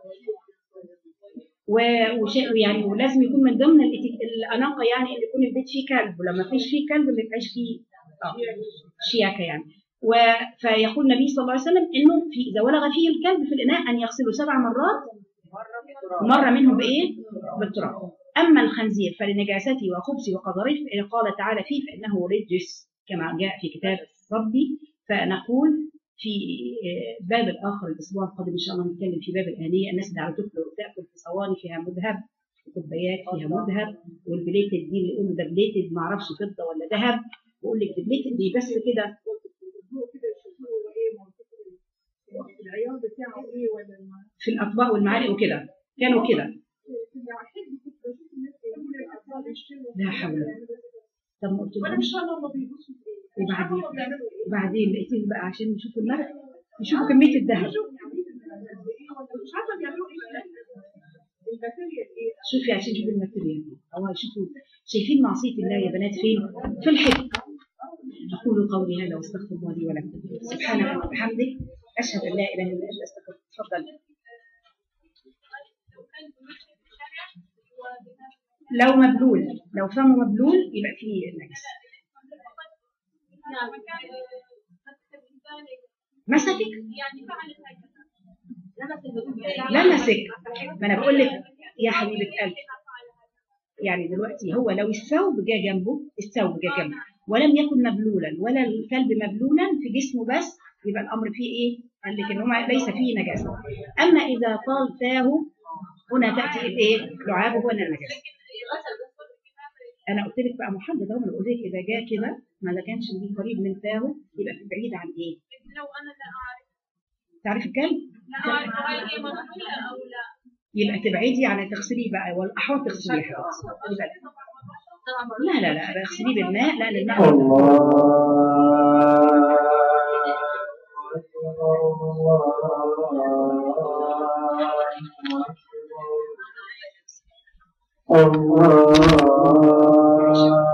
و- وشيء يعني ولازم يكون من ضمن الإتي- الاناقه يعني ان يكون البيت فيه كلب ولما فيش فيه كلب ما يبقاش فيه آه، شياكه يعني و- فيقول النبي صلى الله عليه وسلم انه في اذا ولغ فيه الكلب في الاناء ان يغسله سبع مرات مره منهم بايه؟ بالتراب اما الخنزير فلنجاسته وخبثه وقدره فإن قال تعالى فيه فانه رجس كما جاء في كتاب ربي فنقول في آه، باب الاخر الاسبوع القادم ان شاء الله نتكلم في باب الانيه الناس اللي على تاكل تاكل في صواني فيها مذهب وكوبايات فيها مذهب والبليتد دي اللي يقولوا ده بليتد ما اعرفش فضه ولا ذهب ويقول لك ده بليتد دي بس كده العيار بتاعه ايه ولا الم- في الاطباق والمعالق وكده كانوا كده كده احب كنت بشوف الناس بيقولوا الاطفال يشتروا لا حول ولا قوة. طب ما قلت وانا لهم مش فاهمه هم بيبصوا في ايه مش فاهمة وبعدين هم بيعملوا ايه وبعدين لقيتهم بقى عشان يشوفوا المرء يشوفوا كميه الذهب شوف عاملين قد ايه ولا مش عارفه بيعملوا ايه الماتيريال ايه شوفي عشان يشوفوا الماتيريال او يشوفوا شايفين معصيه الله يا بنات فين؟ في الحج اقول قولي هذا واستغفر الله لي ولكم سبحانك وبحمدك اشهد ان لا اله الا انت استغفرك تفضل لو مبلول لو فمه مبلول يبقى فيه نجس مسكك لمسك ما انا بقول لك يا حبيبه قلبي يعني دلوقتي هو لو الثوب جه جنبه الثوب جه جنبه ولم يكن مبلولا ولا الكلب مبلولا في جسمه بس يبقى الامر فيه ايه؟ قال لك ان هو ليس فيه نجاسه اما اذا طال فاه هنا تاتي الايه؟ لعابه هنا النجاسه انا قلت لك بقى محدد اهو انا قلت لك اذا جاء كده ما إذا كانش دي قريب من فاه يبقى في بعيد عن ايه؟ لو انا لا اعرف تعرف الكلب؟ لا اعرف هل هي مدخوله او لا يبقى تبعدي عن تغسليه بقى والاحوط تغسليه يا حبيبتي. يبقى- لا لا لا اغسليه بالماء لان الماء الله